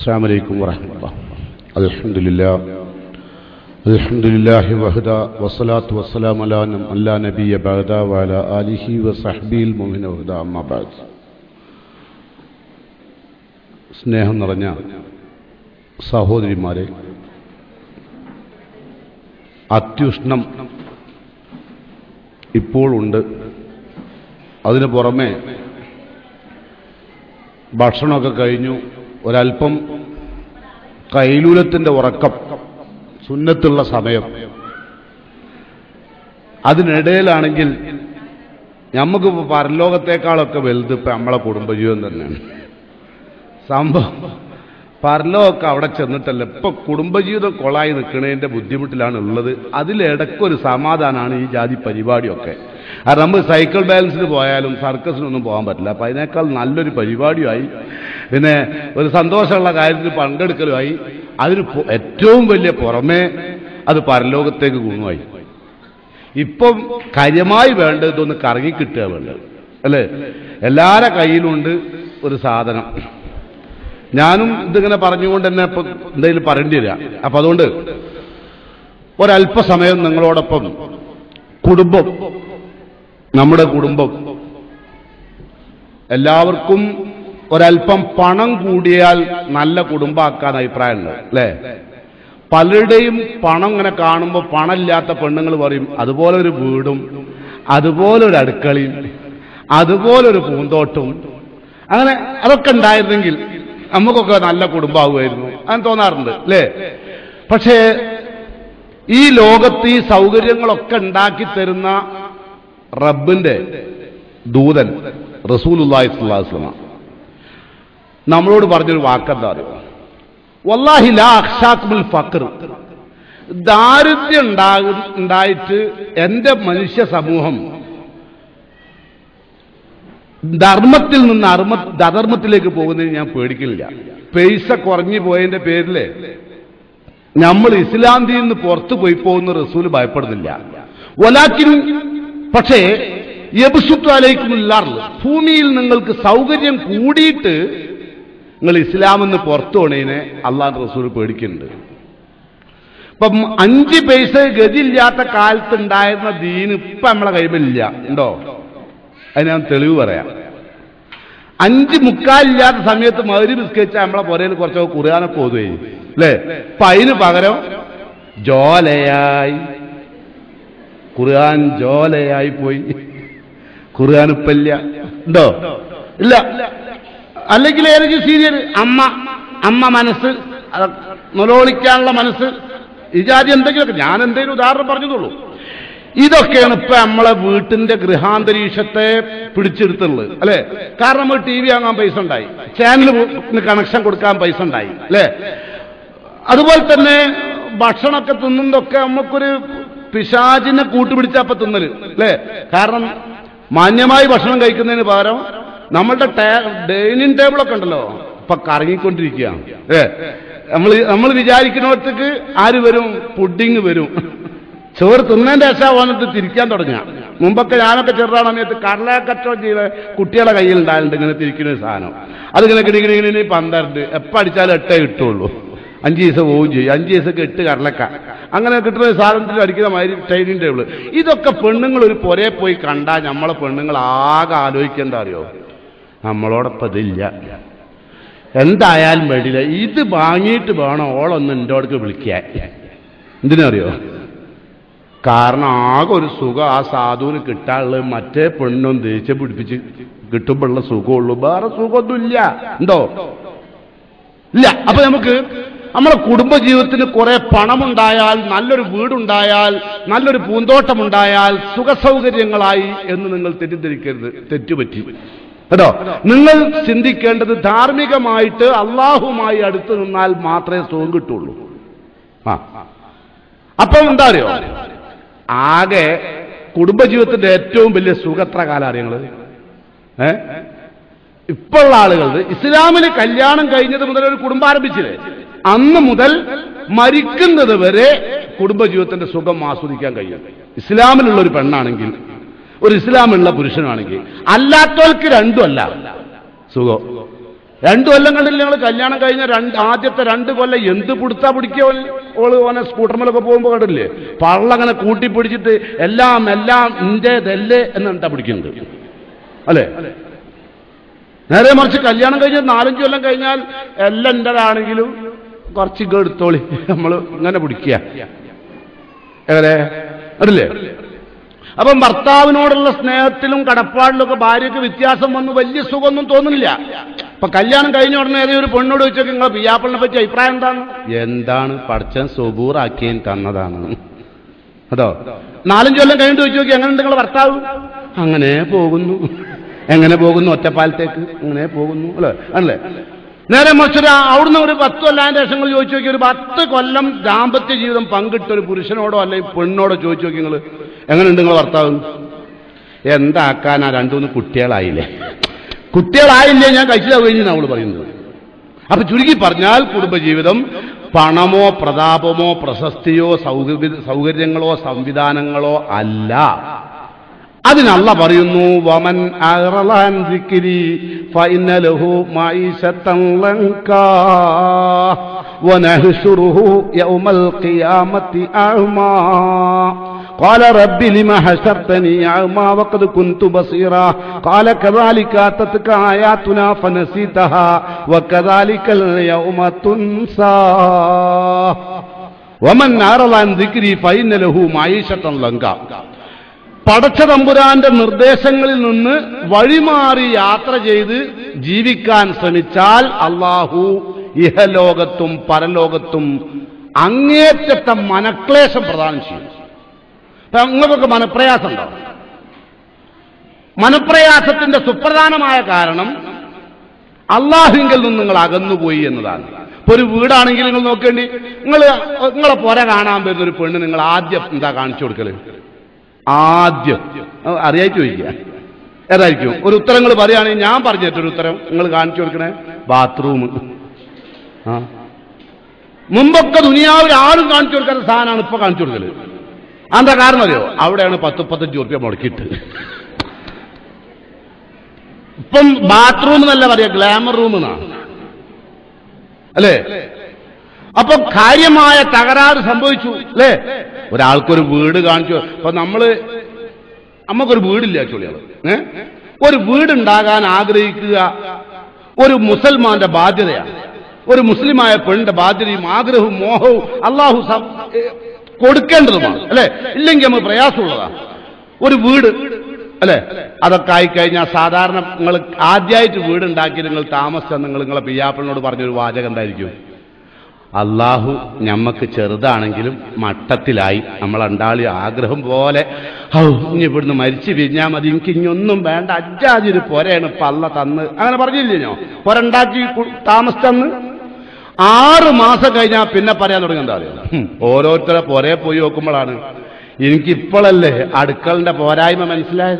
السلام عليكم ورحمة الله الحمد لله الحمد لله وحده والصلاة والسلام على من لا نبي بعد وعلى آله وصحبه المؤمن وحده أما بعد സ്നേഹം നിറഞ്ഞ സഹോദരിമാരെ അത്യുഷ്ണം ഇപ്പോഴുണ്ട് അതിനു പുറമെ ഭക്ഷണമൊക്കെ കഴിഞ്ഞു ഒരല്പം കൈലൂലത്തിന്റെ ഉറക്കം സുന്നത്തുള്ള സമയം അതിനിടയിലാണെങ്കിൽ നമുക്ക് പരലോകത്തെക്കാളൊക്കെ വലുത് ഇപ്പം നമ്മളെ കുടുംബജീവൻ തന്നെയാണ് സംഭവം പരലോകമൊക്കെ അവിടെ ചെന്നിട്ടല്ല ഇപ്പൊ കുടുംബജീവിതം കൊളായി നിൽക്കുന്നതിന്റെ ബുദ്ധിമുട്ടിലാണ് ഉള്ളത് അതിലിടക്കൊരു സമാധാനമാണ് ഈ ജാതി പരിപാടിയൊക്കെ കാരണം നമ്മൾ സൈക്കിൾ ബാലൻസിന് പോയാലും സർക്കസിനൊന്നും പോകാൻ പറ്റില്ല അപ്പൊ അതിനേക്കാൾ നല്ലൊരു പരിപാടിയായി പിന്നെ ഒരു സന്തോഷമുള്ള കാര്യത്തിൽ പങ്കെടുക്കലുമായി അതിന് പൊ- ഏറ്റവും വലിയ പുറമേ അത് പരലോകത്തേക്ക് ഗുണമായി ഇപ്പം കാര്യമായി വേണ്ടത് ഇതൊന്ന് കറങ്ങിക്കിട്ടുക വേണ്ടത് അല്ലേ എല്ലാരെ കയ്യിലുണ്ട് ഒരു സാധനം ഞാനും ഇതിങ്ങനെ പറഞ്ഞുകൊണ്ട് തന്നെ ഇപ്പൊ എന്തെങ്കിലും പറയേണ്ടി വരിക അപ്പൊ അതുകൊണ്ട് ഒരല്പസമയം നിങ്ങളോടൊപ്പം കുടുംബം നമ്മുടെ കുടുംബം എല്ലാവർക്കും ഒരല്പം പണം കൂടിയാൽ നല്ല കുടുംബമാക്കാൻ അഭിപ്രായമുണ്ട് അല്ലേ പലരുടെയും പണം ഇങ്ങനെ കാണുമ്പോൾ പണമില്ലാത്ത പെണ്ണുങ്ങൾ പറയും അതുപോലെ ഒരു വീടും അതുപോലെ ഒരു അടുക്കളയും അതുപോലെ ഒരു പൂന്തോട്ടവും അങ്ങനെ അതൊക്കെ ഉണ്ടായിരുന്നെങ്കിൽ നമുക്കൊക്കെ നല്ല കുടുംബമാകുമായിരുന്നു അങ്ങനെ തോന്നാറുണ്ട് അല്ലേ പക്ഷേ ഈ ലോകത്ത് ഈ സൗകര്യങ്ങളൊക്കെ ഉണ്ടാക്കി തരുന്ന റബ്ബിന്റെ ദൂതൻ റസൂലുല്ലാഹി സ്വല്ലല്ലാഹു അലൈഹി വസല്ലം നമ്മളോട് പറഞ്ഞൊരു വാക്കെന്താ അറിയോ വല്ലാഹി ലാ അഖ്ഷാക്കുൽ ഫഖർ ദാരിദ്ര്യം ഉണ്ടാകും ഉണ്ടായിട്ട് എന്റെ മനുഷ്യ സമൂഹം ധർമ്മത്തിൽ നിന്ന് അർമ്മ അധർമ്മത്തിലേക്ക് പോകുന്നതിന് ഞാൻ പേടിക്കില്ല പൈസ കുറഞ്ഞു പോയതിന്റെ പേരില് നമ്മൾ ഇസ്ലാന്തിയിൽ നിന്ന് പുറത്തു പോയി പോകുന്ന റസൂല് ഭയപ്പെടുന്നില്ല ഒലാക്കിൻ പക്ഷേ യബുസുത്തു അലൈക്കുമില്ലാറില്ല ഭൂമിയിൽ നിങ്ങൾക്ക് സൗകര്യം കൂടിയിട്ട് നിങ്ങൾ ഇസ്ലാമെന്ന് പുറത്തു പോണേനെ അള്ളാഹ് റസൂൽ പേടിക്കുന്നുണ്ട് ഇപ്പം അഞ്ച് പൈസ ഗതിയില്ലാത്ത കാലത്ത് ഉണ്ടായിരുന്ന ദീന് ഇപ്പൊ നമ്മളെ കൈമില്ല ഉണ്ടോ അതിന് ഞാൻ തെളിവ് പറയാം അഞ്ച് മുക്കാലില്ലാത്ത സമയത്ത് മധുരി ബിസ്കരിച്ച നമ്മളെ പുരയിൽ കുറച്ചൊക്കെ കുറുകാനൊക്കെ ഓതുകയും അല്ലേ അപ്പൊ അതിന് പകരം ജോലയായി ഖുർആൻ ജോലയായി പോയി ഖുർആൻ ഇപ്പില്ല ഉണ്ടോ ഇല്ല അല്ലെങ്കിൽ ഏതെങ്കിലും സീരിയൽ അമ്മ അമ്മ മനസ്സ് അത് നിലവിളിക്കാനുള്ള മനസ്സ് ഇജാതി എന്തെങ്കിലുമൊക്കെ ഞാൻ എന്തെങ്കിലും ഉദാഹരണം പറഞ്ഞതുള്ളൂ ഇതൊക്കെയാണ് ഇപ്പൊ നമ്മളെ വീട്ടിന്റെ ഗൃഹാന്തരീക്ഷത്തെ പിടിച്ചെടുത്തുള്ളത് അല്ലെ കാരണം നമ്മൾ ടി വി വാങ്ങാൻ പൈസ ഉണ്ടായി ചാനലിന് കണക്ഷൻ കൊടുക്കാൻ പൈസ ഉണ്ടായി അല്ലെ അതുപോലെ തന്നെ ഭക്ഷണമൊക്കെ തിന്നുന്നതൊക്കെ നമുക്കൊരു പിശാചിനെ കൂട്ടുപിടിച്ചപ്പോ തിന്നല് അല്ലേ കാരണം മാന്യമായി ഭക്ഷണം കഴിക്കുന്നതിന് പകരം നമ്മളുടെ ഡൈനിങ് ടേബിളൊക്കെ ഉണ്ടല്ലോ ഇപ്പൊ കറങ്ങിക്കൊണ്ടിരിക്കുകയാണ് ഏ നമ്മൾ നമ്മൾ വിചാരിക്കുന്നിടത്തേക്ക് ആര് വരും പുഡിങ് വരും ചോറ് തിന്നതിന്റെ ശേഷം വന്നിട്ട് തിരിക്കാൻ തുടങ്ങുക മുമ്പൊക്കെ ഞാനൊക്കെ ചെറുതാണ് സമയത്ത് കടല കച്ചവടം ചെയ്ത കുട്ടികളെ കയ്യിൽ ഉണ്ടായിട്ടുണ്ട് ഇങ്ങനെ തിരിക്കുന്ന ഒരു സാധനം അതിങ്ങനെ കിണി കിണി കിണി പന്ത്രണ്ട് എപ്പോൾ അടിച്ചാലും എട്ടേ കിട്ടുള്ളൂ അഞ്ച് ദിവസം പോവുകയും ചെയ്യും അഞ്ച് ദിവസമൊക്കെ എട്ട് കടലക്ക അങ്ങനെ കിട്ടുന്ന ഒരു സാധനത്തിൽ അടിക്കുന്ന മാതിരി ട്രെയിനിങ് ടേബിൾ ഇതൊക്കെ പെണ്ണുങ്ങൾ ഒരു പൊരേ പോയി കണ്ടാൽ നമ്മളെ പെണ്ണുങ്ങൾ ആകെ ആലോചിക്കേണ്ട അറിയോ നമ്മളോടൊപ്പം ഇതില്ല എന്തായാലും വേണ്ടില്ല ഇത് വാങ്ങിയിട്ട് വേണം ഓളൊന്ന് എൻ്റെ അടുക്ക് വിളിക്കാൻ എന്തിനറിയോ കാരണം ആകെ ഒരു സുഖം ആ സാധുവിന് കിട്ടാനുള്ളത് മറ്റേ പെണ്ണും ദേഷ്യം പിടിപ്പിച്ച് കിട്ടുമ്പോഴുള്ള സുഖമുള്ളൂ വേറെ സുഖമൊന്നുമില്ല ഉണ്ടോ ഇല്ല അപ്പൊ നമുക്ക് നമ്മുടെ കുടുംബജീവിതത്തിന് കുറെ പണമുണ്ടായാൽ നല്ലൊരു വീടുണ്ടായാൽ നല്ലൊരു പൂന്തോട്ടമുണ്ടായാൽ സുഖസൗകര്യങ്ങളായി എന്ന് നിങ്ങൾ തെറ്റിദ്ധരിക്കരുത് തെറ്റുപറ്റി കേട്ടോ നിങ്ങൾ ചിന്തിക്കേണ്ടത് ധാർമ്മികമായിട്ട് അള്ളാഹുമായി അടുത്ത് നിന്നാൽ മാത്രമേ സുഖം കിട്ടുള്ളൂ ആ അപ്പം എന്താ അറിയോ ആകെ കുടുംബജീവിതത്തിന്റെ ഏറ്റവും വലിയ സുഖത്ര കാലം അറിയങ്ങള് ഏ ഇപ്പോഴുള്ള ആളുകൾ ഇസ്ലാമിന് കല്യാണം കഴിഞ്ഞത് മുതൽ ഒരു കുടുംബം ആരംഭിച്ചില്ലേ അന്ന് മുതൽ മരിക്കുന്നത് വരെ കുടുംബജീവിതത്തിന്റെ സുഖം ആസ്വദിക്കാൻ കഴിയും ഇസ്ലാമിലുള്ള ഒരു പെണ്ണാണെങ്കിൽ ഒരു ഇസ്ലാമുള്ള പുരുഷനാണെങ്കിൽ അല്ലാത്തവർക്ക് രണ്ടുമല്ല സുഖം രണ്ടു കൊല്ലം കണ്ടില്ല ഞങ്ങൾ കല്യാണം കഴിഞ്ഞ രണ്ട് ആദ്യത്തെ രണ്ട് കൊല്ലം എന്ത് പിടുത്താ പിടിക്കുക ഓള് ഓനെ സ്കൂട്ടർമലൊക്കെ പോകുമ്പോൾ കണ്ടില്ലേ പള്ളങ്ങനെ കൂട്ടിപ്പിടിച്ചിട്ട് എല്ലാം എല്ലാം ഇന്റേതല്ലേ എന്നിട്ടാ പിടിക്കുന്നത് അല്ലേ നേരെ മറിച്ച് കല്യാണം കഴിഞ്ഞ് നാലഞ്ച് കൊല്ലം കഴിഞ്ഞാൽ എല്ലാം എന്റേതാണെങ്കിലും കുറച്ച് ഇങ്ങ് എടുത്തോളി നമ്മൾ ഇങ്ങനെ പിടിക്കുക എങ്ങനെ അതില്ലേ അപ്പം ഭർത്താവിനോടുള്ള സ്നേഹത്തിലും കടപ്പാടിലൊക്കെ ഭാര്യയ്ക്ക് വ്യത്യാസം വന്ന് വലിയ സുഖമൊന്നും തോന്നുന്നില്ല ഇപ്പൊ കല്യാണം കഴിഞ്ഞ ഉടനെ ഏതെങ്കിലും ഒരു പെണ്ണോട് വെച്ചൊക്കെ നിങ്ങളെ പിയാപ്പിളിനെ പറ്റി അഭിപ്രായം എന്താണ് എന്താണ് പഠിച്ചൻ സുബൂറാക്കിയൻ തന്നതാണ് അതോ നാലഞ്ചു കൊല്ലം കഴിഞ്ഞിട്ട് വെച്ച് നോക്കി എങ്ങനെ നിങ്ങൾ ഭർത്താവ് അങ്ങനെ പോകുന്നു എങ്ങനെ പോകുന്നു ഒറ്റപ്പാലത്തേക്ക് അങ്ങനെ പോകുന്നു അല്ലേ അല്ലേ നേരെ മറിച്ചൊരു അവിടുന്ന് ഒരു പത്ത് കൊല്ലാൻ ശേഷങ്ങൾ ചോദിച്ചു നോക്കി ഒരു പത്ത് കൊല്ലം ദാമ്പത്യ ജീവിതം പങ്കിട്ട ഒരു പുരുഷനോടോ അല്ലെങ്കിൽ പെണ്ണോടോ ചോദിച്ചു നോക്കി നിങ്ങൾ എങ്ങനെയുണ്ട് നിങ്ങൾ ഭർത്താവ് എന്താക്കാനാ രണ്ടുമൂന്ന് കുട്ടികളായില്ലേ കുട്ടികളായില്ലേ ഞാൻ കഴിച്ചില്ല കഴിഞ്ഞാണ് അവള് പറയുന്നത് അപ്പൊ ചുരുക്കി പറഞ്ഞാൽ കുടുംബജീവിതം പണമോ പ്രതാപമോ പ്രശസ്തിയോ സൗകര്യ സൗകര്യങ്ങളോ സംവിധാനങ്ങളോ അല്ല അതിനല്ല പറയുന്നു വമൻ അഅറളാൻ ദിക്രി ഫഇന്ന ലഹു മഈശത്തൻ ലങ്കാ വനഹ്ശുറുഹു യൗമൽ ഖിയാമത്തി അഅ്മാ قال رب لم حشرتني أعمى وقد كنت بصيرا قال كذلك أتتك آياتنا فنسيتها وكذلك اليوم تنسى ومن أعرض عن ذكري فإن له معيشة لنكا പടച്ച തമ്പുരാന്റെ നിർദ്ദേശങ്ങളിൽ നിന്ന് വഴിമാറി യാത്ര ചെയ്ത് ജീവിക്കാൻ ശ്രമിച്ചാൽ അള്ളാഹു ഇഹലോകത്തും പരലോകത്തും അങ്ങേറ്റത്തെ മനക്ലേശം പ്രദാനം ചെയ്യും അപ്പൊ നിങ്ങൾക്കൊക്കെ മനപ്രയാസം ഉണ്ടോ മനപ്രയാസത്തിന്റെ സുപ്രധാനമായ കാരണം അള്ളാഹുവിങ്കിൽ നിന്ന് നിങ്ങൾ അകന്നുപോയി എന്നതാണ് ഇപ്പൊ ഒരു വീടാണെങ്കിൽ നിങ്ങൾ നോക്കേണ്ടി നിങ്ങൾ നിങ്ങളെ പുര കാണാൻ വരുന്ന ഒരു പെണ്ണ് നിങ്ങൾ ആദ്യം എന്താ കാണിച്ചു കൊടുക്കല് ആദ്യം അത് അറിയായിട്ട് ചോദിക്കുക ഏതായിരിക്കും ഒരു ഉത്തരങ്ങൾ പറയുകയാണെങ്കിൽ ഞാൻ പറഞ്ഞിട്ടൊരു ഉത്തരം നിങ്ങൾ കാണിച്ചു കൊടുക്കണേ ബാത്റൂം ആ മുമ്പൊക്കെ ദുനിയാവിൽ ആരും കാണിച്ചു കൊടുക്കാത്ത സാധനമാണ് ഇപ്പൊ കാണിച്ചു കൊടുക്കല് എന്താ കാരണം അറിയോ അവിടെയാണ് പത്ത് മുപ്പത്തഞ്ച് റുപ്യ മുടക്കിയിട്ട് ഇപ്പം ബാത്റൂം എന്നല്ല പറയാ ഗ്ലാമർ റൂം എന്നാണ് അല്ലേ അപ്പൊ കാര്യമായ തകരാറ് സംഭവിച്ചു അല്ലേ ഒരാൾക്കൊരു വീട് കാണിച്ചു അപ്പൊ നമ്മള് നമുക്കൊരു വീടില്ല ചൊളിയാള് ഏ ഒരു വീടുണ്ടാകാൻ ആഗ്രഹിക്കുക ഒരു മുസൽമാന്റെ ബാധ്യതയാണ് ഒരു മുസ്ലിമായ പെണ്ണിന്റെ ബാധ്യതയും ആഗ്രഹവും മോഹവും അള്ളാഹു സം- ഏ, കൊടുക്കേണ്ടതുമാണ് അല്ലെ ഇല്ലെങ്കിൽ നമുക്ക് പ്രയാസമുള്ളതാണ് ഒരു വീട് അല്ലെ അതൊക്കെ ആയിക്കഴിഞ്ഞാൽ സാധാരണ നിങ്ങൾ ആദ്യമായിട്ട് വീടുണ്ടാക്കി നിങ്ങൾ താമസിച്ച നിങ്ങൾ നിങ്ങളെ പിയ്യാപ്പിളിനോട് പറഞ്ഞൊരു വാചകം എന്തായിരിക്കും അള്ളാഹു ഞമ്മക്ക് ചെറുതാണെങ്കിലും മട്ടത്തിലായി നമ്മൾ അണ്ടാളി ആഗ്രഹം പോലെ ഹൗ ഇനി ഇവിടുന്ന് മരിച്ചു പിരിഞ്ഞാൽ മതി എനിക്ക് ഇനിയൊന്നും വേണ്ട അജ്ജാതി ഒരു പൊരയാണ് ഇപ്പൊ അല്ല തന്ന് അങ്ങനെ പറഞ്ഞില്ലേ ഞാൻ പൊരണ്ടാക്കി കു- താമസിച്ചന്ന് ആറ് മാസം കഴിഞ്ഞാൽ പിന്നെ പറയാൻ തുടങ്ങി എന്താ അറിയാം ഹും, ഓരോരുത്തരെ പൊരേ പോയി നോക്കുമ്പോഴാണ് എനിക്കിപ്പോഴല്ലേ അടുക്കളന്റെ പോരായ്മ മനസ്സിലായത്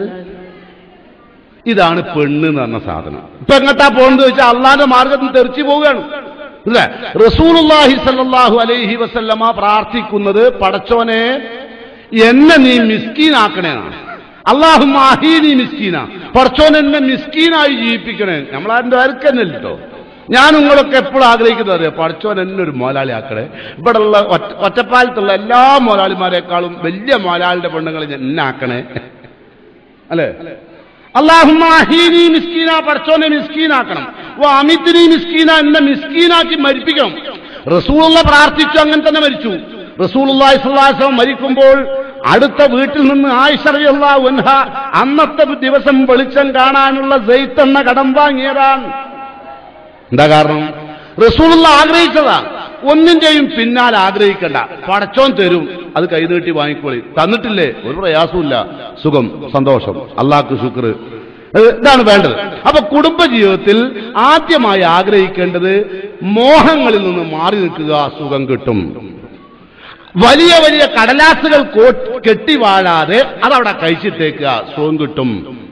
ഇതാണ് പെണ്ണ് എന്ന് പറഞ്ഞ സാധനം ഇപ്പൊ എങ്ങട്ടാ പോകുന്നത് വെച്ചാൽ അള്ളാന്റെ മാർഗത്തിൽ തെറിച്ചു പോവുകയാണ് അല്ലേ റസൂലുള്ളാഹി സല്ലല്ലാഹു അലൈഹി വസല്ലമ പ്രാർത്ഥിക്കുന്നത് പടച്ചോനെ എന്നെ നീ മിസ്കീനാക്കണേന്നാണ് അള്ളാഹു മാഹീനി മിസ്കീന പടച്ചോൻ എന്നെ മിസ്കീനായി ജീവിപ്പിക്കണേ നമ്മളാരുടെ ആർക്കന്നെ കേട്ടോ ഞാൻ നിങ്ങളൊക്കെ എപ്പോഴും ആഗ്രഹിക്കുന്നത് അറിയാം പഠിച്ചോൻ എന്നെ ഒരു മോലാളി ആക്കണേ ഇവിടെ ഉള്ള ഒറ്റ ഒറ്റപ്പാലത്തുള്ള എല്ലാ മോലാളിമാരെക്കാളും വലിയ മോലാളിന്റെ പെണ്ണുങ്ങളെ എന്നെ ആക്കണേ അല്ലേ അള്ളാഹുമാഹീനി മിസ്കീന പഠിച്ചോനെ മിസ്കീനാക്കണം ഓ അമിത്തിനി മിസ്കീന എന്നെ മിസ്കീനാക്കി മരിപ്പിക്കണം റസൂലുള്ള പ്രാർത്ഥിച്ചു അങ്ങനെ തന്നെ മരിച്ചു റസൂലുള്ളാഹി സ്വല്ലല്ലാഹു അലൈഹി വസല്ലം മരിക്കുമ്പോൾ അടുത്ത വീട്ടിൽ നിന്ന് ആയിഷറിയുള്ള ഉൻഹ അന്നത്തെ ദിവസം വെളിച്ചം കാണാനുള്ള സെയ്ത്ത് എന്ന കടം വാങ്ങിയതാണ് എന്താ കാരണം റസൂലുള്ള ആഗ്രഹിച്ചതാ ഒന്നിന്റെയും പിന്നാലെ ആഗ്രഹിക്കണ്ട പടച്ചോൻ തരും അത് കൈനീട്ടി വാങ്ങിക്കോളി തന്നിട്ടില്ലേ ഒരു പ്രയാസമില്ല സുഖം സന്തോഷം അള്ളാഹ്ക്ക് ശുക്ർ ഇതാണ് വേണ്ടത് അപ്പൊ കുടുംബജീവിതത്തിൽ ആദ്യമായി ആഗ്രഹിക്കേണ്ടത് മോഹങ്ങളിൽ നിന്ന് മാറി നിൽക്കുക സുഖം കിട്ടും വലിയ വലിയ കടലാസുകൾ കോ- കെട്ടി വാഴാതെ അതവിടെ കഴിച്ചിട്ടേക്കുക സുഖം കിട്ടും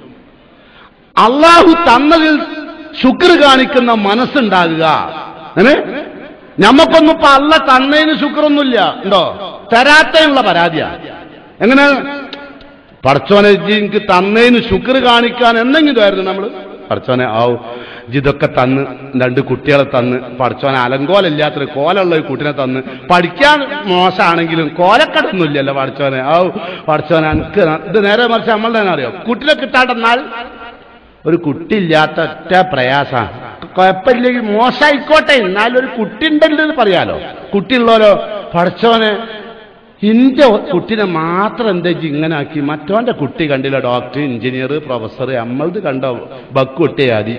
അള്ളാഹു തന്നതിൽ ശുക്ർ കാണിക്കുന്ന മനസ്സുണ്ടാകുക അങ്ങനെ ഞമ്മക്കൊന്നും ഇപ്പൊ അല്ല തന്നതിന് ശുക്രൊന്നുമില്ല ഉണ്ടോ തരാത്തയുള്ള പരാതിയാ എങ്ങനെ പടച്ചോനെ ഇജ്ജ് എനിക്ക് തന്നതിന് ശുക്ർ കാണിക്കാൻ എന്തെങ്കിലും ആയിരുന്നു നമ്മൾ പടച്ചോനെ ആവു ഇതൊക്കെ തന്ന് രണ്ട് കുട്ടികളെ തന്ന് പഠിച്ചോൻ അലങ്കോലില്ലാത്തൊരു കോലുള്ള ഒരു കുട്ടിനെ തന്ന് പഠിക്കാൻ മോശമാണെങ്കിലും കോലക്കടൊന്നുമില്ലല്ലോ പഠിച്ചോനെ ആ പഠിച്ചോനെ എനിക്ക് ഇത് നേരെ മറിച്ച് നമ്മളുടെ തന്നെ അറിയോ കുട്ടിനെ കിട്ടാണ്ടെന്നാൽ ഒരു കുട്ടിയില്ലാത്ത ഒറ്റ പ്രയാസമാണ് കുഴപ്പമില്ലെങ്കിൽ മോശമായിക്കോട്ടെ എന്നാലും ഒരു കുട്ടി ഉണ്ടല്ലോ എന്ന് പറയാലോ കുട്ടിയുള്ളവരോ പഠിച്ചോനെ ഇന്റെ കുട്ടിനെ മാത്രം എന്താ ഇജ്ജ് ഇങ്ങനെ ആക്കി മറ്റോന്റെ കുട്ടി കണ്ടില്ല ഡോക്ടർ എഞ്ചിനീയർ പ്രൊഫസർ നമ്മളത് കണ്ടോ ബക്കുട്ടിയെ ആദി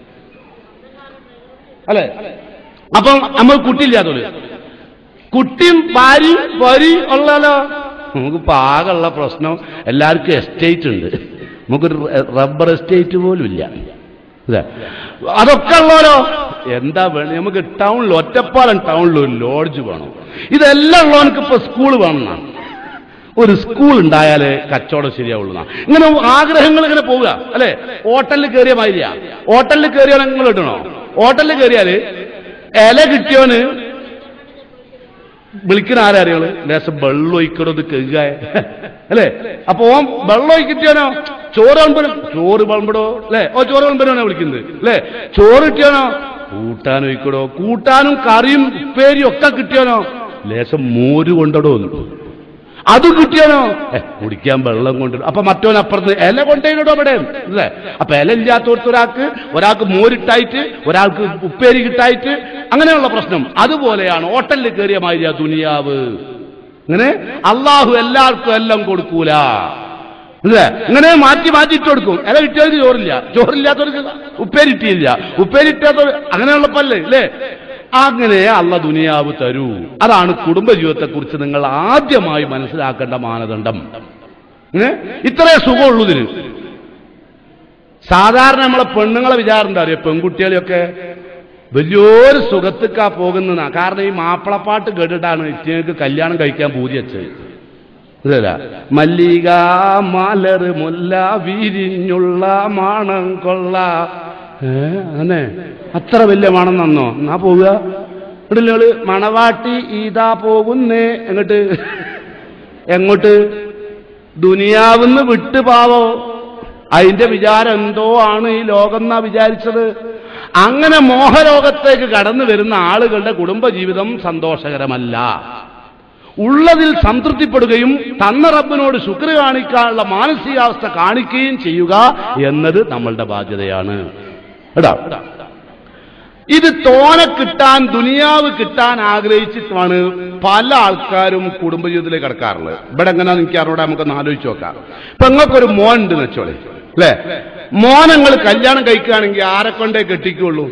അല്ലെ അപ്പം നമ്മൾ കുട്ടിയില്ലാത്തോളൂ കുട്ടിയും ഭാര്യയും വരി ഉള്ളല്ലോ നമുക്ക് പാകമുള്ള പ്രശ്നം എല്ലാവർക്കും എസ്റ്റേറ്റ് ഉണ്ട് നമുക്കൊരു റബ്ബർ എസ്റ്റേറ്റ് പോലും ഇല്ല ഇല്ലേ? അതൊക്കെ ഉള്ളോലോ എന്താ വേണം നമുക്ക് ടൗണിൽ ഒറ്റപ്പാലം ടൗണിൽ ഒരു ലോഡ്ജ് വേണം ഇതെല്ലാം ഉള്ളവനക്ക് ഇപ്പൊ സ്കൂൾ വേണമെന്നാണ് ഒരു സ്കൂൾ ഉണ്ടായാലേ കച്ചവടം ശരിയാവുള്ളൂ ഇങ്ങനെ ആഗ്രഹങ്ങൾ ഇങ്ങനെ പോവുക അല്ലെ ഹോട്ടലിൽ കയറിയ മാതിരിയാ ഹോട്ടലിൽ കയറിയാൽ നിങ്ങൾ ഇടണോ ഹോട്ടലിൽ കയറിയാല് ഇല കിട്ടിയോന് വിളിക്കുന്ന ആരാ അറിയാള് ലേശം വെള്ളം ഒഴിക്കണത് കഴുകായ അല്ലേ അപ്പൊ ഓൻ വെള്ളം ഒഴിക്കിട്ടിയാനോ ചോറ് വിളമ്പനോ ചോറ് വിളമ്പടോ അല്ലേ ഓ ചോറ് വിളമ്പനാണോ വിളിക്കുന്നത് അല്ലേ ചോറ് കിട്ടിയാനോ കൂട്ടാൻ ഒഴിക്കടോ കൂട്ടാനും കറിയും ഉപ്പേരിയും ഒക്കെ കിട്ടിയാനോ ലേശം മോര് കൊണ്ടടോ അത് കിട്ടിയാനോ ഏ, കുടിക്കാൻ വെള്ളം കൊണ്ടിടും അപ്പൊ മറ്റോൻ അപ്പുറത്ത് ഇല കൊണ്ടേനോടോ അവിടെ അല്ലേ അപ്പൊ ഇല ഇല്ലാത്തവർക്ക് ഒരാൾക്ക് ഒരാൾക്ക് മോരിട്ടായിട്ട് ഒരാൾക്ക് ഉപ്പേരി കിട്ടായിട്ട് അങ്ങനെയുള്ള പ്രശ്നം അതുപോലെയാണ് ഹോട്ടലിൽ കയറിയ മാതിരിയാ ദുനിയാവ് ഇങ്ങനെ അള്ളാഹു എല്ലാവർക്കും എല്ലാം കൊടുക്കൂല അല്ലേ ഇങ്ങനെ മാറ്റി മാറ്റിയിട്ട് കൊടുക്കും ഇല കിട്ടിയവർക്ക് ചോറില്ല ചോറില്ലാത്തവർക്ക് ഉപ്പേരി കിട്ടിയില്ല ഉപ്പേരി കിട്ടാത്തവർ അങ്ങനെയുള്ളപ്പല്ലേ അല്ലേ അങ്ങനെ അള്ള ദുനിയാവ് തരൂ അതാണ് കുടുംബജീവിതത്തെ കുറിച്ച് നിങ്ങൾ ആദ്യമായി മനസ്സിലാക്കേണ്ട മാനദണ്ഡം ഏ? ഇത്രേ സുഖമുള്ളൂ ഇതിന് സാധാരണ നമ്മളെ പെണ്ണുങ്ങളെ വിചാരം എന്താ അറിയോ പെൺകുട്ടികളെയൊക്കെ വലിയൊരു സുഖത്തിക്കാ പോകുന്നതാ കാരണം ഈ മാപ്പിളപ്പാട്ട് കേട്ടിട്ടാണ് ഇറ്റിങ്ങൾക്ക് കല്യാണം കഴിക്കാൻ പൂതി വെച്ചത് ഇതല്ല മല്ലിക മലർ മുല്ല വിരിഞ്ഞുള്ള മാണം കൊള്ള ഏ അങ്ങനെ അത്ര വലിയ മണം നന്നോ എന്നാ പോവുക ഇടലോള് മണവാട്ടി ഇതാ പോകുന്നേ എങ്ങോട്ട് എങ്ങോട്ട് ദുനിയാവിന്ന് വിട്ട് പാവോ അതിന്റെ വിചാരം എന്തോ ആണ് ഈ ലോകം എന്നാ വിചാരിച്ചത് അങ്ങനെ മോഹലോകത്തേക്ക് കടന്നു വരുന്ന ആളുകളുടെ കുടുംബജീവിതം സന്തോഷകരമല്ല ഉള്ളതിൽ സംതൃപ്തിപ്പെടുകയും തന്ന റബ്ബിനോട് ശുക്ർ കാണിക്കാനുള്ള മാനസികാവസ്ഥ കാണിക്കുകയും ചെയ്യുക എന്നത് നമ്മളുടെ ബാധ്യതയാണ് എടാ ഇത് തോന കിട്ടാൻ ദുനിയാവ് കിട്ടാൻ ആഗ്രഹിച്ചിട്ടാണ് പല ആൾക്കാരും കുടുംബജീവിതത്തിലേക്ക് കടക്കാറുള്ളത് ഇവിടെ എങ്ങനെയാന്ന് എനിക്ക് അറിവിടെ നമുക്കൊന്ന് ആലോചിച്ച് നോക്കാം ഇപ്പൊ നിങ്ങൾക്കൊരു മോൻ ഉണ്ട് വെച്ചോളെ അല്ലേ മോനങ്ങൾ കല്യാണം കഴിക്കുകയാണെങ്കിൽ ആരെ കൊണ്ടേ കെട്ടിക്കുള്ളൂ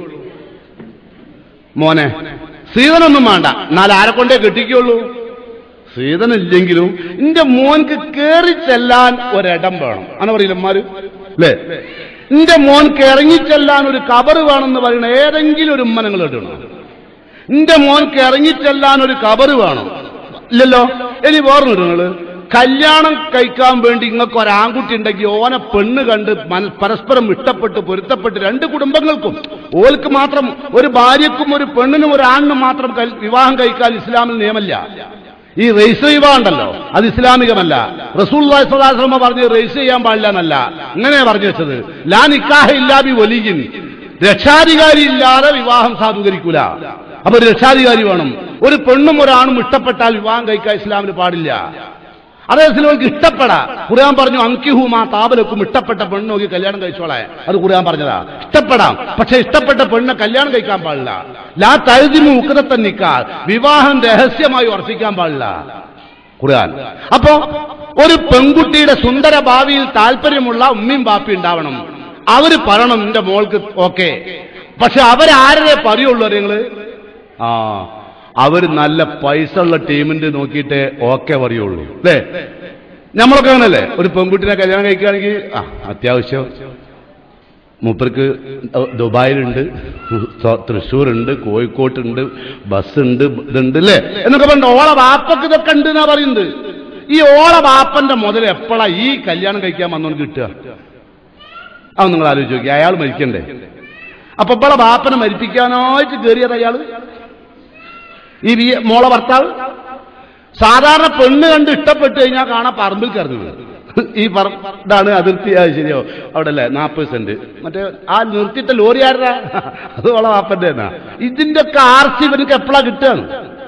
മോനെ സീതനൊന്നും വേണ്ട എന്നാൽ ആരെ കൊണ്ടേ കെട്ടിക്കുള്ളൂ സീതനില്ലെങ്കിലും എന്റെ മോൻക്ക് കേറി ചെല്ലാൻ ഒരിടം വേണം അങ്ങനെ പറയില്ല അമ്മാര് അല്ലേ എന്റെ മോൻക്ക് ഇറങ്ങിച്ചെല്ലാൻ ഒരു കബറ് വേണമെന്ന് പറയുന്ന ഏതെങ്കിലും ഒരു ഉമ്മ നിങ്ങൾ ഇടണം എന്റെ മോൻക്ക് ഇറങ്ങിച്ചെല്ലാൻ ഒരു കബറ് വേണം ഇല്ലല്ലോ ഇനി വേറെ നിങ്ങള് കല്യാണം കഴിക്കാൻ വേണ്ടി ഇങ്ങക്ക് ഒരു ആൺകുട്ടി ഉണ്ടെങ്കിൽ ഓനെ പെണ്ണ് കണ്ട് മന- പരസ്പരം ഇഷ്ടപ്പെട്ട് പൊരുത്തപ്പെട്ട് രണ്ട് കുടുംബങ്ങൾക്കും ഓൽക്ക് മാത്രം ഒരു ഭാര്യക്കും ഒരു പെണ്ണിനും ഒരു ആണിനും മാത്രം കൽ- വിവാഹം കഴിക്കാൻ ഇസ്ലാമിൽ നിയമല്ല ഈ റേസ് വിവാഹം ഉണ്ടല്ലോ അത് ഇസ്ലാമികമല്ല റസൂൽ സ്വലാശ്രമ പറഞ്ഞ് റേസ് ചെയ്യാൻ പാടില്ല എന്നല്ല ഇങ്ങനെ പറഞ്ഞു വെച്ചത് ലാ നിക്കാഹ ഇല്ലാബി വലിയിൻ രക്ഷാധികാരി ഇല്ലാതെ വിവാഹം സാധൂകരിക്കൂല അപ്പൊ ഒരു രക്ഷാധികാരി വേണം ഒരു പെണ്ണും ഒരാണും ഇഷ്ടപ്പെട്ടാൽ വിവാഹം കഴിക്കാൻ ഇസ്ലാമിന് പാടില്ല അതേ സിനിമക്ക് ഇഷ്ടപ്പെടാ ഖുർആൻ പറഞ്ഞു അങ്കിഹുമാ താപലക്കും ഇഷ്ടപ്പെട്ട പെണ്ണ് നോക്കി കല്യാണം കഴിച്ചോളെ അത് ഖുർആൻ പറഞ്ഞതാ ഇഷ്ടപ്പെടാം പക്ഷെ ഇഷ്ടപ്പെട്ട പെണ്ണ് കല്യാണം കഴിക്കാൻ പാടില്ല ലാ തഴുതിമു ഉക്കതത്തൻ നിക്കാൽ വിവാഹം രഹസ്യമായി ഉറപ്പിക്കാൻ പാടില്ല ഖുർആൻ അപ്പോ ഒരു പെൺകുട്ടിയുടെ സുന്ദര ഭാവിയിൽ താല്പര്യമുള്ള ഉമ്മയും ബാപ്പി ഉണ്ടാവണം അവര് പറയണം നിന്റെ മോൾക്ക് ഓക്കെ പക്ഷെ അവരാരെ പറയുള്ളൂ നിങ്ങള് ആ അവർ നല്ല പൈസ ഉള്ള ടീമിന്റെ നോക്കിയിട്ട് ഓക്കെ പറയുള്ളൂ അല്ലേ നമ്മളൊക്കെ അങ്ങനല്ലേ ഒരു പെൺകുട്ടിനെ കല്യാണം കഴിക്കുകയാണെങ്കിൽ ആ അത്യാവശ്യം മൂപ്പർക്ക് ദുബായിലുണ്ട് തൃശ്ശൂരുണ്ട് കോഴിക്കോട്ടുണ്ട് ബസ്സുണ്ട് ഇതുണ്ട് അല്ലേ എന്നൊക്കെ പറഞ്ഞു ഓളെ വാപ്പക്ക് ഇതൊക്കെ ഉണ്ട് എന്നാ പറയുന്നത് ഈ ഓളെ വാപ്പന്റെ മുതൽ എപ്പോഴാ ഈ കല്യാണം കഴിക്കാൻ വന്നോണ്ട് കിട്ടുക അത് നിങ്ങൾ ആലോചിച്ച് നോക്കി അയാൾ മരിക്കണ്ടേ അപ്പൊ ഇപ്പോളെ ബാപ്പനെ മരിപ്പിക്കാനായിട്ട് കയറിയത് അയാള് ഈ വി- മോളെ ഭർത്താവ് സാധാരണ പെണ്ണ് കണ്ട് ഇഷ്ടപ്പെട്ട് കഴിഞ്ഞാൽ കാണാൻ പറമ്പിൽ കയറുന്നത് ഈ പറ ഇതാണ് അതിർത്തി അത് ശരിയോ അവിടെ അല്ലേ നാൽപ്പത് സെന്റ് മറ്റേ ആ നിർത്തിയിട്ട ലോറി ആരുടെ അത് ഓളെ വാപ്പന്റെ തന്നെ ഇതിന്റെ ഒക്കെ ആർ സി ഇവനക്ക് എപ്പോഴാ കിട്ടുകയാണ്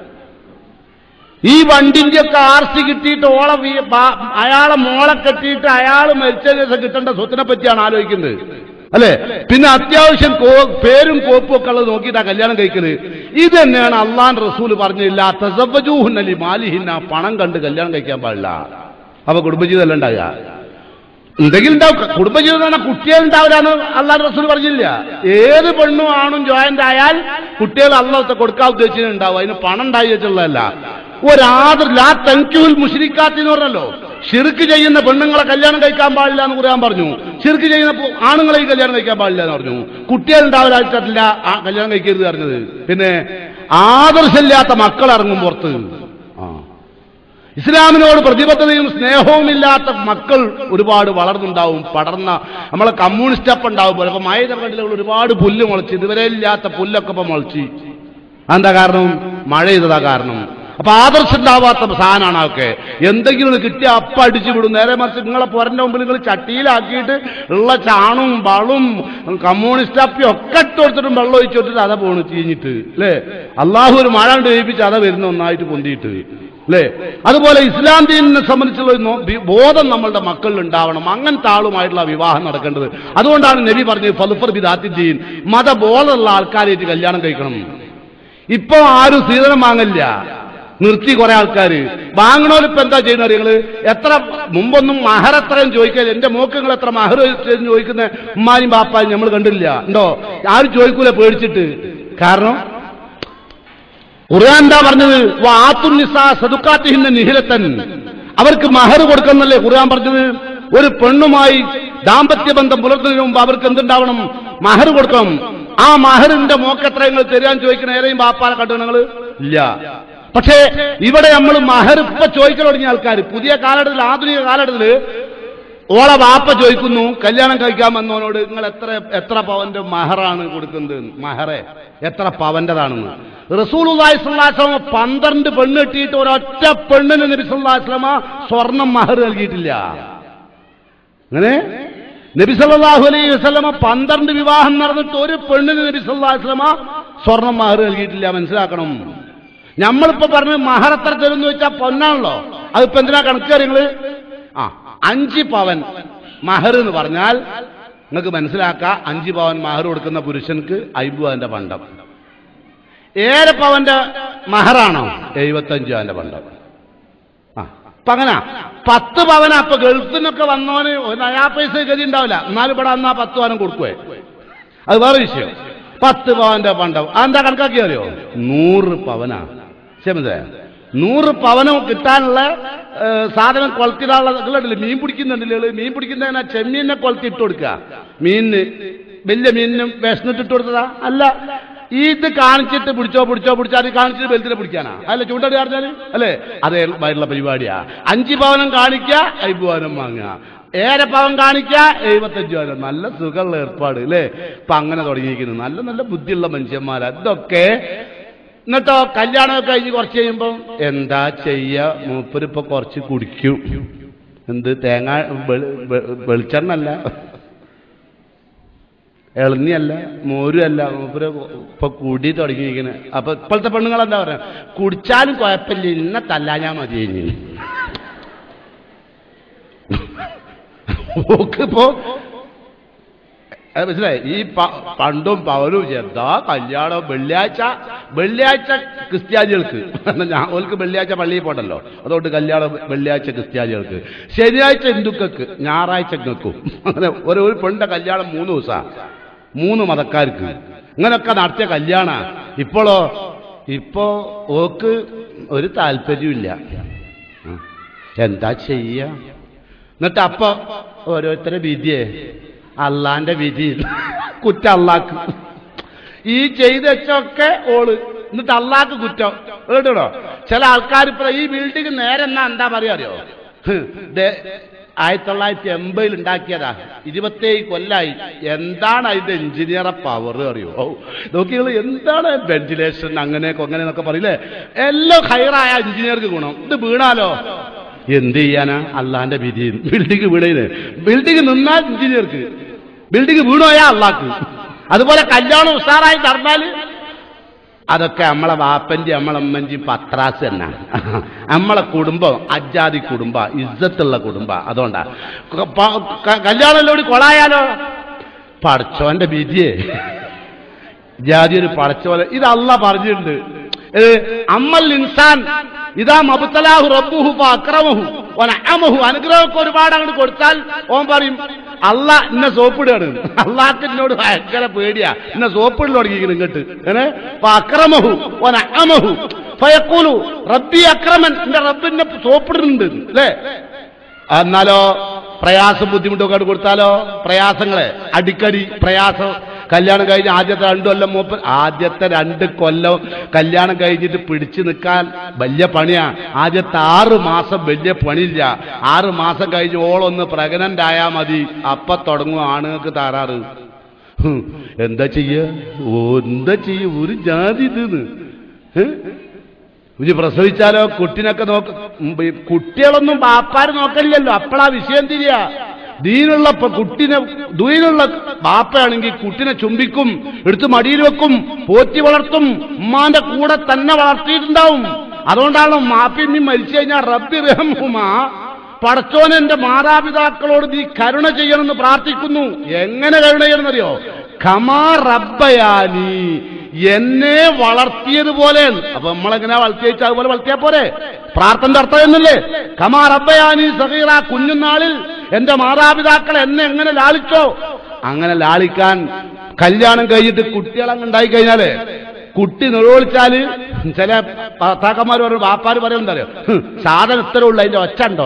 ഈ വണ്ടിന്റെ ഒക്കെ ആർ സി കിട്ടിയിട്ട് ഓളെ വീ- ബാ- അയാളെ മോളെ കെട്ടിയിട്ട് അയാൾ മരിച്ചതിന് ശേഷം കിട്ടേണ്ട സ്വത്തിനെ പറ്റിയാണ് ആലോചിക്കുന്നത് അല്ലെ പിന്നെ അത്യാവശ്യം കോ- പേരും കോപ്പും ഒക്കെ ഉള്ളത് നോക്കിയിട്ടാ കല്യാണം കഴിക്കുന്നത് ഇത് തന്നെയാണ് അള്ളാൻ റസൂൽ പറഞ്ഞില്ല തസവജൂഹുന്നലി മാലിഹിന്ന പണം കണ്ട് കല്യാണം കഴിക്കാൻ പാടില്ല അപ്പൊ കുടുംബജീവിതം അല്ല ഉണ്ടാകുക എന്തെങ്കിലും ഉണ്ടാവും കുടുംബജീവിതം എന്ന് പറഞ്ഞാൽ കുട്ടികൾ ഉണ്ടാവില്ലാന്ന് അള്ളാഹ് റസൂൽ പറഞ്ഞില്ല ഏത് പെണ്ണും ആണും ജോയിന്റ് ആയാൽ കുട്ടികൾ അള്ളാഹത്തെ കൊടുക്കാൻ ഉദ്ദേശിച്ചിട്ടുണ്ടാവും അതിന് പണം ഉണ്ടായി വെച്ചുള്ളതല്ല ഒരാദർ ലാ തൻക്യൂൽ മുഷിരിക്കാത്തി എന്ന് പറഞ്ഞല്ലോ ഷിർക്ക് ചെയ്യുന്ന പെണ്ണുങ്ങളെ കല്യാണം കഴിക്കാൻ പാടില്ല എന്ന് പറയാൻ പറഞ്ഞു ഷിർക്ക് ചെയ്യുന്ന പു- ആണുങ്ങളെ ഈ കല്യാണം കഴിക്കാൻ പാടില്ല എന്ന് പറഞ്ഞു കുട്ടികൾ ഉണ്ടാവില്ല ആ കല്യാണം കഴിക്കരുത് പറഞ്ഞത് പിന്നെ ആദർശമില്ലാത്ത മക്കൾ ഇറങ്ങും പുറത്ത് ആ ഇസ്ലാമിനോട് പ്രതിബദ്ധതയും സ്നേഹവും ഇല്ലാത്ത മക്കൾ ഒരുപാട് വളർന്നുണ്ടാവും പടർന്ന നമ്മളെ കമ്മ്യൂണിസ്റ്റ് അപ്പം ഉണ്ടാവും പോലെ അപ്പൊ മഴ കണ്ടില്ല ഒരുപാട് പുല്ല് മുളച്ച് ഇതുവരെ ഇല്ലാത്ത പുല്ലൊക്കെ ഇപ്പൊ മുളച്ച് എന്താ കാരണം മഴ ചെയ്തതാ കാരണം അപ്പൊ ആദർശം ഉണ്ടാവാത്ത സാധനമാണ് അതൊക്കെ എന്തെങ്കിലും ഒന്ന് കിട്ടിയ അപ്പ അടിച്ചു വിടും നേരെ മറിച്ച് നിങ്ങളെ പുറന്റെ മുമ്പിൽ നിങ്ങൾ ചട്ടിയിലാക്കിയിട്ട് ഉള്ള ചാണും വളവും കമ്മ്യൂണിസ്റ്റ് അപ്പിയും ഒക്കെ ഇട്ട് കൊടുത്തിട്ടും വെള്ളം ഒഴിച്ചു കൊടുത്തിട്ട് അത പോണ് ചീഞ്ഞിട്ട് അല്ലേ അള്ളാഹു ഒരു മഴ കൊണ്ട് ഏൽപ്പിച്ച് അത വരുന്ന ഒന്നായിട്ട് പൊന്തിയിട്ട് അല്ലേ അതുപോലെ ഇസ്ലാം ദീനിനെ സംബന്ധിച്ചുള്ള ഒരു നോ- ബി- ബോധം നമ്മളുടെ മക്കളിൽ ഉണ്ടാവണം അങ്ങനത്തെ ആളുമായിട്ടുള്ള വിവാഹം നടക്കേണ്ടത് അതുകൊണ്ടാണ് നബി പറഞ്ഞത് ഫലുഫർ ബിദാത്തിദ്ദീൻ മതബോധമുള്ള ആൾക്കാരായിട്ട് കല്യാണം കഴിക്കണം ഇപ്പൊ ആരും സീതനം വാങ്ങില്ല നിർത്തി കുറെ ആൾക്കാർ വാങ്ങണോര് ഇപ്പൊ എന്താ ചെയ്യുന്നത് നിങ്ങള് എത്ര മുമ്പൊന്നും മഹർ എത്രയും ചോദിക്കല് എന്റെ മോക്ക് നിങ്ങൾ എത്ര മഹർ ചോദിക്കുന്ന ഉമ്മാനും ബാപ്പായും നമ്മൾ കണ്ടില്ല ഉണ്ടോ ആരും ചോദിക്കൂല പേടിച്ചിട്ട് കാരണം ഖുർആൻ എന്താ പറഞ്ഞത് വാത്തുൻ നിസാ സദുക്കാത്തിഹിന്ന നിഹിലത്തൻ അവർക്ക് മഹർ കൊടുക്കുന്നല്ലേ ഖുർആൻ പറഞ്ഞത് ഒരു പെണ്ണുമായി ദാമ്പത്യ ബന്ധം പുലർത്തുന്നതിന് മുമ്പ് അവർക്ക് എന്തുണ്ടാവണം മഹർ കൊടുക്കണം ആ മഹറിന്റെ മോക്ക് എത്ര നിങ്ങൾ തരാൻ ചോദിക്കുന്ന ഏറെയും ബാപ്പാനെ കണ്ടു നിങ്ങൾ ഇല്ല പക്ഷേ ഇവിടെ നമ്മൾ മഹർ ഇപ്പൊ ചോദിക്കാൻ തുടങ്ങിയ ആൾക്കാർ പുതിയ കാലഘട്ടത്തിൽ ആധുനിക കാലഘട്ടത്തിൽ ഓളെ വാപ്പ ചോദിക്കുന്നു കല്യാണം കഴിക്കാൻ വന്നവനോട് നിങ്ങൾ എത്ര എത്ര പവന്റെ മഹറാണ് കൊടുക്കുന്നത് മഹറെ എത്ര പവന്റേതാണെന്ന് റസൂലുള്ളാഹി സ്വല്ലല്ലാഹു അലൈഹി വസല്ലം പന്ത്രണ്ട് പെണ്ണ് കെട്ടിയിട്ട് ഒരൊറ്റ പെണ്ണിന് നബി സല്ലല്ലാഹു അലൈഹി വസല്ലമ സ്വർണം മഹർ നൽകിയിട്ടില്ല അങ്ങനെ നബി സല്ലല്ലാഹു അലൈഹി വസല്ലമ പന്ത്രണ്ട് വിവാഹം നടന്നിട്ട് ഒരു പെണ്ണിന് നബി സല്ലല്ലാഹു അലൈഹി വസല്ലമ സ്വർണം മഹർ നൽകിയിട്ടില്ല മനസ്സിലാക്കണം നമ്മളിപ്പോ പറഞ്ഞ് മഹർ എത്ര തരുമെന്ന് വെച്ചാൽ പൊന്നാണല്ലോ അതിപ്പോ എന്തിനാ കണക്ക് കാര്യങ്ങള് ആ അഞ്ച് പവൻ മഹർ എന്ന് പറഞ്ഞാൽ നിങ്ങൾക്ക് മനസ്സിലാക്കാം അഞ്ച് പവൻ മഹർ കൊടുക്കുന്ന പുരുഷൻക്ക് അയ്പു അതിന്റെ പണ്ടം ഏഴ് പവന്റെ മഹറാണോ എഴുപത്തഞ്ച് അതിന്റെ പണ്ടം ആ അപ്പൊ അങ്ങനെ പത്ത് പവന അപ്പൊ ഗൾഫിൽ നിന്നൊക്കെ വന്നവന് ഒരു നയാ പൈസ ഗതി ഉണ്ടാവില്ല എന്നാലും ഇവിടെ അന്നാ പത്ത് പവനം കൊടുക്കുവേ അത് വേറെ വിഷയം പത്ത് പവന്റെ പണ്ടം അതെന്താ കണക്കാക്കിയാലോ നൂറ് പവനാ ശരി നൂറ് പവനം കിട്ടാനുള്ള ഏ, സാധനം കൊളത്തിടാനുള്ള നിങ്ങളില്ലേ മീൻ പിടിക്കുന്നുണ്ടല്ലേ മീൻ പിടിക്കുന്നതിനാ ചെമ്മീനെ കൊളത്തി ഇട്ട് കൊടുക്കുക മീനിന് വലിയ മീനിനും വിശന്നിട്ട് ഇട്ട് കൊടുത്തതാ അല്ല ഇത് കാണിച്ചിട്ട് പിടിച്ചോ പിടിച്ചോ പിടിച്ചോ അത് കാണിച്ചിട്ട് ബെൽത്തിനെ പിടിക്കാനാ അല്ല ചൂണ്ടടി പറഞ്ഞാല് അല്ലേ അതേമായിട്ടുള്ള പരിപാടിയാ അഞ്ച് പവനം കാണിക്കുക അയ്പ് പവനം വാങ്ങുക ഏറെ പവൻ കാണിക്കുക എഴുപത്തഞ്ച് പവനം നല്ല സുഖമുള്ള ഏർപ്പാട് അല്ലേ ഇപ്പൊ അങ്ങനെ തുടങ്ങിയിരിക്കുന്നു നല്ല നല്ല ബുദ്ധിയുള്ള മനുഷ്യന്മാരാ ഇതൊക്കെ എന്നിട്ടോ കല്യാണമൊക്കെ കഴിഞ്ഞ് കുറച്ച് കഴിയുമ്പോൾ എന്താ ചെയ്യ മൂപ്പരിപ്പൊ കുറച്ച് കുടിക്കും എന്ത് തേങ്ങ വെ- വെ- വെളിച്ചെണ്ണല്ല എളന്നിയല്ല മോരുമല്ല മൂപ്പര് ഇപ്പൊ കുടി തുടങ്ങിയിരിക്കണേ അപ്പൊ ഇപ്പോഴത്തെ പെണ്ണുങ്ങൾ എന്താ പറയാ കുടിച്ചാലും കുഴപ്പമില്ല ഇന്ന തല്ലാഞ്ഞാ മതി ഇനി ഓക്കിപ്പോ അത് മനസ്സിലായി ഈ പ- പണ്ടും പവനും എന്താ കല്യാണം വെള്ളിയാഴ്ച വെള്ളിയാഴ്ച ക്രിസ്ത്യാനികൾക്ക് എന്നാ ഞാൻ ഓൽക്ക് വെള്ളിയാഴ്ച പള്ളിയിൽ പോണ്ടല്ലോ അതുകൊണ്ട് കല്യാണം വെള്ളിയാഴ്ച ക്രിസ്ത്യാനികൾക്ക് ശനിയാഴ്ച ഹിന്ദുക്കൾക്ക് ഞായറാഴ്ച നിൽക്കും അങ്ങനെ ഒരു ഒരു പെണ്ണിന്റെ കല്യാണം മൂന്ന് ദിവസമാണ് മൂന്ന് മതക്കാർക്ക് ഇങ്ങനൊക്കെ നടത്തിയ കല്യാണ ഇപ്പോഴോ ഇപ്പോ ഓക്ക് ഒരു താല്പര്യമില്ല ആ. എന്താ ചെയ്യ എന്നിട്ട് അപ്പൊ ഓരോരുത്തരെ വിധിയെ അള്ളാന്റെ വിധി കുറ്റം അള്ളാക്ക് ഈ ചെയ്ത് വെച്ചൊക്കെ ഓള് എന്നിട്ട് അള്ളാക്ക് കുറ്റം കേട്ടോ ചില ആൾക്കാർ ഇപ്പൊ ഈ ബിൽഡിംഗ് നേരെ എന്നാ എന്താ പറയാ അറിയോ ഹ്, ദേ, ആയിരത്തി തൊള്ളായിരത്തി എൺപതിൽ ഉണ്ടാക്കിയതാ ഇരുപത്തേഴ് കൊല്ലായി എന്താണ് അതിന്റെ എഞ്ചിനീയറെ പവർ അറിയോ ഓ നോക്കികൾ എന്താണ് വെന്റിലേഷൻ അങ്ങനെ അങ്ങനെ എന്നൊക്കെ പറയില്ലേ എല്ലാം ഹൈറായ എഞ്ചിനീയർക്ക് ഗുണം ഇത് വീണാലോ എന്ത് ചെയ്യാനാ അള്ളാന്റെ വിധി ബിൽഡിംഗ് വീണേന് ബിൽഡിംഗ് നിന്നാൽ എഞ്ചിനീയർക്ക് ബിൽഡിംഗ് വീണോയാ അള്ളാക്ക് അതുപോലെ കല്യാണം ഉഷാറായി നടന്നാൽ അതൊക്കെ നമ്മളെ വാപ്പന്റെ നമ്മളെ അമ്മന്റെ പത്രാസ് തന്നെയാണ് നമ്മളെ കുടുംബം അജാതി കുടുംബ ഇജ്ജത്തുള്ള കുടുംബ അതുകൊണ്ടാ ക- പ- ക- കല്യാണല്ലോടി കൊളായാലോ പടച്ചോന്റെ വിധിയെ ജാതി ഒരു പടച്ചോലെ ഇത് അല്ല പറഞ്ഞിട്ടുണ്ട് ഏ, അമ്മൽ ഇൻസാൻ ഇതാ മബുത്തലാഹു റബ്ബുഹു അക്രമഹു അമഹു അനുഗ്രഹമൊക്കെ ഒരുപാട് അങ്ങോട്ട് കൊടുത്താൽ ഓൻ പറയും അല്ല ഇന്നെ സോപ്പിടുകയാണ് അള്ളാഹ് എന്നോട് ഭയങ്കര പേടിയാ ഇന്നെ സോപ്പിടൽ തുടങ്ങിയിരിക്കുന്നു ഇങ്ങോട്ട് ഏനെ അക്രമഹു ഓൻ അമഹു ഫയക്കൂലു റബ്ബി അക്രമൻ എന്റെ റബ്ബിനെ സോപ്പിടുന്നുണ്ട് അല്ലേ എന്നാലോ പ്രയാസം ബുദ്ധിമുട്ടൊക്കെ അങ്ങട് കൊടുത്താലോ പ്രയാസങ്ങളെ അടിക്കടി പ്രയാസം കല്യാണം കഴിഞ്ഞ് ആദ്യത്തെ രണ്ടു കൊല്ലം മൂപ്പ ആദ്യത്തെ രണ്ട് കൊല്ലം കല്യാണം കഴിഞ്ഞിട്ട് പിടിച്ചു നിൽക്കാൻ വലിയ പണിയാ ആദ്യത്തെ ആറ് മാസം വലിയ പണിയില്ല ആറ് മാസം കഴിഞ്ഞ് ഓളൊന്ന് പ്രഗ്നന്റ് ആയാ മതി അപ്പൊ തുടങ്ങും ആണുങ്ങൾക്ക് താറാറ് ഹും, എന്താ ചെയ്യ ഓ എന്താ ചെയ്യ ഒരു ജാതി ഇതെന്ന് ഏഹ് ഇനി പ്രസവിച്ചാലോ കുട്ടിനൊക്കെ നോക്ക ഉം, ഈ കുട്ടികളൊന്നും ബാപ്പാര് നോക്കലില്ലല്ലോ അപ്പളാ വിഷയം തിരിയ ദീനുള്ള പ- കുട്ടിനെ ദൂയിലുള്ള ബാപ്പയാണെങ്കിൽ കുട്ടിനെ ചുംബിക്കും എടുത്ത് മടിയിൽ വെക്കും പോറ്റി വളർത്തും ഉമ്മാന്റെ കൂടെ തന്നെ വളർത്തിയിട്ടുണ്ടാവും അതുകൊണ്ടാണ് മാപ്പിമ്മി മരിച്ചു കഴിഞ്ഞാൽ റബ്ബി റഹ്മുമാ പടച്ചോൻ എന്റെ മാതാപിതാക്കളോട് നീ കരുണ ചെയ്യണമെന്ന് പ്രാർത്ഥിക്കുന്നു എങ്ങനെ കരുണ ചെയ്യണമെന്നറിയോ ഖമാ റബ്ബയാനി എന്നെ വളർത്തിയതുപോലെ അപ്പൊ നമ്മളെങ്ങനെ വളർത്തിയച്ചാൽ അതുപോലെ വളർത്തിയാ പോരെ പ്രാർത്ഥന്റെ അർത്ഥം എന്നല്ലേ ഖമാ റബ്ബയാനി സഹീറ കുഞ്ഞുനാളിൽ എന്റെ മാതാപിതാക്കൾ എന്നെ എങ്ങനെ ലാളിച്ചോ അങ്ങനെ ലാളിക്കാൻ കല്യാണം കഴിഞ്ഞിട്ട് കുട്ടികളങ്ങ് ഉണ്ടായി കഴിഞ്ഞാല് കുട്ടി നിറവിളിച്ചാല് ചില ഭർത്താക്കന്മാർ പറയും വാപ്പാര് പറയുന്നത് അറിയോ സാധനം ഇത്രേ ഉള്ളു അതിന്റെ ഒച്ച ഉണ്ടോ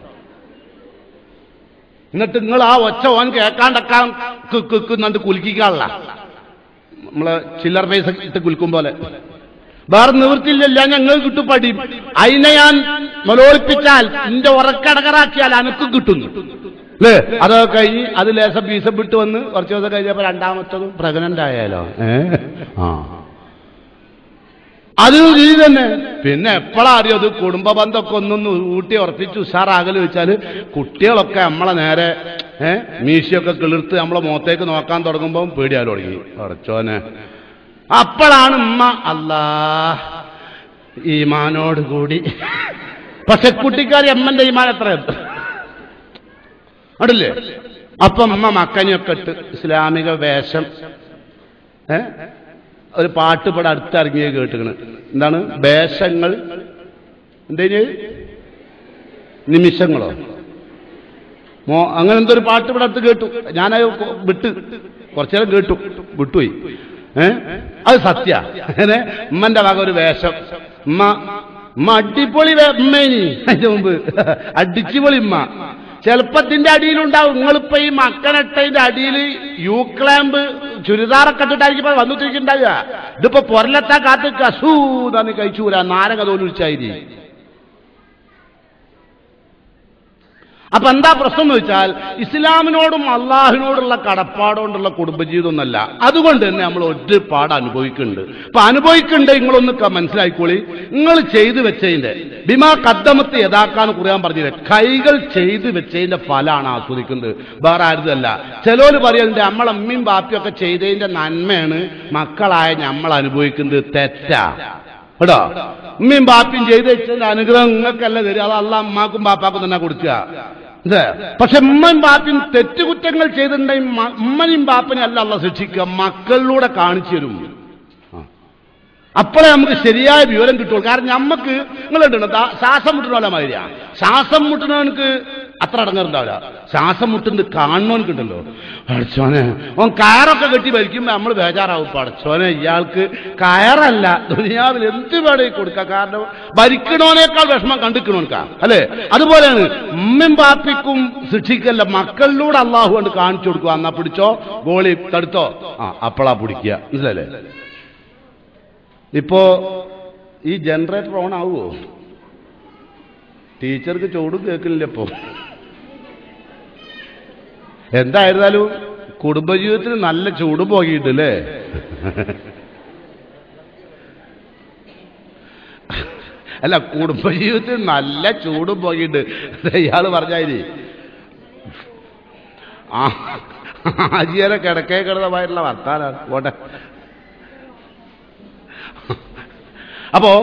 എന്നിട്ട് നിങ്ങൾ ആ ഒച്ച ഓൻ കേൾക്കാണ്ടക്കാൻ കുന്നുണ്ട് കുലുക്കിക്കാനുള്ള നമ്മളെ ചില്ലർ പൈസ ഇട്ട് കുലുക്കും പോലെ വേറെ നിവൃത്തിയില്ല ഞങ്ങൾ കിട്ടും പടി അതിനെ ഞാൻ മലോളിപ്പിച്ചാൽ നിന്റെ ഉറക്കടകറാക്കിയാൽ അനക്കും കിട്ടുന്നു അല്ലേ അതൊക്കെ കഴിഞ്ഞ് അത് ലേശം ബീസം വിട്ട് വന്ന് കുറച്ച് ദിവസം കഴിഞ്ഞപ്പോ രണ്ടാമത്തതും പ്രഗ്നന്റ് ആയാലോ ഏ ആ അത് രീതി തന്നെ പിന്നെ എപ്പോഴാ അറിയോ അത് കുടുംബ ബന്ധമൊക്കെ ഒന്നൊന്ന് ഊട്ടി ഉറപ്പിച്ച് ഉഷാറാകല് വെച്ചാല് കുട്ടികളൊക്കെ നമ്മളെ നേരെ ഏ മീശയൊക്കെ കിളിർത്ത് നമ്മളെ മുഖത്തേക്ക് നോക്കാൻ തുടങ്ങുമ്പോൾ പേടിയാൽ തുടങ്ങി ഉറച്ചോനെ അപ്പോഴാണ് ഉമ്മ അല്ലാ ഈമാനോട് കൂടി പക്ഷെ കുട്ടിക്കാരി അമ്മന്റെ ഈമാൻ എത്ര അടില്ലേ അപ്പം അമ്മ മക്കനെയൊക്കെ ഇട്ട് ഇസ്ലാമിക വേഷം ഏ ഒരു പാട്ട് ഇവിടെ അടുത്തിറങ്ങിയ കേട്ടുകണ് എന്താണ് വേഷങ്ങൾ എന്തേന് നിമിഷങ്ങളോ മോ അങ്ങനെ എന്തോ ഒരു പാട്ട് ഇവിടെ അടുത്ത് കേട്ടു ഞാനത് കൊ- വിട്ട് കുറച്ചു നേരം കേട്ടു വിട്ടുപോയി ഏ അത് സത്യ അങ്ങനെ ഉമ്മന്റെ വക ഒരു വേഷം ഉമ്മ ഉമ്മ അടിപൊളി വേ- ഉമ്മേനി അതിന്റെ മുമ്പ് അടിച്ചുപൊളി ഉമ്മ ചെലപ്പത്തിന്റെ അടിയിലുണ്ടാവും നിങ്ങളിപ്പോ ഈ മക്കനട്ടതിന്റെ അടിയിൽ യു ക്ലാമ്പ് ചുരിദാറൊക്കെ ഇട്ടിട്ടായിരിക്കും ഇപ്പൊ വന്നിട്ടിരിക്കുന്നുണ്ടാവുക ഇതിപ്പോ പൊരലെത്താ കാത്ത് കസൂതാന്ന് കഴിച്ചൂരാ നാരക തോന്നിച്ചായി അപ്പൊ എന്താ പ്രശ്നം എന്ന് വെച്ചാൽ ഇസ്ലാമിനോടും അള്ളാഹിനോടുള്ള കടപ്പാടുകൊണ്ടുള്ള കുടുംബജീവിതമൊന്നല്ല അതുകൊണ്ട് തന്നെ നമ്മൾ ഒരുപാട് അനുഭവിക്കുന്നുണ്ട് അപ്പൊ അനുഭവിക്കുന്നുണ്ട് നിങ്ങളൊന്ന് ക- മനസ്സിലാക്കിക്കോളി നിങ്ങൾ ചെയ്തു വെച്ചതിന്റെ ബിമാ കദ്ദമത്ത് യഥാക്കാന്ന് കുറിയാൻ പറഞ്ഞില്ലേ കൈകൾ ചെയ്തു വെച്ചതിന്റെ ഫലമാണ് ആസ്വദിക്കുന്നത് വേറെ ആരുതല്ല ചിലവര് പറയുന്നുണ്ട് നമ്മളെ അമ്മയും ബാപ്പിയും ഒക്കെ ചെയ്തതിന്റെ നന്മയാണ് മക്കളായ നമ്മൾ അനുഭവിക്കുന്നത് തെറ്റാ കേട്ടോ ഉമ്മയും ബാപ്പയും ചെയ്ത് വെച്ചതിന്റെ അനുഗ്രഹം നിങ്ങൾക്കല്ല തരിക അത് അല്ല അമ്മാക്കും ബാപ്പാക്കും തന്നെ കൊടുക്കുക ഇത് പക്ഷെ ഉമ്മയും ബാപ്പയും തെറ്റുകുറ്റങ്ങൾ ചെയ്തിട്ടുണ്ടെങ്കിൽ മ- ഉമ്മനെയും ബാപ്പനെയും അല്ല അല്ല ശിക്ഷിക്കുക മക്കളിലൂടെ കാണിച്ചു തരും ആ. അപ്പോഴേ നമുക്ക് ശരിയായ വിവരം കിട്ടുള്ളൂ കാരണം നമുക്ക് നിങ്ങൾ ശ്വാസം മുട്ടുന്ന മാതിരിയാ ശ്വാസം മുട്ടുന്നവനക്ക് അത്ര അടങ്ങറുണ്ടാവില്ല ശ്വാസം മുട്ടുന്നത് കാണുന്നവനക്കുണ്ടല്ലോ അടച്ചോനെ ഓൻ കയറൊക്കെ കെട്ടി വലിക്കുമ്പോ നമ്മൾ ബേജാറാവും പടച്ചോനെ ഇയാൾക്ക് കയറല്ല ദുനിയാവിൽ എന്ത് വേണേ കൊടുക്കാം കാരണം ഭരിക്കണോനേക്കാൾ വിഷമം കണ്ടിക്കണോൻക്കാ അല്ലേ അതുപോലെയാണ് ഉമ്മയും പാപ്പിക്കും ശിക്ഷിക്കല്ല മക്കളിലൂടെ അള്ളാഹു കൊണ്ട് കാണിച്ചു കൊടുക്കുക എന്നാ പിടിച്ചോ ഗോളി തടുത്തോ ആ അപ്പളാ പിടിക്കുക മനസ്സിലല്ലേ ഇപ്പോ ഈ ജനറേറ്റർ ഓൺ ആവുമോ ടീച്ചർക്ക് ചൂടും കേൾക്കുന്നില്ല ഇപ്പോ എന്തായിരുന്നാലും കുടുംബജീവിതത്തിന് നല്ല ചൂട് പോകിയിട്ടല്ലേ അല്ല കുടുംബജീവിതത്തിൽ നല്ല ചൂടും പോയിട്ട് ഇയാള് പറഞ്ഞാല് ആ ആജിയരെ കിടക്കേ കിടന്നമായിട്ടുള്ള വർത്താനാണ് പോട്ടെ അപ്പോ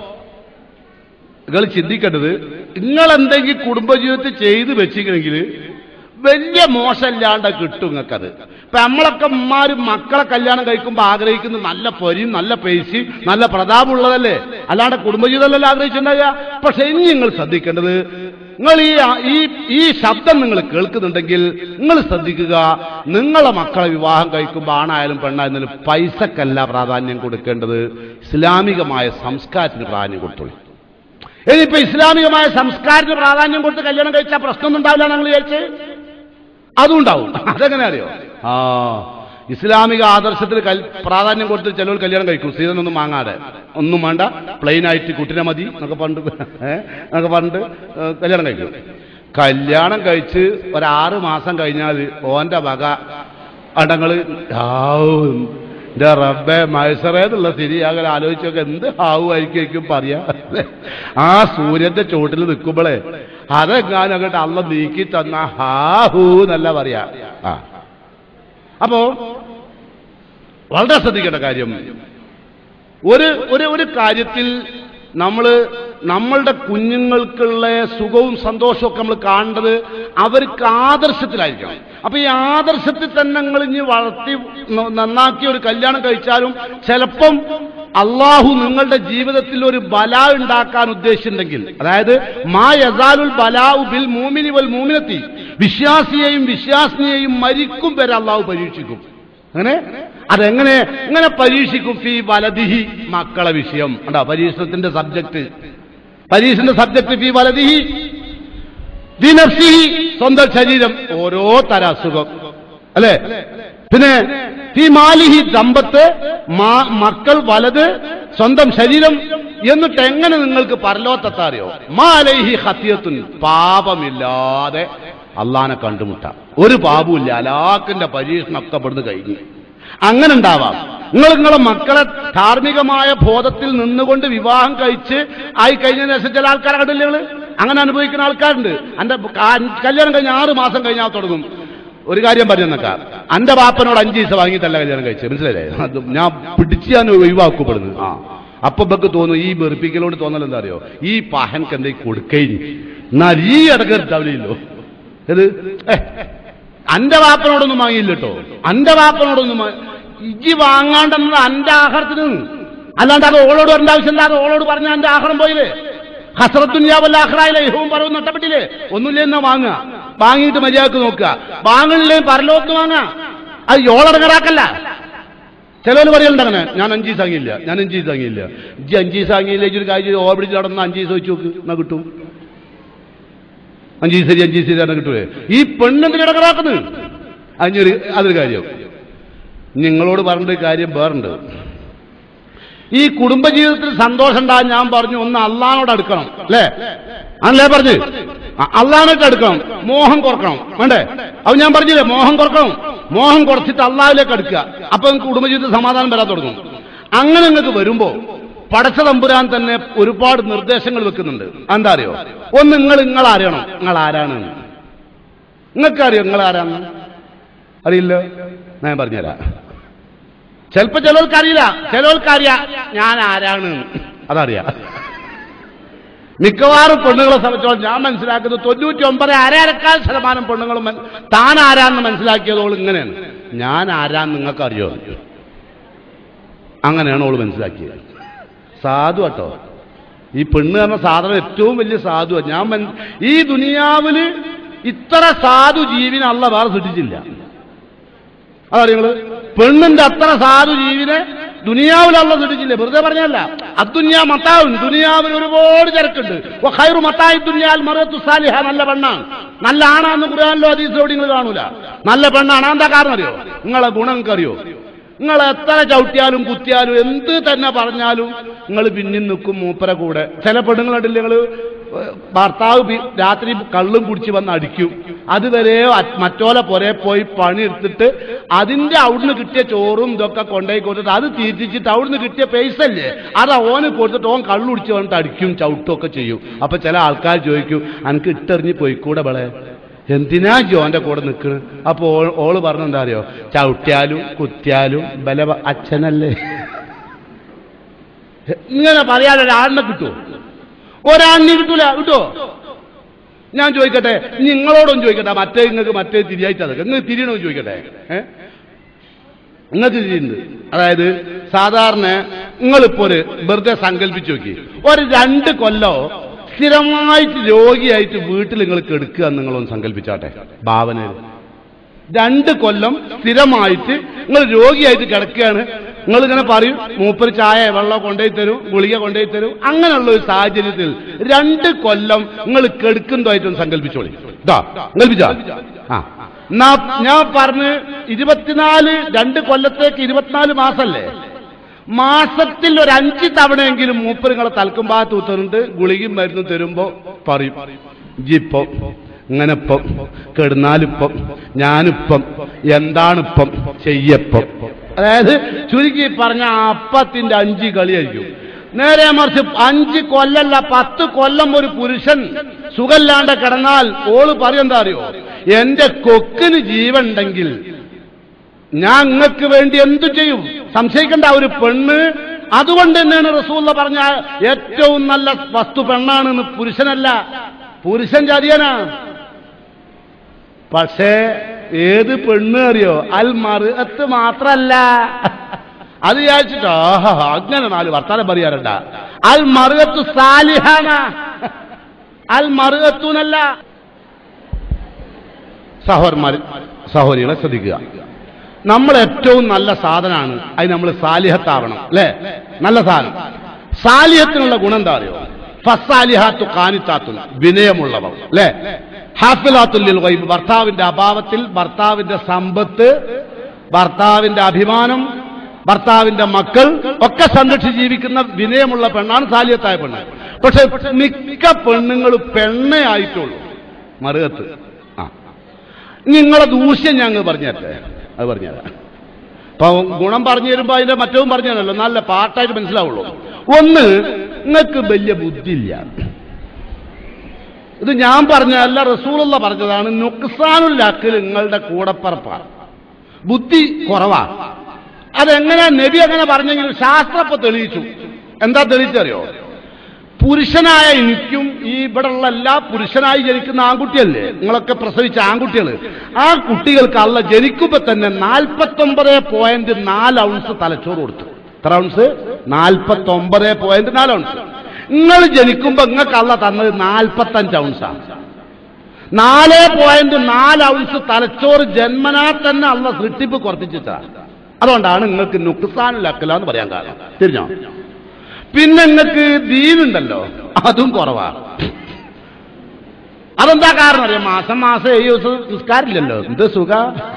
നിങ്ങൾ ചിന്തിക്കേണ്ടത് നിങ്ങൾ എന്തെങ്കിലും കുടുംബജീവിതത്തിൽ ചെയ്തു വെച്ചിരിക്കണമെങ്കിൽ വലിയ മോശമില്ലാണ്ട് കിട്ടും നിങ്ങൾക്കത് ഇപ്പൊ നമ്മളൊക്കെ ഉമ്മാരും മക്കളെ കല്യാണം കഴിക്കുമ്പോൾ ആഗ്രഹിക്കുന്നത് നല്ല പൊരിയും നല്ല പേശിയും നല്ല പ്രതാപമുള്ളതല്ലേ അല്ലാണ്ട് കുടുംബജീവിതമല്ലല്ലോ ആഗ്രഹിച്ചിട്ടുണ്ടാകുക പക്ഷെ ഇനി നിങ്ങൾ ശ്രദ്ധിക്കേണ്ടത് നിങ്ങൾ ഈ ഈ ഈ ശബ്ദം നിങ്ങൾ കേൾക്കുന്നുണ്ടെങ്കിൽ നിങ്ങൾ ശ്രദ്ധിക്കുക നിങ്ങളെ മക്കളെ വിവാഹം കഴിക്കുമ്പോൾ ആണായാലും പെണ്ണായാലും പൈസക്കല്ല പ്രാധാന്യം കൊടുക്കേണ്ടത് ഇസ്ലാമികമായ സംസ്കാരത്തിന് പ്രാധാന്യം കൊടുത്തോളൂ ഇനിയിപ്പോ ഇസ്ലാമികമായ സംസ്കാരത്തിന് പ്രാധാന്യം കൊടുത്ത് കല്യാണം കഴിച്ചാൽ പ്രശ്നമൊന്നും ഉണ്ടാവില്ല ഞങ്ങൾ വിചാരിച്ച് അതും ഉണ്ടാവും അതെങ്ങനെ അറിയോ ആ ഇസ്ലാമിക ആദർശത്തിന് കൽ- പ്രാധാന്യം കൊടുത്ത് ചിലവർ കല്യാണം കഴിക്കും സീതനൊന്നും വാങ്ങാതെ ഒന്നും വേണ്ട പ്ലെയിൻ ആയിട്ട് കുട്ടിനെ മതി എന്നൊക്കെ പണ്ട് ഏ എന്നൊക്കെ പണ്ട് ഏ, കല്യാണം കഴിക്കും കല്യാണം കഴിച്ച് ഒരാറ് മാസം കഴിഞ്ഞാൽ ഓന്റെ വക അടങ്ങള് ആവും എന്റെ റബ്ബെ മത്സരേന്നുള്ള ശരിയാകൽ ആലോചിച്ചൊക്കെ എന്ത് ഹാവുമായിരിക്കും പറയാ ആ സൂര്യന്റെ ചോട്ടിൽ നിൽക്കുമ്പോഴേ അതെങ്ങാനും അങ്ങോട്ട് അള്ള നീക്കി തന്ന ഹാഹൂ എന്നല്ല പറയാ ആ അപ്പോ വളരെ ശ്രദ്ധിക്കേണ്ട കാര്യം ഒരു ഒരു ഒരു കാര്യത്തിൽ നമ്മൾ നമ്മളുടെ കുഞ്ഞുങ്ങൾക്കുള്ള സുഖവും സന്തോഷവും ഒക്കെ നമ്മൾ കാണേണ്ടത് അവർക്ക് ആദർശത്തിലായിരിക്കണം അപ്പൊ ഈ ആദർശത്തിൽ തന്നെ നിങ്ങൾ ഇനി വളർത്തി ന- നന്നാക്കി ഒരു കല്യാണം കഴിച്ചാലും ചിലപ്പം അള്ളാഹു നിങ്ങളുടെ ജീവിതത്തിൽ ഒരു ബല ഉണ്ടാക്കാൻ ഉദ്ദേശിച്ചിട്ടുണ്ടെങ്കിൽ അതായത് മാ യസാലുൽ ബലാഉ ബിൽ മൂമിനി വൽ മൂമിനത്തി വിശ്വാസിയെയും വിശ്വാസിനിയെയും മരിക്കും വരെ അള്ളാഹു പരീക്ഷിക്കും അങ്ങനെ അതെങ്ങനെ ഇങ്ങനെ പരീക്ഷിക്കും ഫി വലതിഹി മക്കളെ വിഷയം ഉണ്ടോ പരീക്ഷണത്തിന്റെ സബ്ജക്ട് പരീക്ഷന്റെ സബ്ജക്ട് ഫി വലതിഹി ഫി നഫ്സിഹി സ്വന്തം ശരീരം ഓരോ തര അസുഖം അല്ലേ പിന്നെ ഫി മാലിഹി ദമ്പത്ത് മാ- മക്കൾ വലത് സ്വന്തം ശരീരം എന്നിട്ട് എങ്ങനെ നിങ്ങൾക്ക് പരലോത്തെത്താ അറിയോ മാലൈഹി ഹത്തിയത്തുൻ പാപമില്ലാതെ അള്ളാനെ കണ്ടുമുട്ടാം ഒരു പാപമില്ല അലാക്കിന്റെ പരീക്ഷണമൊക്കെ ഇവിടുന്ന് കഴിഞ്ഞു അങ്ങനെ ഉണ്ടാവാം നിങ്ങൾ നിങ്ങളെ മക്കളെ ധാർമ്മികമായ ബോധത്തിൽ നിന്നുകൊണ്ട് വിവാഹം കഴിച്ച് ആയി കഴിഞ്ഞതിന് ശേഷം ചില ആൾക്കാരെ കണ്ടില്ലേ നിങ്ങള് അങ്ങനെ അനുഭവിക്കുന്ന ആൾക്കാരുണ്ട് എന്റെ കല്യാണം കഴിഞ്ഞ് ആറ് മാസം കഴിഞ്ഞാൽ തുടങ്ങും ഒരു കാര്യം പറഞ്ഞു തന്നേക്കാം എന്റെ ബാപ്പനോട് അഞ്ച് ദിവസം വാങ്ങിയിട്ടല്ല കല്യാണം കഴിച്ചത് മനസ്സിലായില്ലേ അത് ഞാൻ പിടിച്ച് ഞാൻ ഒഴിവാക്കപ്പെടുന്നത് ആ അപ്പൊ ഇപ്പൊക്കെ തോന്നും ഈ വെറുപ്പിക്കലോട് തോന്നൽ എന്താ അറിയോ ഈ പഹൻക്ക് എന്തെങ്കിലും കൊടുക്കഴിഞ്ഞു എന്നാൽ ഈ ഇടകരുത്താവില്ലല്ലോ ഇത് ഏ, അന്റെ വാപ്പനോടൊന്നും വാങ്ങിയില്ല കേട്ടോ അന്റെ വാപ്പനോടൊന്നും വാ- ഇജ്ജി വാങ്ങാണ്ടെന്നത് അന്റെ ആഹാരത്തിന് അല്ലാണ്ട് അത് ഓളോട് വരേണ്ട ആവശ്യമില്ല അത് ഓളോട് പറഞ്ഞ എന്റെ ആഹാരം പോയില്ലേ ഹസ്രത്തുന്യാവല്ല ആഹ്റായില്ലേ ഇഹവും പറവും നഷ്ടപ്പെട്ടില്ലേ ഒന്നുമില്ല എന്നാ വാങ്ങുക വാങ്ങിയിട്ട് മര്യാദക്ക് നോക്കുക വാങ്ങണില്ലേ പരലോകത്ത് വാങ്ങുക അത് ഓളടങ്ങറാക്കല്ല ചിലവർ പറയലുണ്ട് അങ്ങനെ ഞാൻ അഞ്ചീസ് വാങ്ങിയില്ല ഞാൻ അഞ്ചീസ് വാങ്ങിയില്ല ഇജ്ജി അഞ്ചീസ് വാങ്ങിയില്ല ഇജ്ജ് ഒരു കാര്യം ഓടിച്ച് നടന്ന അഞ്ചീസ് വെച്ച് നോക്ക് എന്നാ കിട്ടും അഞ്ചീസ് ശരി അഞ്ചീസ് ശരി ആണ് കിട്ടുവേ ഈ പെണ്ണെന്തിന് ഇടകറാക്കുന്നത് അഞ്ഞൊരു അതൊരു കാര്യം നിങ്ങളോട് പറഞ്ഞ കാര്യം വേറുണ്ട് ഈ കുടുംബജീവിതത്തിൽ സന്തോഷം ഉണ്ടാകാൻ ഞാൻ പറഞ്ഞു ഒന്ന് അള്ളഹാനോട് അടുക്കണം അല്ലേ അല്ലേ പറഞ്ഞു അള്ളഹാനോട്ട് അടുക്കണം മോഹം കുറക്കണം വേണ്ടേ അത് ഞാൻ പറഞ്ഞില്ലേ മോഹം കുറക്കണം മോഹം കുറച്ചിട്ട് അള്ളാഹിലേക്ക് അടുക്കുക അപ്പൊ നിങ്ങൾക്ക് കുടുംബജീവിതത്തിൽ സമാധാനം വരാൻ തുടങ്ങും അങ്ങനെ നിങ്ങൾക്ക് വരുമ്പോ പടച്ച തമ്പുരാൻ തന്നെ ഒരുപാട് നിർദ്ദേശങ്ങൾ വെക്കുന്നുണ്ട് എന്താ അറിയോ ഒന്ന് നിങ്ങൾ നിങ്ങൾ അറിയണം നിങ്ങൾ ആരാണ് നിങ്ങൾക്ക് അറിയോ നിങ്ങൾ ആരാണ് അറിയില്ല ഞാൻ പറഞ്ഞുതരാം ചിലപ്പോ ചിലർക്ക് അറിയില്ല ചിലർക്ക് അറിയാം ഞാൻ ആരാണ് അതറിയാം മിക്കവാറും പെണ്ണുങ്ങളെ സംബന്ധിച്ചോളം ഞാൻ മനസ്സിലാക്കുന്നത് തൊണ്ണൂറ്റി ഒമ്പത് അരയരക്കാൽ ശതമാനം പെണ്ണുങ്ങളും മൻ- താൻ ആരാന്ന് മനസ്സിലാക്കിയതോൾ ഇങ്ങനെയാണ് ഞാൻ ആരാന്ന് നിങ്ങൾക്ക് അറിയോ അങ്ങനെയാണ് ഓള് മനസ്സിലാക്കിയത് സാധു കേട്ടോ ഈ പെണ്ണ് എന്ന സാധനം ഏറ്റവും വലിയ സാധു ഞാൻ മൻ- ഈ ദുനിയാവില് ഇത്ര സാധു ജീവിനെ അല്ല വേറെ സൃഷ്ടിച്ചില്ല അതറിയ നിങ്ങള് പെണ്ണിന്റെ അത്ര സാധു ജീവിനെ ദുനിയാവിലുള്ള സൃഷ്ടിച്ചില്ലേ വെറുതെ പറഞ്ഞല്ല അദ്ദുനിയാ മത്താവും ദുനിയാവിൽ ഒരുപാട് ചരക്കുണ്ട് വ ഖൈറു മത്തായി ദുനിയാൽ മറത്തു സാലിഹ നല്ല പെണ്ണാണ് നല്ല ആണാന്ന് ഖുർആനിലോ ഹദീസിലോ നിങ്ങൾ കാണൂല നല്ല പെണ്ണാണ് എന്താ കാരണം അറിയോ നിങ്ങളെ ഗുണം നിങ്ങൾക്ക് അറിയോ നിങ്ങൾ എത്ര ചവിട്ടിയാലും കുത്തിയാലും എന്ത് തന്നെ പറഞ്ഞാലും നിങ്ങൾ പിന്നിൽ നിൽക്കും മൂപ്പര കൂടെ ചില പെണ്ണുങ്ങളുണ്ടല്ലേ നിങ്ങൾ ഭർത്താവ് പി- രാത്രി കള്ളും കുടിച്ച് വന്ന് അടിക്കും അതുവരെ അ- മറ്റോലെ പുരേ പോയി പണി എടുത്തിട്ട് അതിന്റെ അവിടുന്ന് കിട്ടിയ ചോറും ഇതൊക്കെ കൊണ്ടുപോയി കൊടുത്തിട്ട് അത് തീറ്റിച്ചിട്ട് അവിടുന്ന് കിട്ടിയ പൈസ അല്ലേ അത് ഓന് കൊടുത്തിട്ട് ഓൻ കള്ളു കുടിച്ച് വന്നിട്ട് അടിക്കും ചവിട്ടും ഒക്കെ ചെയ്യും അപ്പൊ ചില ആൾക്കാർ ചോദിക്കും അനക്ക് ഇട്ടെറിഞ്ഞ് പോയിക്കൂടെ ബളെ എന്തിനാ ജോന്റെ കൂടെ നിൽക്കണ് അപ്പൊ ഓ- ഓള് പറഞ്ഞ എന്താ അറിയോ ചവിട്ടിയാലും കുത്തിയാലും ബല അച്ഛനല്ലേ ഇങ്ങനെ പറയാതെ ഒരാളിനെ കിട്ടുമോ ഒരാളിനെ കിട്ടൂല കിട്ടുമോ ഞാൻ ചോദിക്കട്ടെ നിങ്ങളോടൊന്നും ചോദിക്കട്ടെ മറ്റേ നിങ്ങൾക്ക് മറ്റേ തിരിയായിട്ട് അതൊക്കെ നിങ്ങൾ തിരിയണോ ചോദിക്കട്ടെ ഏ നിങ്ങൾക്ക് തിരിയുണ്ട് അതായത് സാധാരണ നിങ്ങളിപ്പോ ഒരു വെറുതെ സങ്കല്പിച്ചു നോക്കി ഒരു രണ്ട് കൊല്ലോ സ്ഥിരമായിട്ട് രോഗിയായിട്ട് വീട്ടിൽ നിങ്ങൾ കെടുക്കുക എന്ന് നിങ്ങളൊന്ന് സങ്കല്പിച്ചാട്ടെ ഭാവനയിൽ രണ്ട് കൊല്ലം സ്ഥിരമായിട്ട് നിങ്ങൾ രോഗിയായിട്ട് കിടക്കുകയാണ് നിങ്ങൾ ഇങ്ങനെ പറയും മൂപ്പര് ചായ വെള്ളം കൊണ്ടുപോയി തരും ഗുളിക കൊണ്ടുപോയി തരും അങ്ങനെയുള്ള ഒരു സാഹചര്യത്തിൽ രണ്ട് കൊല്ലം നിങ്ങൾ കെടുക്കുന്നതായിട്ടും സങ്കല്പിച്ചോളി ഇതാ സങ്കല്പിച്ചാ ആ എന്നാ ഞാൻ പറഞ്ഞ് ഇരുപത്തിനാല് രണ്ട് കൊല്ലത്തേക്ക് ഇരുപത്തിനാല് മാസല്ലേ മാസത്തിൽ ഒരു അഞ്ച് തവണയെങ്കിലും മൂപ്പരുങ്ങളെ തൽക്കുമ്പാത്ത് ഉത്തരുന്നുണ്ട് ഗുളികയും മരുന്നും തരുമ്പോ പറയും ജിപ്പം ഇങ്ങനെപ്പം കെടുന്നാലിപ്പം ഞാനിപ്പം എന്താണിപ്പം ചെയ്യപ്പം അതായത് ചുരുക്കി പറഞ്ഞ അപ്പത്തിന്റെ അഞ്ച് കളിയായിരിക്കും നേരെ മറിച്ച് അഞ്ച് കൊല്ലല്ല പത്ത് കൊല്ലം ഒരു പുരുഷൻ സുഖമില്ലാണ്ട് കിടന്നാൽ ഓള് പറയെന്താ അറിയോ എന്റെ കൊക്കിന് ജീവൻ ഉണ്ടെങ്കിൽ ഞാൻ നിങ്ങൾക്ക് വേണ്ടി എന്തു ചെയ്യും സംശയിക്കേണ്ട ഒരു പെണ്ണ് അതുകൊണ്ട് തന്നെയാണ് റസൂല്ല പറഞ്ഞ ഏറ്റവും നല്ല വസ്തു പെണ്ണാണെന്ന് പുരുഷനല്ല പുരുഷൻ ചതിയനാ പക്ഷേ ഏത് പെണ്ണ് അറിയോ അൽ മറുഅത്ത് മാത്രല്ല അത് വിചാരിച്ചിട്ടോ ആഹാ അങ്ങനെ നാല് വർത്താനം പറയാറുണ്ട അൽ മറുഅത്ത് സാലിഹാന അൽ മറുഅത്തുനല്ല സഹോദരന്മാർ സഹോദരികളെ ശ്രദ്ധിക്കുക നമ്മൾ ഏറ്റവും നല്ല സാധനമാണ് അത് നമ്മൾ സാലിഹത്താവണം അല്ലേ നല്ല സാധനം സാലിഹത്തിനുള്ള ഗുണം എന്താ അറിയോ ഫസാലിഹാത്തു കാനിത്താത്തു വിനയമുള്ളവർ അല്ലേ ഹാഫിലാത്തുല്ലിൽ ഗൈബ് ഭർത്താവിന്റെ അഭാവത്തിൽ ഭർത്താവിന്റെ സമ്പത്ത് ഭർത്താവിന്റെ അഭിമാനം ഭർത്താവിന്റെ മക്കൾ ഒക്കെ സംരക്ഷിച്ച് ജീവിക്കുന്ന വിനയമുള്ള പെണ്ണാണ് സാലിയത്തായ പെണ്ണ് പക്ഷെ മിക്ക പെണ്ണുങ്ങൾ പെണ്ണേ ആയിട്ടുള്ളൂ മറുകത്ത് ആ നിങ്ങളെ ദൂഷ്യം ഞങ്ങൾ പറഞ്ഞേരട്ടെ അത് പറഞ്ഞുതരാം അപ്പൊ ഗുണം പറഞ്ഞു തരുമ്പോ അതിന്റെ മറ്റവും പറഞ്ഞു തരല്ലോ നല്ല പാട്ടായിട്ട് മനസ്സിലാവുള്ളൂ ഒന്ന് നിങ്ങൾക്ക് വലിയ ബുദ്ധിയില്ല ഇത് ഞാൻ പറഞ്ഞതല്ല റസൂലുള്ള പറഞ്ഞതാണ് നുക്സാനുല്ലാക്കിൽ നിങ്ങളുടെ കൂടപ്പറപ്പാണ് ബുദ്ധി കുറവാ അതെങ്ങനെ നബി അങ്ങനെ പറഞ്ഞെങ്കിൽ ശാസ്ത്രപ്പൊ തെളിയിച്ചു എന്താ തെളിയിച്ചറിയോ പുരുഷനായ എനിക്കും ഈ ഇവിടെയുള്ള എല്ലാ പുരുഷനായി ജനിക്കുന്ന ആൺകുട്ടിയല്ലേ നിങ്ങളൊക്കെ പ്രസവിച്ച ആൺകുട്ടികൾ ആ കുട്ടികൾക്ക് അല്ല ജനിക്കുമ്പോ തന്നെ നാൽപ്പത്തൊമ്പത് പോയിന്റ് നാല് ഔൺസ് തലച്ചോറ് കൊടുത്തു എത്ര ഔൺസ് നാൽപ്പത്തൊമ്പത് പോയിന്റ് നാല് ഔൺസ് നിങ്ങൾ ജനിക്കുമ്പോ നിങ്ങൾക്ക് അല്ല തന്നത് നാൽപ്പത്തഞ്ച് ഔൺസാണ് നാല് പോയിന്റ് നാല് ഔൺസ് തലച്ചോറ് ജന്മനാ തന്നെ അല്ല സൃഷ്ടിപ്പ് കുറപ്പിച്ചിട്ടാ അതുകൊണ്ടാണ് നിങ്ങൾക്ക് നുക്സാനിലക്കല എന്ന് പറയാൻ കാരണം തിരിഞ്ഞോ പിന്നെ നിങ്ങൾക്ക് ദീനുണ്ടല്ലോ അതും കുറവാണ് അതെന്താ കാരണം അറിയാം മാസം മാസം ഏഴ് ദിവസം നിസ്കാരമില്ലല്ലോ എന്ത് സുഖ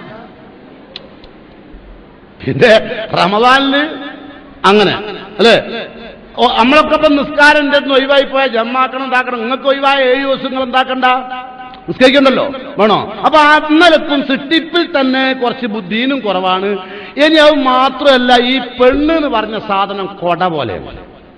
പിന്നെ റമദാനില് അങ്ങനെ അല്ലേ ഓ, നമ്മളൊക്കെ ഇപ്പം നിസ്കാരം ഒഴിവായി പോയാൽ ജമ്മാക്കണം എന്താക്കണം നിങ്ങൾക്ക് ഒഴിവായ ഏഴ് ദിവസങ്ങൾ എന്താക്കണ്ട നിസ്കരിക്കണ്ടല്ലോ വേണോ അപ്പൊ അന്നലക്കും സൃഷ്ടിപ്പിൽ തന്നെ കുറച്ച് ബുദ്ധിയും കുറവാണ് ഇനി അത് മാത്രമല്ല ഈ പെണ്ണ് എന്ന് പറഞ്ഞ സാധനം കൊട പോലെയാണ്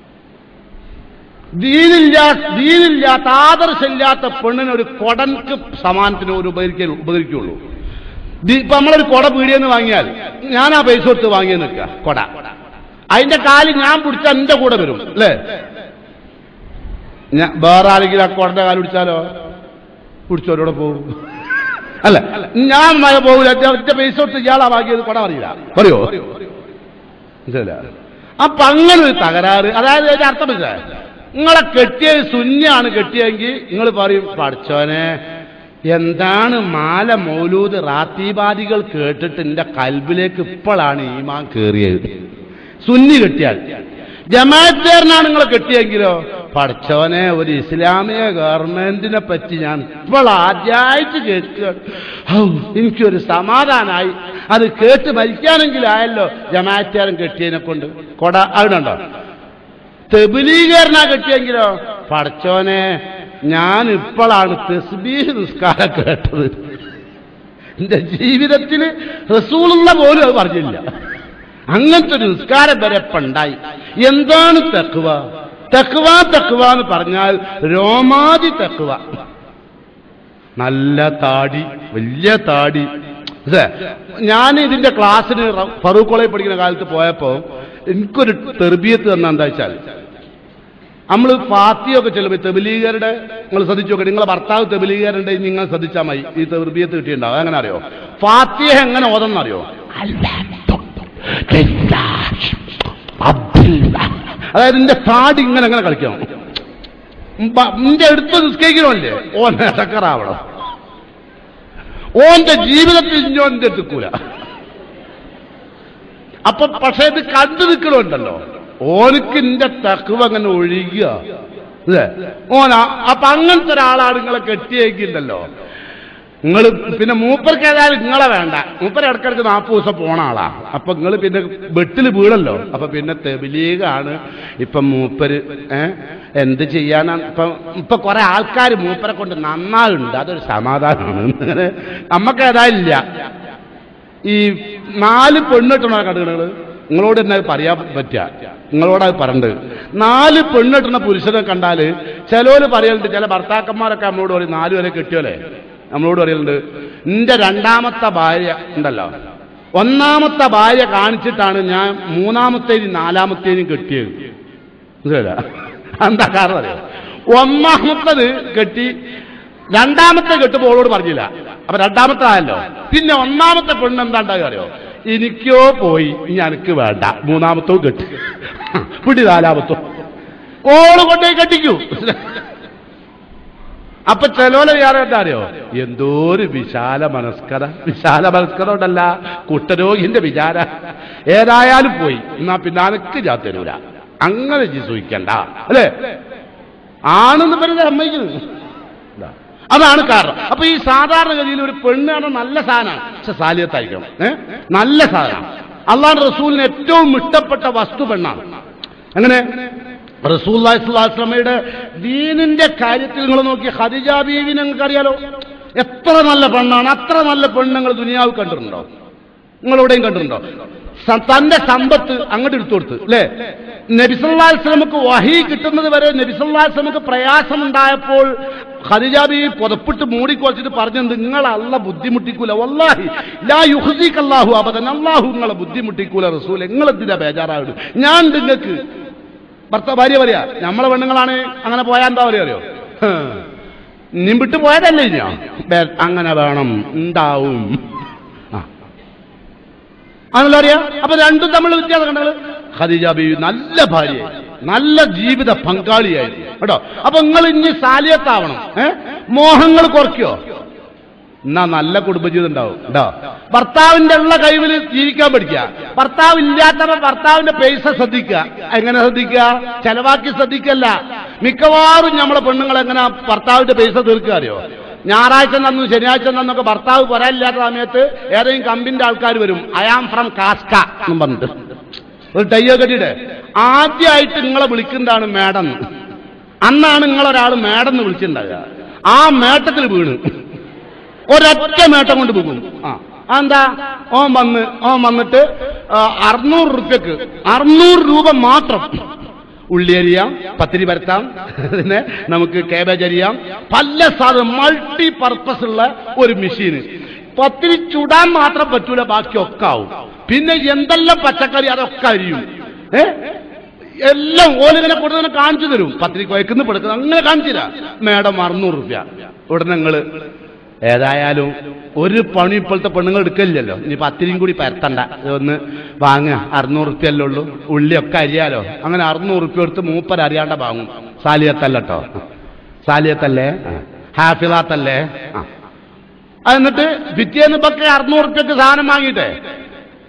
ദീനില്ല ദീനില്ലാത്ത ആദർശമില്ലാത്ത പെണ്ണിന് ഒരു കൊടൻക്ക് സമാനത്തിന് ഒരു ഉപകരിക്കേ ഉപകരിക്കുള്ളൂ ദി- ഇപ്പൊ നമ്മളൊരു കൊട പീടിയെന്ന് വാങ്ങിയാൽ ഞാൻ ആ പൈസ കൊടുത്ത് വാങ്ങി നിൽക്കുക കൊട അതിന്റെ കാല് ഞാൻ പിടിച്ച എന്റെ കൂടെ വരും അല്ലേ ഞാൻ വേറെ ആരെങ്കിലും ആ കൊടന്റെ കാല് പിടിച്ചാലോ പിടിച്ചവരോടെ പോകും അല്ല ഞാൻ മഴ പോകില്ല ഒറ്റ പൈസ കൊടുത്ത് ഇയാളാ വാങ്ങിയത് കൊട അറിയില്ല പറയോ മനസ്സിലായില്ല അപ്പൊ അങ്ങനെ ഒരു തകരാറ് അതായത് അതിന്റെ അർത്ഥം മനസ്സിലായോ നിങ്ങളെ കെട്ടിയത് ശൂന്യാണ് കെട്ടിയെങ്കിൽ നിങ്ങൾ പറയും പഠിച്ചോനെ എന്താണ് മാല മൗലൂദ് റാത്തീബാദികൾ കേട്ടിട്ട് എന്റെ കൽബിലേക്ക് ഇപ്പോഴാണ് ഈമാൻ കേറിയത് സുന്നി കെട്ടിയാൽ ജമാഅത്തേറിനാണ് നിങ്ങൾ കെട്ടിയെങ്കിലോ പഠിച്ചവനെ ഒരു ഇസ്ലാമിക ഗവൺമെന്റിനെ പറ്റി ഞാൻ ഇപ്പോൾ ആദ്യമായിട്ട് കേൾക്കുകയാണ് ഔ, എനിക്കൊരു സമാധാനമായി അത് കേട്ട് മരിക്കാനെങ്കിലായല്ലോ ജമാറ്റാരൻ കെട്ടിയതിനെ കൊണ്ട് കൊട അവിടെ തെബിലീകരണ കെട്ടിയെങ്കിലോ പഠിച്ചോനെ ഞാൻ ഇപ്പോഴാണ് തെസ്ബീഹ് നിസ്കാരം കേട്ടത് എന്റെ ജീവിതത്തിൽ റസൂലുള്ള പോലും അത് പറഞ്ഞില്ല അങ്ങനത്തെ ഒരു നിസ്കാരം വരെ പണ്ടായി എന്താണ് തെക്കുവ തെക്കുവ തെക്കുവ എന്ന് പറഞ്ഞാൽ രോമാതി തെക്കുവ നല്ല താടി വലിയ താടി അതെ ഞാൻ ഇതിന്റെ ക്ലാസ്സിന് റ- ഫറൂഖ് കോളേജ് പഠിക്കുന്ന കാലത്ത് പോയപ്പോ എനിക്കൊരു തെർബിയത്ത് തന്ന എന്താ വെച്ചാൽ നമ്മൾ ഫാത്തിയൊക്കെ ചെല്ലുമ്പോൾ തെബിലീഗരുടെ നിങ്ങൾ ശ്രദ്ധിച്ചു നോക്കട്ടെ നിങ്ങളെ ഭർത്താവ് തെബിലീഗരുണ്ട് നിങ്ങൾ ശ്രദ്ധിച്ചാൽ മതി ഈ തെർബിയത്ത് കിട്ടിയിട്ടുണ്ടാവും അങ്ങനെ അറിയോ ഫാത്തിയ എങ്ങനെ ഓതെന്നറിയോ അതായത് എന്റെ താടി ഇങ്ങനെ അങ്ങനെ കളിക്കണം ബ- നിന്റെ അടുത്ത് നിസ്കരിക്കണമല്ലേ ഓൻ ഇടക്കറാവണം ഓന്റെ ജീവിതത്തിൽ ഇഞ്ഞോന്റെ എത്തിക്കൂല അപ്പൊ പക്ഷെ ഇത് കണ്ടു നിൽക്കണമുണ്ടല്ലോ ഓനക്ക് നിന്റെ തക്കുവ അങ്ങനെ ഒഴുകുക അല്ലേ ഓനാ അപ്പൊ അങ്ങനത്തെ ഒരാളാണ് നിങ്ങളെ കെട്ടിയേക്കുണ്ടല്ലോ നിങ്ങൾ പിന്നെ മൂപ്പർക്ക് ഏതായാലും നിങ്ങളെ വേണ്ട മൂപ്പർ ഇടക്കിടക്ക് നാൽപ്പത് ദിവസം പോണ ആളാ അപ്പൊ നിങ്ങൾ പിന്നെ വെട്ടിൽ വീടല്ലോ അപ്പൊ പിന്നെ തെബിലീഗാണ് ഇപ്പൊ മൂപ്പര് ഏ എന്ത് ചെയ്യാനാണ് ഇപ്പൊ ഇപ്പൊ കുറെ ആൾക്കാർ മൂപ്പരെ കൊണ്ട് നന്നാകുണ്ട് അതൊരു സമാധാനമാണ് അങ്ങനെ നമ്മക്ക് ഏതായാലും ഇല്ല ഈ നാല് പെണ്ണിട്ടണ കടുകള് നിങ്ങളോട് തന്നെ അത് പറയാൻ പറ്റുക നിങ്ങളോട് അത് പറഞ്ഞത് നാല് പെണ്ണിട്ടുന്ന പുരുഷനെ കണ്ടാല് ചിലവര് പറയലുണ്ട് ചില ഭർത്താക്കന്മാരൊക്കെ നമ്മളോട് പറയും നാല് വരെ കെട്ടിയോലെ നമ്മളോട് പറയലുണ്ട് നിന്റെ രണ്ടാമത്തെ ഭാര്യ ഉണ്ടല്ലോ ഒന്നാമത്തെ ഭാര്യ കാണിച്ചിട്ടാണ് ഞാൻ മൂന്നാമത്തേനും നാലാമത്തേനും കെട്ടിയത് മനസ്സിലായില്ല? എന്താ കാരണം അറിയോ ഒന്നാമത്തത് കെട്ടി രണ്ടാമത്തെ കെട്ടുമ്പോൾ ഓളോട് പറഞ്ഞില്ല അപ്പൊ രണ്ടാമത്തെ ആയല്ലോ പിന്നെ ഒന്നാമത്തെ പെണ്ണ് എന്താ ഉണ്ടാകുക അറിയോ എനിക്കോ പോയി ഇനി എനിക്ക് വേണ്ട മൂന്നാമത്തോ കെട്ടി പിടി നാലാമത്തോ ഓള് കൊണ്ടേ കെട്ടിക്കൂ അപ്പൊ ചെലോല വിചാരം എന്താ അറിയോ എന്തോ ഒരു വിശാല മനസ്കത വിശാല മനസ്കത ഉണ്ടല്ല കുട്ടരോഗിന്റെ വിചാര ഏതായാലും പോയി എന്നാ പിന്നെ അനക്ക് ഞാൻ തരൂല അങ്ങനെ ജി സൂഹിക്കണ്ട അല്ലേ ആണെന്ന് പറയുന്നത് സമ്മതിക്കുന്നത് ഇതാ. അതാണ് കാരണം അപ്പൊ ഈ സാധാരണഗതിയിൽ ഒരു പെണ്ണാണ് നല്ല സാധനമാണ് പക്ഷെ സാലിയത്തായിരിക്കണം ഏ നല്ല സാധനം അള്ളാഹ് റസൂലിന് ഏറ്റവും ഇഷ്ടപ്പെട്ട വസ്തു പെണ്ണാണ് എങ്ങനെ റസൂല്ലാസ്ലാമയുടെ ദീനിന്റെ കാര്യത്തിൽ നിങ്ങൾ നോക്കി ഖദിജ ബീവി നിങ്ങൾക്ക് അറിയാലോ എത്ര നല്ല പെണ്ണാണ് അത്ര നല്ല പെണ്ണുങ്ങൾ ദുനിയാവ് കണ്ടിട്ടുണ്ടോ നിങ്ങൾ എവിടെയും കണ്ടിട്ടുണ്ടോ സ- തന്റെ സമ്പത്ത് അങ്ങോട്ട് എടുത്തു കൊടുത്ത് അല്ലേ നബിസല്ലാസ്ലമക്ക് വഹി കിട്ടുന്നത് വരെ നബിസല്ലാസ്ലമക്ക് പ്രയാസമുണ്ടായപ്പോൾ ഖദിജാബി പുതപ്പിട്ട് മൂടിക്കുറച്ചിട്ട് പറഞ്ഞത് നിങ്ങൾ അല്ല ബുദ്ധിമുട്ടിക്കൂല വല്ലാഹി ലാ യുഹ്സിക്ക് അല്ലാഹു അബദൻ അല്ലാഹു നിങ്ങളെ ബുദ്ധിമുട്ടിക്കൂല റസൂൽ നിങ്ങൾ എന്തിനാ ബേജാറാവിടും ഞാൻ നിങ്ങൾക്ക് ഭർത്ത ഭാര്യ പറയാ നമ്മളെ പെണ്ണുങ്ങളാണ് അങ്ങനെ പോയാൽ എന്താ പറയാ അറിയോ ഹ്. നീ വിട്ടു പോയതല്ലേ ഞാൻ അങ്ങനെ വേണം ഉണ്ടാവും ആ ആണല്ലോ അറിയാം അപ്പൊ രണ്ടും തമ്മിൽ വ്യത്യാസം കണ്ടത് ഖദീജ ബീവി നല്ല ഭാര്യ നല്ല ജീവിത പങ്കാളിയായിരുന്നു കേട്ടോ അപ്പൊ നിങ്ങൾ ഇനി സാലിയത്താവണം ഏ മോഹങ്ങൾ കുറയ്ക്കോ എന്നാ നല്ല കുടുംബജീവിതം ഉണ്ടാവും കേട്ടോ ഭർത്താവിന്റെ ഉള്ള കഴിവിൽ ജീവിക്കാൻ പഠിക്കുക ഭർത്താവ് ഇല്ലാത്തപ്പോ ഭർത്താവിന്റെ പൈസ ശ്രദ്ധിക്കുക എങ്ങനെ ശ്രദ്ധിക്കുക ചെലവാക്കി ശ്രദ്ധിക്കല്ല മിക്കവാറും നമ്മളെ പെണ്ണുങ്ങൾ എങ്ങനെ ഭർത്താവിന്റെ പൈസ തീർക്കുക അറിയോ ഞായറാഴ്ച നന്നു ശനിയാഴ്ച നന്നൊക്കെ ഭർത്താവ് പറയാനില്ലാത്ത സമയത്ത് ഏതെങ്കിലും കമ്പിന്റെ ആൾക്കാർ വരും ഐ ആം ഫ്രം കാസ്ക എന്നും പറഞ്ഞിട്ട് ഒരു ടയ്യോ കെട്ടിയിട്ട് ആദ്യമായിട്ട് നിങ്ങളെ വിളിക്കുന്നതാണ് മേഡം അന്നാണ് നിങ്ങളൊരാൾ മേഡം എന്ന് വിളിച്ചിട്ടുണ്ടാകുക ആ മേട്ടത്തിൽ വീണ് ഒരൊറ്റ മേട്ടം കൊണ്ട് പോകും ആ എന്താ ഓൻ വന്ന് ഓൻ വന്നിട്ട് ആ, അറുന്നൂറ് റുപ്യക്ക് അറുന്നൂറ് രൂപ മാത്രം ഉള്ളി അരിയാം പത്തിരി പരത്താം പിന്നെ നമുക്ക് കേബേജ് അരിയാം പല സാധനം മൾട്ടി പർപ്പസ് ഉള്ള ഒരു മെഷീന് പത്തിരി ചുടാൻ മാത്രം പറ്റൂല ബാക്കിയൊക്കെ ആവും പിന്നെ എന്തെല്ലാം പച്ചക്കറി അതൊക്കെ അരിയും ഏ എല്ലാം ഓലിങ്ങനെ കൊടുത്തതിനെ കാണിച്ചു തരും പത്തിരി കുഴക്കുന്ന പെടുക്കുന്ന അങ്ങനെ കാണിച്ചു തരാം മേഡം അറുന്നൂറ് റുപ്യ ഉടനെ നിങ്ങള് ഏതായാലും ഒരു പണി ഇപ്പോഴത്തെ പെണ്ണുങ്ങൾ എടുക്കില്ലല്ലോ ഇനി പത്തിരിയും കൂടി പരത്തണ്ട ഒന്ന് വാങ്ങുക അറുന്നൂറ് റുപ്യല്ലേ ഉള്ളൂ ഉള്ളിയൊക്കെ അരിയാലോ അങ്ങനെ അറുന്നൂറ് റുപ്യ എടുത്ത് മൂപ്പർ അറിയാണ്ട വാങ്ങും സാലിയത്തല്ലോ സാലിയത്തല്ലേ ഹാഫിളാത്തല്ലേ ആ അത് എന്നിട്ട് പിറ്റേന്ന് ഇപ്പൊക്കെ അറുന്നൂറ് റുപ്യക്ക് സാധനം വാങ്ങിയിട്ടേ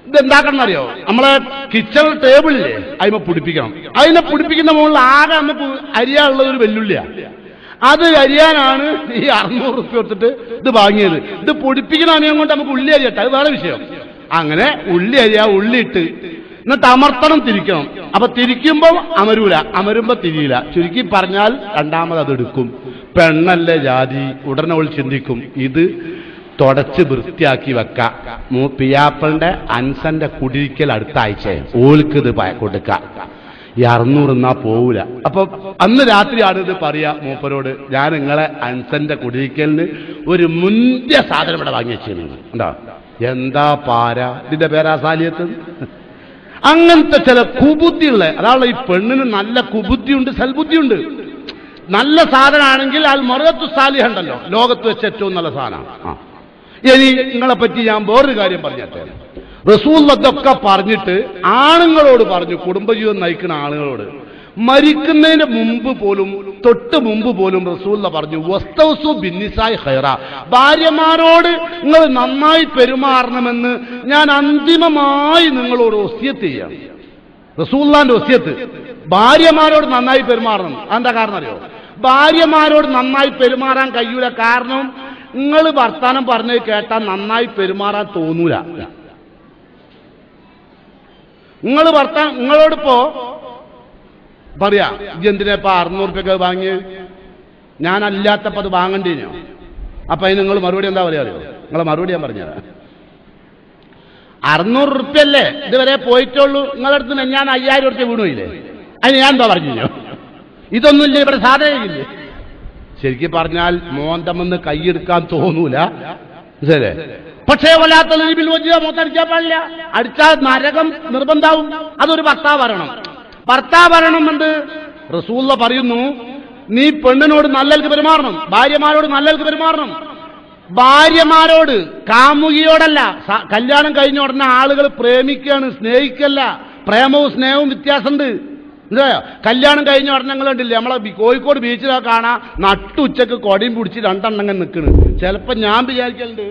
ഇത് എന്താക്കണം അറിയോ നമ്മളെ കിച്ചൺ ടേബിളില്ലേ അതിമ പിടിപ്പിക്കണം അതിനെ പിടിപ്പിക്കുന്ന മുകളിൽ ആകെ നമുക്ക് അരിയാനുള്ള ഒരു വെല്ലുള്ളിയാ അത് അരിയാനാണ് ഈ അറുന്നൂറ് റുപ്യ കൊടുത്തിട്ട് ഇത് വാങ്ങിയത് ഇത് പൊടിപ്പിക്കുന്ന അനിയം കൊണ്ട് നമുക്ക് ഉള്ളി അരിയട്ടെ അത് വേറെ വിഷയം അങ്ങനെ ഉള്ളി അരിയാ ഉള്ളി ഇട്ട് എന്നിട്ട് അമർത്തണം തിരിക്കണം അപ്പൊ തിരിക്കുമ്പോൾ അമരൂല അമരുമ്പോ തിരിയില്ല ചുരുക്കി പറഞ്ഞാൽ രണ്ടാമത് അത് എടുക്കും പെണ്ണല്ലേ ജാതി ഉടനെ അവൾ ചിന്തിക്കും ഇത് തുടച്ച് വൃത്തിയാക്കി വെക്ക മൂ- പിയാപ്പളിന്റെ അൻസന്റെ കുടിരിക്കൽ അടുത്ത ആഴ്ച ഓൾക്ക് ഇത് പ- കൊടുക്ക ഈ അറുന്നൂറ് എന്നാ പോവൂല അപ്പൊ അന്ന് രാത്രിയാണ് ഇത് പറയാ മൂപ്പരോട് ഞാൻ നിങ്ങളെ അൻസന്റെ കുടിരിക്കലിന് ഒരു മുന്തിയ സാധനം ഇവിടെ വാങ്ങി വെച്ചിരുന്നു ഉണ്ടോ എന്താ പാര ഇതിന്റെ പേരാ സാലിയത്ത് അങ്ങനത്തെ ചില കുബുദ്ധിയുള്ള അതാണ് ഈ പെണ്ണിന് നല്ല കുബുദ്ധിയുണ്ട് സൽബുദ്ധിയുണ്ട് നല്ല സാധനമാണെങ്കിൽ അത് മറുകത്തു സാലിഹ ഉണ്ടല്ലോ ലോകത്ത് വെച്ച് ഏറ്റവും നല്ല സാധനമാണ് ആ ഇനി നിങ്ങളെ പറ്റി ഞാൻ വേറൊരു കാര്യം പറഞ്ഞിട്ടെ റസൂൽ അതൊക്കെ പറഞ്ഞിട്ട് ആണുങ്ങളോട് പറഞ്ഞു കുടുംബജീവൻ നയിക്കുന്ന ആളുകളോട് മരിക്കുന്നതിന് മുമ്പ് പോലും തൊട്ട് മുമ്പ് പോലും റസൂല്ല പറഞ്ഞു വസ്തവസു ഭിന്നിസായി ഹൈറ ഭാര്യമാരോട് നിങ്ങൾ നന്നായി പെരുമാറണമെന്ന് ഞാൻ അന്തിമമായി നിങ്ങളോട് ഒസ്യത്ത് ചെയ്യാം റസൂല്ലാന്റെ ഒസ്യത്ത് ഭാര്യമാരോട് നന്നായി പെരുമാറണം അതെന്താ കാരണം അറിയോ ഭാര്യമാരോട് നന്നായി പെരുമാറാൻ കഴിയൂല കാരണം നിങ്ങൾ വർത്താനം പറഞ്ഞ് കേട്ടാൽ നന്നായി പെരുമാറാൻ തോന്നൂല നിങ്ങൾ വർത്താനം നിങ്ങളോടിപ്പോ പറയാ ഇജ്ജ് എന്തിനാ ഇപ്പൊ അറുന്നൂറ് റുപ്യൊക്കെ വാങ്ങി ഞാനല്ലാത്തപ്പോ അത് വാങ്ങണ്ടേനോ അപ്പൊ അതിന് നിങ്ങൾ മറുപടി എന്താ പറയാ അറിയോ നിങ്ങളെ മറുപടി ഞാൻ പറഞ്ഞുതരാം അറുന്നൂറ് റുപ്യല്ലേ ഇതുവരെ പോയിട്ടുള്ളൂ നിങ്ങളുടെ അടുത്ത് ഞാൻ അയ്യായിരം റുപ്യ വീണുപോയില്ലേ അതിന് ഞാൻ എന്താ പറഞ്ഞു ഇതൊന്നും ഇല്ല ഇവിടെ സാധനമില്ലേ ശരിക്കും പറഞ്ഞാൽ മോന്തമെന്ന് കൈയെടുക്കാൻ തോന്നൂല ശരി പക്ഷേ വല്ലാത്ത രീതിയിൽ വലിയ മൊത്തടിച്ചാൽ പാടില്ല അടിച്ചാൽ നരകം നിർബന്ധാവും അതൊരു ഭർത്താവ് വരണം ഭർത്താവ് വരണമെന്നുണ്ട് റസൂള്ള പറയുന്നു നീ പെണ്ണിനോട് നല്ലൽക്ക് പെരുമാറണം ഭാര്യമാരോട് നല്ലൽക്ക് പെരുമാറണം ഭാര്യമാരോട് കാമുകിയോടല്ല സ- കല്യാണം കഴിഞ്ഞ ഉടനെ ആളുകൾ പ്രേമിക്കുകയാണ് സ്നേഹിക്കല്ല പ്രേമവും സ്നേഹവും വ്യത്യാസമുണ്ട് എന്തായോ കല്യാണം കഴിഞ്ഞ ഉടനെ നിങ്ങൾ കണ്ടില്ലേ നമ്മളെ ബി- കോഴിക്കോട് ബീച്ചിലൊക്കെ കാണാം നട്ടുച്ചക്ക് കൊടിയും പിടിച്ച് രണ്ടെണ്ണം നിൽക്കണ് ചിലപ്പോ ഞാൻ വിചാരിക്കലുണ്ട്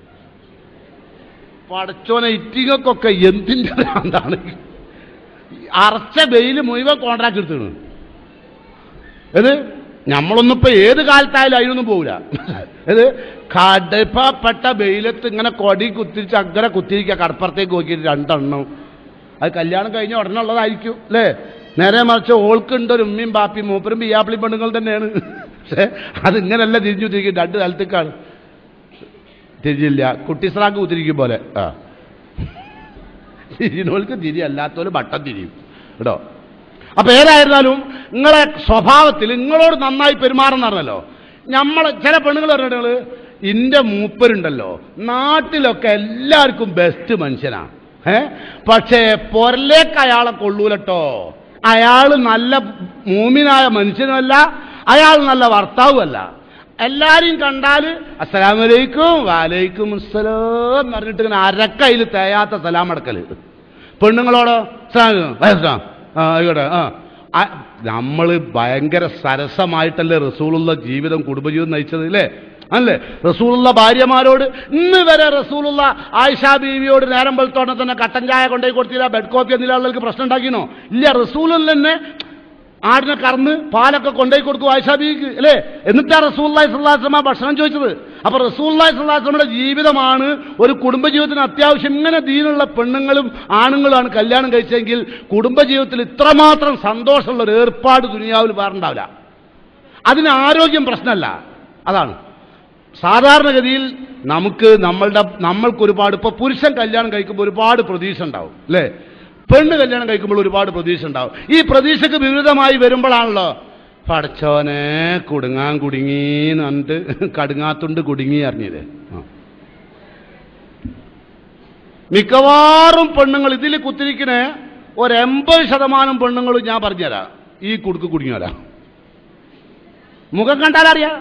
പടച്ചോനെ ഇറ്റിങ്ങൾക്കൊക്കെ എന്തിന്റെ ഭ്രാന്താണ് അറച്ച വെയിൽ മുഴുവൻ കോൺട്രാക്ട് എടുത്താണ് ഇത് നമ്മളൊന്നും ഇപ്പൊ ഏത് കാലത്തായാലും അതിനൊന്നും പോകില്ല ഇത് കടുപ്പപ്പെട്ട വെയിലത്ത് ഇങ്ങനെ കൊടി കുത്തിരിച്ച് അങ്ങനെ കുത്തിരിക്കുക കടപ്പുറത്തേക്ക് നോക്കിയിട്ട് രണ്ടെണ്ണം അത് കല്യാണം കഴിഞ്ഞ ഉടനെ ഉള്ളതായിരിക്കും അല്ലേ നേരെ മറിച്ച് ഓൾക്കുണ്ട് ഒരു ഉമ്മയും ബാപ്പിയും മൂപ്പരും ബിയാപ്പിളി പെണ്ണുങ്ങൾ തന്നെയാണ് പക്ഷേ അതിങ്ങനല്ല തിരിഞ്ഞു തിരിക്കും രണ്ട് സ്ഥലത്തേക്കാണ് തിരിഞ്ഞില്ല കുട്ടിസ്രാക്ക് കുത്തിരിക്കും പോലെ ആ തിരിയുന്നവർക്ക് തിരി അല്ലാത്തവര് ബട്ടം തിരിയും കേട്ടോ അപ്പൊ ഏതായിരുന്നാലും നിങ്ങളെ സ്വഭാവത്തിൽ നിങ്ങളോട് നന്നായി പെരുമാറുന്നറിഞ്ഞല്ലോ നമ്മളെ ചില പെണ്ണുങ്ങൾ പറഞ്ഞിട്ടുള്ളത് ഇന്റെ മൂപ്പരുണ്ടല്ലോ നാട്ടിലൊക്കെ എല്ലാവർക്കും ബെസ്റ്റ് മനുഷ്യനാണ് ഏ പക്ഷേ പൊരലേക്ക് അയാളെ കൊള്ളൂലട്ടോ അയാൾ നല്ല മൂമിനായ മനുഷ്യനുമല്ല അയാൾ നല്ല ഭർത്താവുമല്ല എല്ലാരെയും കണ്ടാൽ അസ്സലാമലൈക്കും വാലൈക്കും അസ്സലാം എന്ന് പറഞ്ഞിട്ട് ഇങ്ങനെ അരക്കയിൽ തേയാത്ത സലാം അടക്കല് പെണ്ണുങ്ങളോടോ "അസ്സലാമു അലൈക്കും, വലൈക്കും ആ ആയിക്കോട്ടെ ആ നമ്മൾ ഭയങ്കര സരസമായിട്ടല്ലേ റസൂലുള്ള ജീവിതം കുടുംബജീവിതം നയിച്ചത് അല്ലേ അല്ലേ റസൂലുള്ള ഭാര്യമാരോട് ഇന്ന് വരെ റസൂലുള്ള ആയിഷ ബീവിയോട് നേരം വെളുത്തോടെ തന്നെ കട്ടൻ ചായ കൊണ്ടുപോയി കൊടുത്തില്ല ബെഡ് കോപ്പി എന്നില്ല ആളുകൾക്ക് പ്രശ്നം ഉണ്ടാക്കിനോ ഇല്ല റസൂലിൽ തന്നെ ആടിനെ കറന്ന് പാലൊക്കെ കൊണ്ടുപോയി കൊടുക്കും ആയിഷ ബീവിക്ക് അല്ലേ എന്നിട്ടാ റസൂല്ലായി സുല്ലാസ്ലമ ഭക്ഷണം ചോദിച്ചത് അപ്പൊ റസൂല്ലായി സുല്ലാസ്ലമയുടെ ജീവിതമാണ് ഒരു കുടുംബജീവിതത്തിന് അത്യാവശ്യം ഇങ്ങനെ ദീനുള്ള പെണ്ണുങ്ങളും ആണുങ്ങളുമാണ് കല്യാണം കഴിച്ചെങ്കിൽ കുടുംബജീവിതത്തിൽ ഇത്രമാത്രം സന്തോഷമുള്ള ഒരു ഏർപ്പാട് ദുനിയാവിൽ വേറുണ്ടാവില്ല അതിന് ആരോഗ്യം പ്രശ്നമല്ല അതാണ് സാധാരണഗതിയിൽ നമുക്ക് നമ്മളുടെ നമ്മൾക്ക് ഒരുപാട് ഇപ്പൊ പുരുഷൻ കല്യാണം കഴിക്കുമ്പോൾ ഒരുപാട് പ്രതീക്ഷ ഉണ്ടാവും അല്ലേ പെണ്ണ് കല്യാണം കഴിക്കുമ്പോൾ ഒരുപാട് പ്രതീക്ഷ ഉണ്ടാവും ഈ പ്രതീക്ഷക്ക് വിരുദ്ധമായി വരുമ്പോഴാണല്ലോ പടച്ചോനെ കുടുങ്ങാൻ കുടുങ്ങിന്ന് പറഞ്ഞിട്ട് കടുങ്ങാത്തുണ്ട് കുടുങ്ങി അറിഞ്ഞത് ആ. മിക്കവാറും പെണ്ണുങ്ങൾ ഇതിൽ കുത്തിരിക്കുന്ന ഒരു എൺപത് ശതമാനം പെണ്ണുങ്ങളും ഞാൻ പറഞ്ഞുതരാം ഈ കുടുക്ക് കുടുങ്ങിയല്ല മുഖം കണ്ടാൽ അറിയാം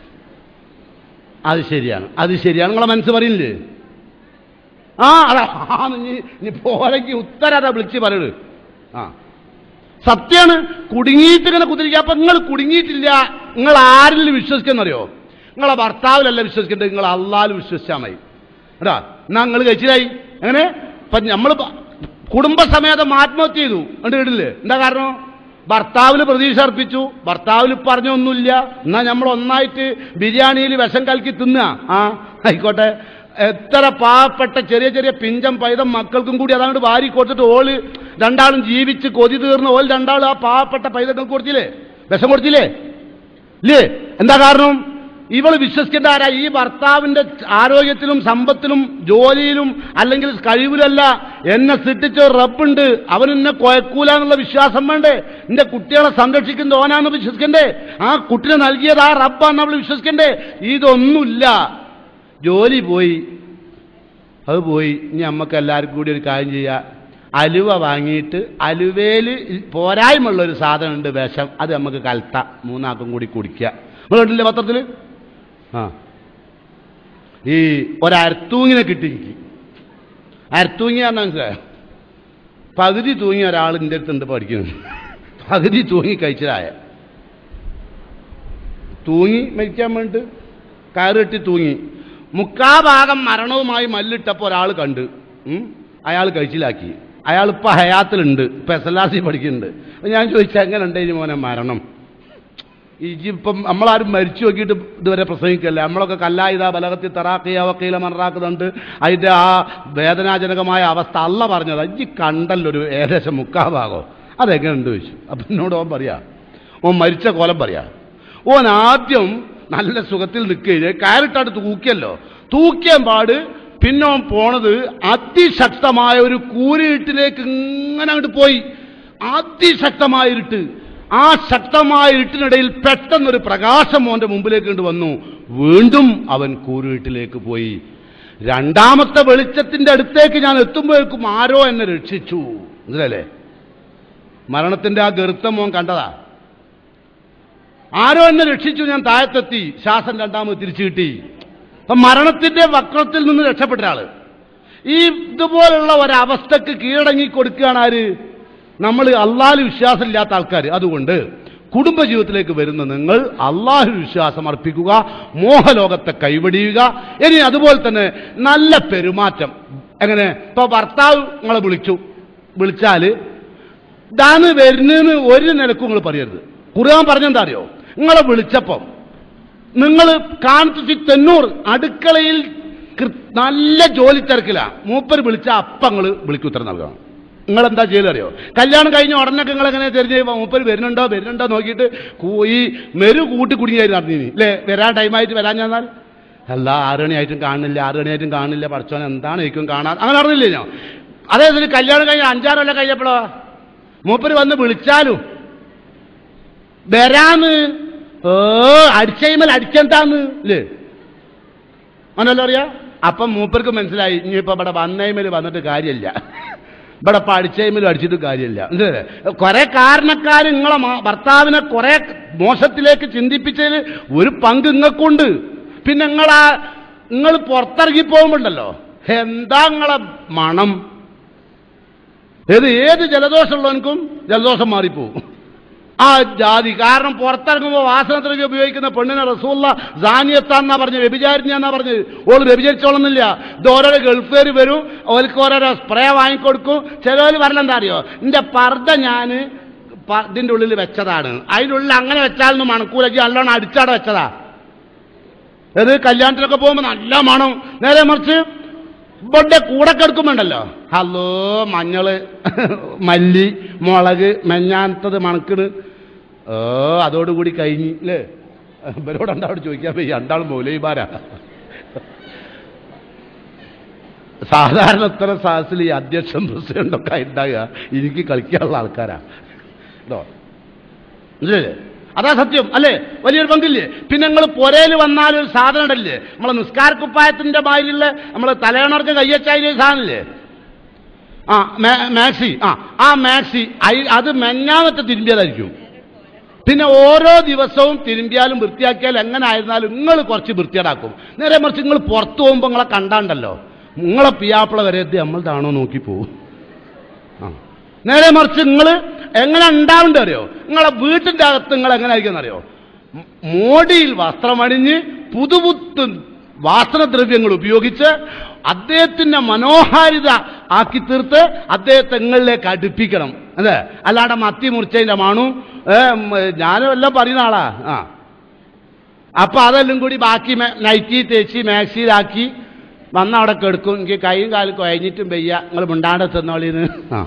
അത് ശരിയാണ് അത് ശരിയാണ് നിങ്ങളെ മനസ്സ് പറയുന്നില്ലേ ആ അതാ ആ നീ നീ പോലെങ്കിൽ ഉത്തരം അതാ വിളിച്ച് പറയണ് ആ സത്യാണ് കുടുങ്ങിയിട്ട് ഇങ്ങനെ കുതിരിക്കുക അപ്പൊ നിങ്ങൾ കുടുങ്ങിയിട്ടില്ല നിങ്ങൾ ആരിൽ വിശ്വസിക്കുന്നറിയോ നിങ്ങളെ ഭർത്താവിലല്ല വിശ്വസിക്കേണ്ടത് നിങ്ങൾ അള്ളാൽ വിശ്വസിച്ചാൽ മതി എടാ എന്നാ നിങ്ങൾ കഴിച്ചിലായി എങ്ങനെ ഇപ്പൊ നമ്മൾ കുടുംബസമേതം ആത്മഹത്യ ചെയ്തു കണ്ടു കേട്ടില്ലേ എന്താ കാരണം ഭർത്താവിന് പ്രതീക്ഷ അർപ്പിച്ചു ഭർത്താവിന് പറഞ്ഞൊന്നുമില്ല എന്നാ നമ്മൾ ഒന്നായിട്ട് ബിരിയാണിയിൽ വിഷം കലക്കി തിന്നുക ആ ആയിക്കോട്ടെ എത്ര പാവപ്പെട്ട ചെറിയ ചെറിയ പിഞ്ചം പൈതം മക്കൾക്കും കൂടി അതാണ്ട് വാരി കൊടുത്തിട്ട് ഓള് രണ്ടാളും ജീവിച്ച് കൊതി തീർന്ന ഓൾ രണ്ടാളും ആ പാവപ്പെട്ട പൈതങ്ങൾക്ക് കൊടുത്തില്ലേ വിഷം കൊടുത്തില്ലേ ഇല്ലേ എന്താ കാരണം ഇവള് വിശ്വസിക്കേണ്ട ആരാ ഈ ഭർത്താവിന്റെ ആരോഗ്യത്തിലും സമ്പത്തിലും ജോലിയിലും അല്ലെങ്കിൽ കഴിവിലല്ല എന്നെ സൃഷ്ടിച്ച ഒരു റബ്ബുണ്ട് അവൻ എന്നെ കൊയക്കൂല എന്നുള്ള വിശ്വാസം വേണ്ടേ എന്റെ കുട്ടികളെ സംരക്ഷിക്കുന്ന ഓനാന്ന് വിശ്വസിക്കണ്ടേ ആ കുട്ടിനെ നൽകിയത് ആ റബ്ബാന്ന് അവൾ വിശ്വസിക്കണ്ടേ ഇതൊന്നുമില്ല ജോലി പോയി അത് പോയി ഇനി നമുക്ക് എല്ലാവർക്കും കൂടി ഒരു കാര്യം ചെയ്യാം അലുവ വാങ്ങിയിട്ട് അലുവയിൽ പോരായ്മയുള്ള ഒരു സാധനം ഉണ്ട് വിഷം അത് നമുക്ക് കലത്ത മൂന്നാക്കും കൂടി കുടിക്കുക നമ്മൾ കണ്ടില്ലേ പത്രത്തിൽ ആ ഈ ഒരരത്തൂങ്ങിനെ കിട്ടി എനിക്ക് അരത്തൂങ്ങി പറഞ്ഞാൽ മനസ്സിലായോ പകുതി തൂങ്ങിയ ഒരാൾ എൻ്റെ അടുത്തുണ്ട് പഠിക്കുന്നു പകുതി തൂങ്ങി കഴിച്ചതായ തൂങ്ങി മരിക്കാൻ വേണ്ടിട്ട് കയറ് കെട്ടി തൂങ്ങി മുക്കാ ഭാഗം മരണവുമായി മല്ലിട്ടപ്പോൾ ഒരാൾ കണ്ട് ഉം. അയാൾ കഴിച്ചിലാക്കി അയാൾ ഇപ്പൊ ഹയാത്തിലുണ്ട് ഇപ്പൊ എസ് എൽ ആർ സി പഠിക്കുന്നുണ്ട് അപ്പൊ ഞാൻ ചോദിച്ചാൽ എങ്ങനെ ഉണ്ടായി മോനെ മരണം ഇപ്പം നമ്മളാരും മരിച്ചു നോക്കിയിട്ട് ഇതുവരെ പ്രസംഗിക്കല്ലേ നമ്മളൊക്കെ കല്ലായുധ ബലകത്തി തറാക്കിയ വക്കീല മറാക്കുന്നുണ്ട് അതിന്റെ ആ വേദനാജനകമായ അവസ്ഥ അല്ല പറഞ്ഞത് ഇജ്ജി കണ്ടല്ലോ ഒരു ഏകദേശം മുക്കാ ഭാഗം അതെങ്ങനെയുണ്ട് ചോദിച്ചു അപ്പൊ എന്നോട് ഓൻ പറയാ ഓൻ മരിച്ച കോലം പറയാ ഓൻ ആദ്യം നല്ല സുഖത്തിൽ നിൽക്കുകയെ കയറിട്ടാട്ട് തൂക്കിയല്ലോ തൂക്കിയാൻ പാട് പിന്നെ ഓൻ പോണത് അതിശക്തമായ ഒരു കൂരിട്ടിലേക്ക് ഇങ്ങനെ അങ്ങോട്ട് പോയി അതിശക്തമായ ഇരുട്ട് ആ ശക്തമായ ഇരുട്ടിനിടയിൽ പെട്ടെന്നൊരു പ്രകാശം ഓന്റെ മുമ്പിലേക്ക് കൊണ്ട് വന്നു വീണ്ടും അവൻ കൂരിട്ടിലേക്ക് പോയി രണ്ടാമത്തെ വെളിച്ചത്തിന്റെ അടുത്തേക്ക് ഞാൻ എത്തുമ്പോഴേക്കും ആരോ എന്നെ രക്ഷിച്ചു മനസ്സിലല്ലേ മരണത്തിന്റെ ആ ഗർത്തം മോൻ കണ്ടതാ ആരോ എന്നെ രക്ഷിച്ചു ഞാൻ താഴത്തെത്തി ശ്വാസം രണ്ടാമത് തിരിച്ചു കിട്ടി അപ്പൊ മരണത്തിന്റെ വക്രത്തിൽ നിന്ന് രക്ഷപ്പെട്ട ആള് ഈ ഇതുപോലുള്ള ഒരവസ്ഥക്ക് കീഴടങ്ങി കൊടുക്കുകയാണ് ആര് നമ്മൾ അള്ളാഹു വിശ്വാസമില്ലാത്ത ആൾക്കാർ അതുകൊണ്ട് കുടുംബജീവിതത്തിലേക്ക് വരുന്ന നിങ്ങൾ അള്ളാഹു വിശ്വാസം അർപ്പിക്കുക മോഹലോകത്തെ കൈവടിയുക ഇനി അതുപോലെ തന്നെ നല്ല പെരുമാറ്റം എങ്ങനെ ഇപ്പൊ ഭർത്താവ് നിങ്ങളെ വിളിച്ചു വിളിച്ചാല് ഇതാണ് വരുന്നതെന്ന് ഒരു നിലക്കും നിങ്ങൾ പറയരുത് ഖുർആൻ പറഞ്ഞെന്താ അറിയോ നിങ്ങളെ വിളിച്ചപ്പം നിങ്ങൾ കാണിച്ചു തെന്നൂർ അടുക്കളയിൽ കൃ- നല്ല ജോലി തിരക്കില്ല മൂപ്പർ വിളിച്ച അപ്പങ്ങൾ വിളിക്കുത്തരം നൽകണം നിങ്ങൾ എന്താ ചെയ്തറിയോ കല്യാണം കഴിഞ്ഞ ഉടനൊക്കെ നിങ്ങൾ എങ്ങനെ തിരിഞ്ഞ് മൂപ്പർ വരുന്നുണ്ടോ വരുന്നുണ്ടോ നോക്കിയിട്ട് കൂ- ഈ മെരു കൂട്ടി കുടുങ്ങിയായി നടന്നിനി അല്ലേ വരാൻ ടൈമായിട്ട് വരാൻ ചെന്നാൽ അല്ല ആറ് മണിയായിട്ടും കാണില്ല ആറ് മണിയായിട്ടും കാണില്ല പഠിച്ചോൻ എന്താണ് എനിക്കും കാണാൻ അങ്ങനെ നടന്നില്ലേ ഞാൻ അതേസരി കല്യാണം കഴിഞ്ഞ അഞ്ചാറ് കൊല്ലം കഴിഞ്ഞപ്പോഴോ മൂപ്പര് വന്ന് വിളിച്ചാലും വരാന്ന് ഓ അടിച്ചൈമൽ അടിച്ചെന്താന്ന് ഇല്ലേ മനല്ലോ അറിയാ അപ്പം മൂപ്പർക്ക് മനസ്സിലായി ഇനിയിപ്പോ ഇവിടെ വന്നൈമൽ വന്നിട്ട് കാര്യമില്ല ഇവിടെ ഇപ്പൊ അടിച്ചൈമലും അടിച്ചിട്ട് കാര്യമില്ല മനസ്സിലായില്ലേ കുറെ കാരണക്കാർ നിങ്ങളെ മാ- ഭർത്താവിനെ കുറെ മോശത്തിലേക്ക് ചിന്തിപ്പിച്ചതിൽ ഒരു പങ്ക് നിങ്ങൾക്കുണ്ട് പിന്നെ നിങ്ങളാ നിങ്ങൾ പുറത്തിറങ്ങി പോകുമ്പോണ്ടല്ലോ എന്താ നിങ്ങളെ മണം ഏത് ഏത് ജലദോഷമുള്ളവനക്കും ജലദോഷം മാറിപ്പോവും ആ ജാതി കാരണം പുറത്തിറങ്ങുമ്പോൾ വാസനത്തിലേക്ക് ഉപയോഗിക്കുന്ന പെണ്ണിനെ റസൂള്ള ജാനിയത്താന്നാ പറഞ്ഞ് വ്യഭിചാരിഞ്ഞാന്നാ പറഞ്ഞ് ഓൾ വ്യഭിചരിച്ചോളുന്നില്ല ഇത് ഓരോരോ ഗൾഫുകാർ വരും ഓർക്ക് ഓരോരോ സ്പ്രേ വാങ്ങിക്കൊടുക്കും ചിലവർ പറഞ്ഞെന്താ അറിയോ എന്റെ പർദ്ദ ഞാൻ ഇതിന്റെ ഉള്ളിൽ വെച്ചതാണ് അതിൻ്റെ ഉള്ളിൽ അങ്ങനെ വെച്ചാലൊന്നും മണക്കൂലക്ക് നല്ലോണം അടിച്ചാടെ വെച്ചതാ ഇത് കല്യാണത്തിനൊക്കെ പോകുമ്പോൾ നല്ല മണം നേരെ മറിച്ച് ഇവിടെ കൂടെ കിടക്കുമ്പോണ്ടല്ലോ ഹലോ മഞ്ഞള് മല്ലി മുളക് മെഞ്ഞാനത്തത് മണക്കണ് ഓ അതോടുകൂടി കഴിഞ്ഞ് അല്ലേ ഇവരോട് രണ്ടാളോട് ചോദിക്കാൻ പോയി രണ്ടാളും മൗലൈമാരാ സാധാരണ ഇത്ര സാഹസിൽ ഈ അധ്യക്ഷൻ പ്രസിഡന്റൊക്കെ ഉണ്ടാകുക എനിക്ക് കളിക്കാനുള്ള ആൾക്കാരാ ഇതോ മനസ്സിലായില്ലേ അതാ സത്യം അല്ലേ വലിയൊരു പങ്കില്ലേ പിന്നെ നിങ്ങൾ പുരയിൽ വന്നാൽ ഒരു സാധനം ഇടല്ലേ നമ്മളെ നിസ്കാരക്കുപ്പായത്തിന്റെ മാതിരിയുള്ള നമ്മളെ തലയണർക്ക് കയ്യച്ചായ സാധനമില്ലേ ആ മാ- മാക്സി ആ ആ മാക്സി അയി- അത് മെഞ്ഞാമത്തെ തിരുമ്പിയതായിരിക്കും പിന്നെ ഓരോ ദിവസവും തിരുമ്പിയാലും വൃത്തിയാക്കിയാലും എങ്ങനെ ആയിരുന്നാലും നിങ്ങൾ കുറച്ച് വൃത്തിയേടാക്കും നേരെ മറിച്ച് നിങ്ങൾ പുറത്തു പോകുമ്പോൾ നിങ്ങളെ കണ്ടാണ്ടല്ലോ നിങ്ങളെ പിയാപ്പിള വരെ എത്തി നമ്മളതാണോ നോക്കി പോകും ആ നേരെ മറിച്ച് നിങ്ങൾ എങ്ങനെ ഉണ്ടാവേണ്ട അറിയോ നിങ്ങളെ വീട്ടിന്റെ അകത്ത് നിങ്ങൾ എങ്ങനെ ആയിരിക്കും അറിയോ മോടിയിൽ വസ്ത്രമണിഞ്ഞ് പുതുപുത്ത് വാസനദ്രവ്യങ്ങൾ ഉപയോഗിച്ച് അദ്ദേഹത്തിന്റെ മനോഹാരിത ആക്കി തീർത്ത് അദ്ദേഹത്തെ നിങ്ങളിലേക്ക് അടുപ്പിക്കണം അല്ലേ അല്ലാണ്ട് മത്തി മുറിച്ചതിന്റെ മാണു ഏ, ഉം, ഞാനും എല്ലാം പറയുന്ന ആളാ ആ അപ്പൊ അതെല്ലാം കൂടി ബാക്കി മെ- നൈറ്റി തേച്ച് മാക്സിയിലാക്കി വന്ന അവിടെ കെടുക്കും എനിക്ക് കൈയും കാലും കുഴഞ്ഞിട്ടും വയ്യ നിങ്ങൾ മിണ്ടാണ്ട് തിന്നോളിന്ന് ആ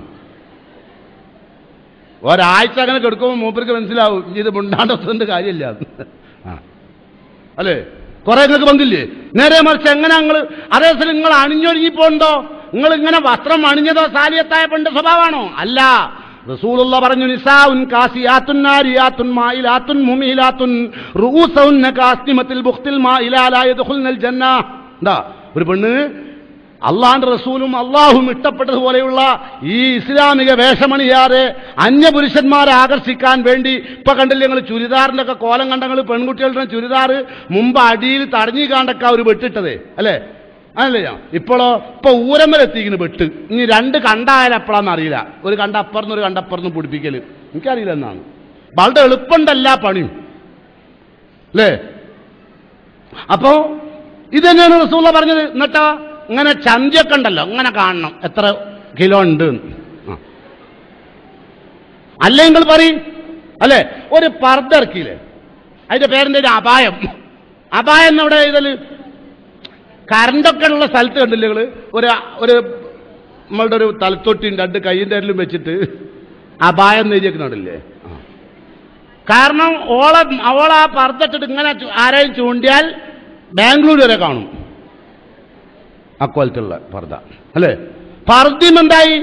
ഒരാഴ്ച അങ്ങനെ കെടുക്കുമ്പോൾ മൂപ്പർക്ക് മനസ്സിലാവും ഇനി ഇത് മിണ്ടാണ്ട് തിന്നിട്ട് കാര്യമില്ല ആ അല്ലേ കുറെ നിങ്ങൾക്ക് പങ്കില്ലേ നേരെ മറിച്ച് എങ്ങനെ നിങ്ങൾ അതേസമയം നിങ്ങൾ അണിഞ്ഞൊരുങ്ങി പോണ്ടോ നിങ്ങൾ ഇങ്ങനെ വസ്ത്രം അണിഞ്ഞതോ സാലിയത്തായ പെണ്ണ് സ്വഭാവമാണോ അല്ല റസൂലുള്ള പറഞ്ഞു നിസാഉൻ കാസിയാത്തുൻ നാരിയാത്തുൻ മായിലാത്തുൻ മുമീലാത്തുൻ റൂസഉന്ന കാസ്നിമത്തിൽ ബുഖ്തിൽ മായിലാ ലാ യദ്ഖുൽനൽ ജന്ന എന്താ ഒരു പെണ്ണ് അള്ളാന്റെ റസൂലും അള്ളാഹും ഇഷ്ടപ്പെട്ടതുപോലെയുള്ള ഈ ഇസ്ലാമിക വേഷമണിയാതെ അന്യപുരുഷന്മാരെ ആകർഷിക്കാൻ വേണ്ടി ഇപ്പൊ കണ്ടില്ലേ ഞങ്ങൾ ചുരിദാറിന്റെ ഒക്കെ കോലം കണ്ടങ്ങൾ പെൺകുട്ടികളുടെ ചുരിദാർ മുമ്പ് അടിയിൽ തടഞ്ഞു കാണ്ടൊക്കെ അവർ വെട്ടിട്ടത് അല്ലേ അതല്ലേ ഇപ്പോഴോ ഇപ്പൊ ഊരമ്മലെത്തിക്കുന്നു വെട്ട് ഇനി രണ്ട് കണ്ടായാലും എപ്പോഴാന്ന് അറിയില്ല ഒരു കണ്ട അപ്പുറന്ന് ഒരു കണ്ടപ്പുറന്ന് പിടിപ്പിക്കല് എനിക്കറിയില്ല എന്നാണ് വളരെ എളുപ്പമുണ്ടല്ല പണിയും അല്ലേ അപ്പോ ഇത് തന്നെയാണ് റസൂള്ള പറഞ്ഞത് എന്നിട്ടോ ഇങ്ങനെ ചന്തിയൊക്കെ ഉണ്ടല്ലോ ഇങ്ങനെ കാണണം എത്ര കിലോ ഉണ്ട് എന്ന്. ആ. അല്ലെങ്കിൽ പറയും അല്ലെ ഒരു പർദ്ദ ഇറക്കിയില്ലേ അതിന്റെ പേരെന്താ ഒരു അപായം അപായം എന്നവിടെ ഇതില് കറണ്ടൊക്കെ ഉള്ള സ്ഥലത്ത് കണ്ടില്ലേ നിങ്ങള് ഒരു ഒരു നമ്മളുടെ ഒരു തലത്തൊട്ടിയും രണ്ട് കയ്യിൻ്റെ എല്ലാം വെച്ചിട്ട് അപായം എന്ന് എഴുതിയേക്കുന്നുണ്ടല്ലേ ആ കാരണം ഓളെ അവളെ ആ പർദ്ദട്ടിട്ട് ഇങ്ങനെ ചു- ആരെയും ചൂണ്ടിയാൽ ബാംഗ്ലൂർ വരെ കാണും അക്വാലിറ്റിയുള്ള പർദ്ദ അല്ലേ പർദ്ദയും എന്തായി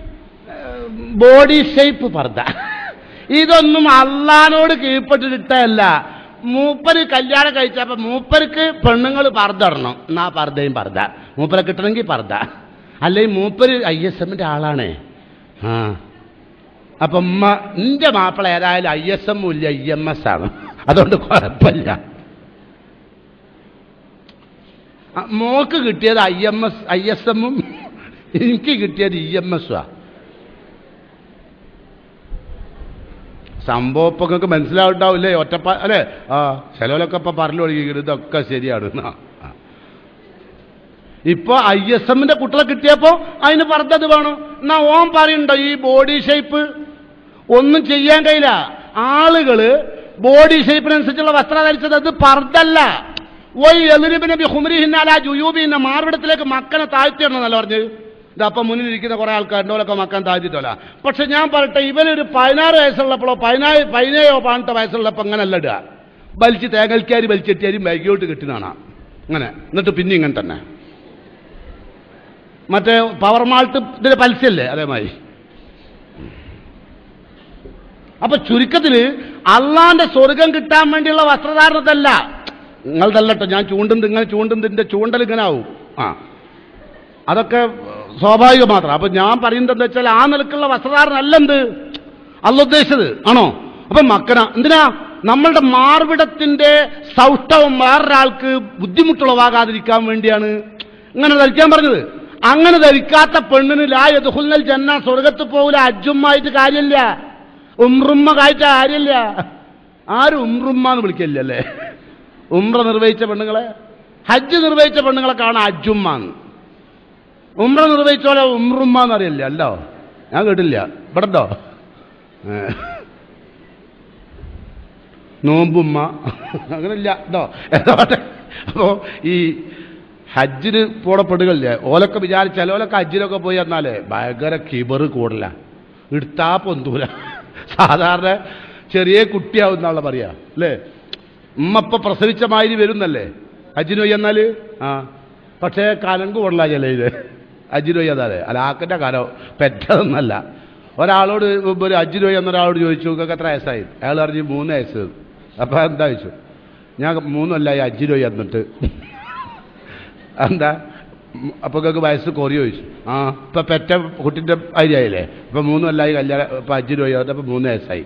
ബോഡി ഷേപ്പ് പർദ്ദ ഇതൊന്നും അള്ളഹാനോട് കീഴ്പ്പെട്ടിട്ടല്ല മൂപ്പര് കല്യാണം കഴിച്ചപ്പോ മൂപ്പർക്ക് പെണ്ണുങ്ങൾ പർദ്ദ ഇടണം എന്നാ പർദ്ദയും പർദ്ദ മൂപ്പരെ കിട്ടണമെങ്കിൽ പർദ്ദ അല്ലെങ്കിൽ മൂപ്പര് ഐ എസ് എമ്മിന്റെ ആളാണേ ആ അപ്പൊ ഉമ്മ നിന്റെ മാപ്പിള ഏതായാലും ഐ എസ് എമ്മും ഇല്ല ഐ എം എസ് ആണ് അതുകൊണ്ട് കുഴപ്പമില്ല ആ, മോക്ക് കിട്ടിയത് I M S I S എമ്മും എനിക്ക് കിട്ടിയത് ഇ എം എസും ആ സംഭവം ഇപ്പൊ നിങ്ങൾക്ക് മനസ്സിലാവുണ്ടാവില്ലേ ഒറ്റപ്പ അല്ലേ ആ ചിലവരൊക്കെ ഇപ്പൊ പറഞ്ഞു തുടങ്ങിയിരിക്കുന്നത് ഇതൊക്കെ ശരിയാണ് എന്നാ. ആ. ഇപ്പൊ ഐ എസ് എമ്മിന്റെ കുട്ടികളെ കിട്ടിയപ്പോ അതിന് പറഞ്ഞത് വേണം എന്നാ ഓൻ പറയുന്നുണ്ടോ ഈ ബോഡി ഷേപ്പ് ഒന്നും ചെയ്യാൻ കഴിയില്ല ആളുകള് ബോഡി ഷേപ്പിനനുസരിച്ചുള്ള വസ്ത്രം ധരിച്ചത് അത് പർദ്ദല്ല ഓയ് എതിരിബിനെ ഹുമരിഹിന്നാല ജുയൂബിന്റെ മാർവിടത്തിലേക്ക് മക്കനെ താഴ്ത്തിയിടണമെന്നല്ല പറഞ്ഞത് ഇതപ്പം മുന്നിലിരിക്കുന്ന കുറെ ആൾക്കാരുണ്ട് ഓലൊക്കെ മക്കാൻ താഴ്ത്തിട്ടല്ല പക്ഷെ ഞാൻ പറയട്ടെ ഇവനൊരു പതിനാറ് വയസ്സുള്ളപ്പോഴോ പതിനാറ് പതിനേഴോ പതിനെട്ടോ വയസ്സുള്ളപ്പോൾ അങ്ങനല്ല ഇടുക വലിച്ച് തേങ്ങൽക്കാരി വലിച്ചെട്ടിയാലും ബൈക്കോട്ട് കിട്ടുന്നതാണ് അങ്ങനെ എന്നിട്ട് പിന്നെ ഇങ്ങനെ തന്നെ മറ്റേ പവർ മാൾട്ട് ഇതിന്റെ പരസ്യല്ലേ അതേമാതിരി അപ്പൊ ചുരുക്കത്തില് അള്ളാന്റെ സ്വർഗം കിട്ടാൻ വേണ്ടിയുള്ള വസ്ത്രധാരണത്തല്ല നിങ്ങൾ തല്ലട്ടോ ഞാൻ ചൂണ്ടും ഇങ്ങനെ ചൂണ്ടും ഇതിന്റെ ചൂണ്ടൽ ഇങ്ങനെ ആവും ആ അതൊക്കെ സ്വാഭാവികം മാത്രം അപ്പൊ ഞാൻ പറയുന്നത് എന്താ വെച്ചാൽ ആ നിലക്കുള്ള വസ്ത്രധാരണ അല്ല എന്ത് അല്ല ഉദ്ദേശിച്ചത് ആണോ അപ്പൊ മക്കന എന്തിനാ നമ്മളുടെ മാർവിടത്തിന്റെ സൗഷ്ഠവം വേറൊരാൾക്ക് ബുദ്ധിമുട്ടുളവാകാതിരിക്കാൻ വേണ്ടിയാണ് ഇങ്ങനെ ധരിക്കാൻ പറഞ്ഞത് അങ്ങനെ ധരിക്കാത്ത പെണ്ണിന് ലായതുഹുൽ ജന്ന സ്വർഗത്ത് പോകില്ല അജുമായിട്ട് കാര്യമില്ല ഉമ്രുമ്മ കാഴ്ച കാര്യമില്ല ആരും ഉമ്രുമ്മ എന്ന് വിളിക്കില്ല അല്ലേ ഉമ്ര നിർവഹിച്ച പെണ്ണുങ്ങളെ ഹജ്ജ് നിർവഹിച്ച പെണ്ണുങ്ങളെ കാണാം അജുമ്മാന്ന് ഉമ്ര നിർവഹിച്ചോലെ ഉമ്രുമ്മ എന്നറിയില്ല അല്ലോ ഞാൻ കേട്ടില്ല ഇവിടെ ഉണ്ടോ ഏ. നോമ്പുമ്മ അങ്ങനെയില്ല ഇതോ ഏതോട്ടെ അപ്പോ ഈ ഹജ്ജിന് പോടപ്പെടുകളില്ലേ ഓലൊക്കെ വിചാരിച്ച ചിലവരൊക്കെ ഹജ്ജിലൊക്കെ പോയി എന്നാലേ ഭയങ്കര കിബറ് കൂടല എടുത്താ പൊന്തൂല സാധാരണ ചെറിയ കുട്ടിയാവുന്നാളെ പറയാ അല്ലേ ഉമ്മ ഇപ്പൊ പ്രസവിച്ച മാതിരി വരുന്നല്ലേ ഹജ്ജിന് പോയി എന്നാല് ആ പക്ഷേ കലങ്ക് കൊള്ളാ ചില ഇത് ഹജ്ജിന് പോയി അതാതെ അലാക്കിന്റെ കാലം പെറ്റതൊന്നല്ല ഒരാളോട് മുമ്പ് ഒരു ഹജ്ജിന് പോയി എന്നൊരാളോട് ചോദിച്ചു നിങ്ങൾക്ക് എത്ര വയസ്സായി അയാൾ പറഞ്ഞു മൂന്ന് വയസ്സ് അപ്പൊ എന്താ ചോദിച്ചു ഞാൻ മൂന്നല്ലായി ഹജ്ജിന് പോയി എന്നിട്ട് എന്താ അപ്പൊ നിങ്ങൾക്ക് വയസ്സ് കുറയോ ചോദിച്ചു ആ ഇപ്പൊ പെറ്റ കുട്ടിന്റെ അരിയായില്ലേ ഇപ്പൊ മൂന്നല്ലായി കല്യാണം ഇപ്പൊ ഹജ്ജിന് പോയി അപ്പൊ മൂന്ന് വയസ്സായി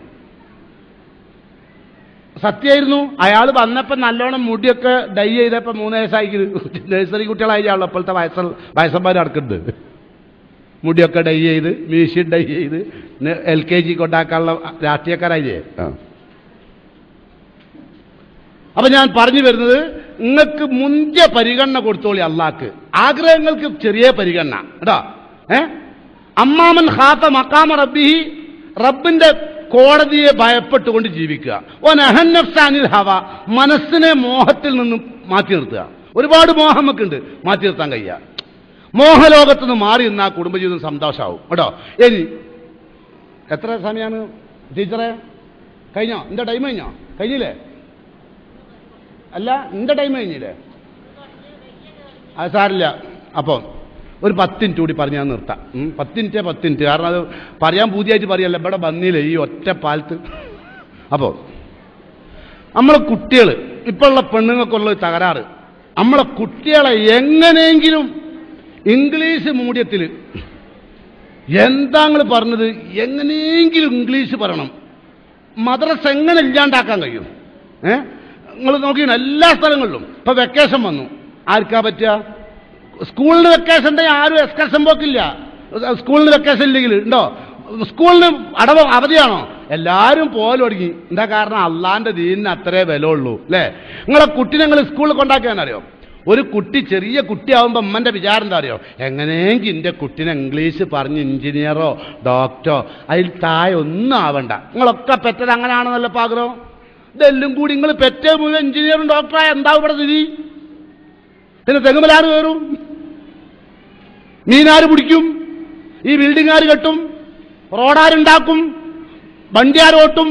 സത്യമായിരുന്നു അയാൾ വന്നപ്പോൾ നല്ലോണം മുടിയൊക്കെ ഡൈ ചെയ്തപ്പോൾ മൂന്ന് വയസ്സായി നഴ്സറി കുട്ടികളായിട്ടാണല്ലോ ഇപ്പോഴത്തെ വയസ്സ വയസ്സന്മാർ നടക്കുന്നത് മുടിയൊക്കെ ഡൈ ചെയ്ത് മീശി ഡൈ ചെയ്ത് എൽ കെ ജി കൊണ്ടാക്കാനുള്ള രാഷ്ട്രീയക്കാരായില്ലേ ആ അപ്പൊ ഞാൻ പറഞ്ഞു വരുന്നത് നിങ്ങൾക്ക് മുന്തിയ പരിഗണന കൊടുത്തോളി അള്ളാക്ക് ആഗ്രഹങ്ങൾക്ക് ചെറിയ പരിഗണന കേട്ടോ ഏ അമ്മാമൻ ഖാഫ മക്കാമ റബ്ബിഹി റബ്ബിന്റെ കോടതിയെ ഭയപ്പെട്ടുകൊണ്ട് ജീവിക്കുക ഓൻ അഹന്നഫ്സാനിൽ ഹവ മനസ്സിനെ മോഹത്തിൽ നിന്നും മാറ്റി നിർത്തുക ഒരുപാട് മോഹം നമുക്കുണ്ട് മാറ്റി നിർത്താൻ കഴിയുക മോഹലോകത്ത് നിന്ന് മാറി നിന്നാൽ കുടുംബജീവിതം സന്തോഷമാവും കേട്ടോ ഇനി എത്ര സമയമാണ് ടീച്ചറെ കഴിഞ്ഞോ എന്റെ ടൈം കഴിഞ്ഞോ കഴിഞ്ഞില്ലേ അല്ല എന്റെ ടൈം കഴിഞ്ഞില്ലേ അത് സാരില്ല അപ്പം ഒരു പത്ത് മിനിറ്റ് കൂടി പറഞ്ഞ് ഞാൻ നിർത്താം ഉം, പത്ത് മിനിറ്റ് പത്ത് മിനിറ്റ് കാരണം അത് പറയാൻ പുതിയായിട്ട് പറയല്ല ഇവിടെ വന്നില്ലേ ഈ ഒറ്റ പാലത്ത് അപ്പോൾ നമ്മളെ കുട്ടികൾ ഇപ്പോഴുള്ള പെണ്ണുങ്ങൾക്കുള്ള ഒരു തകരാറ് നമ്മളെ കുട്ടികളെ എങ്ങനെയെങ്കിലും ഇംഗ്ലീഷ് മീഡിയത്തിൽ എന്താ നിങ്ങൾ പറഞ്ഞത് എങ്ങനെയെങ്കിലും ഇംഗ്ലീഷ് പറയണം മദ്രസ എങ്ങനെ ഇല്ലാണ്ടാക്കാൻ കഴിയും ഏ നിങ്ങൾ നോക്കിയാണ് എല്ലാ സ്ഥലങ്ങളിലും ഇപ്പൊ വെക്കേഷൻ വന്നു ആർക്കാ പറ്റുക സ്കൂളിന് വെക്കേഷൻ ഉണ്ടെങ്കിൽ ആരും എക്സ്കർഷൻ പോക്കില്ല സ്കൂളിന് വെക്കേഷൻ ഇല്ലെങ്കിൽ ഉണ്ടോ സ്കൂളിന് അടവ് അവധിയാണോ എല്ലാവരും പോലെ തുടങ്ങി എന്താ കാരണം അള്ളാന്റെ ദീനിന് അത്രേ വില ഉള്ളൂ അല്ലേ നിങ്ങളെ കുട്ടിനെ നിങ്ങൾ സ്കൂളിൽ കൊണ്ടാക്കാനറിയോ ഒരു കുട്ടി ചെറിയ കുട്ടിയാവുമ്പോൾ അമ്മന്റെ വിചാരം എന്താ അറിയോ എങ്ങനെയെങ്കിൽ എൻ്റെ കുട്ടിനെ ഇംഗ്ലീഷ് പറഞ്ഞ് എഞ്ചിനീയറോ ഡോക്ടറോ അതിൽ താഴെ ഒന്നും ആവണ്ട നിങ്ങളൊക്കെ പെറ്റത് അങ്ങനെയാണെന്നല്ലോ ഇപ്പൊ ആഗ്രഹം ഇതെല്ലാം കൂടി നിങ്ങൾ പെറ്റ മുഴുവൻ എഞ്ചിനീയറും ഡോക്ടറായ എന്താ ഇവിടെ സ്ഥിതി പിന്നെ തെങ്ങുമലാറ് കയറും മീനാര് പിടിക്കും ഈ ബിൽഡിംഗ് ആര് കെട്ടും റോഡാരുണ്ടാക്കും വണ്ടിയാരോട്ടും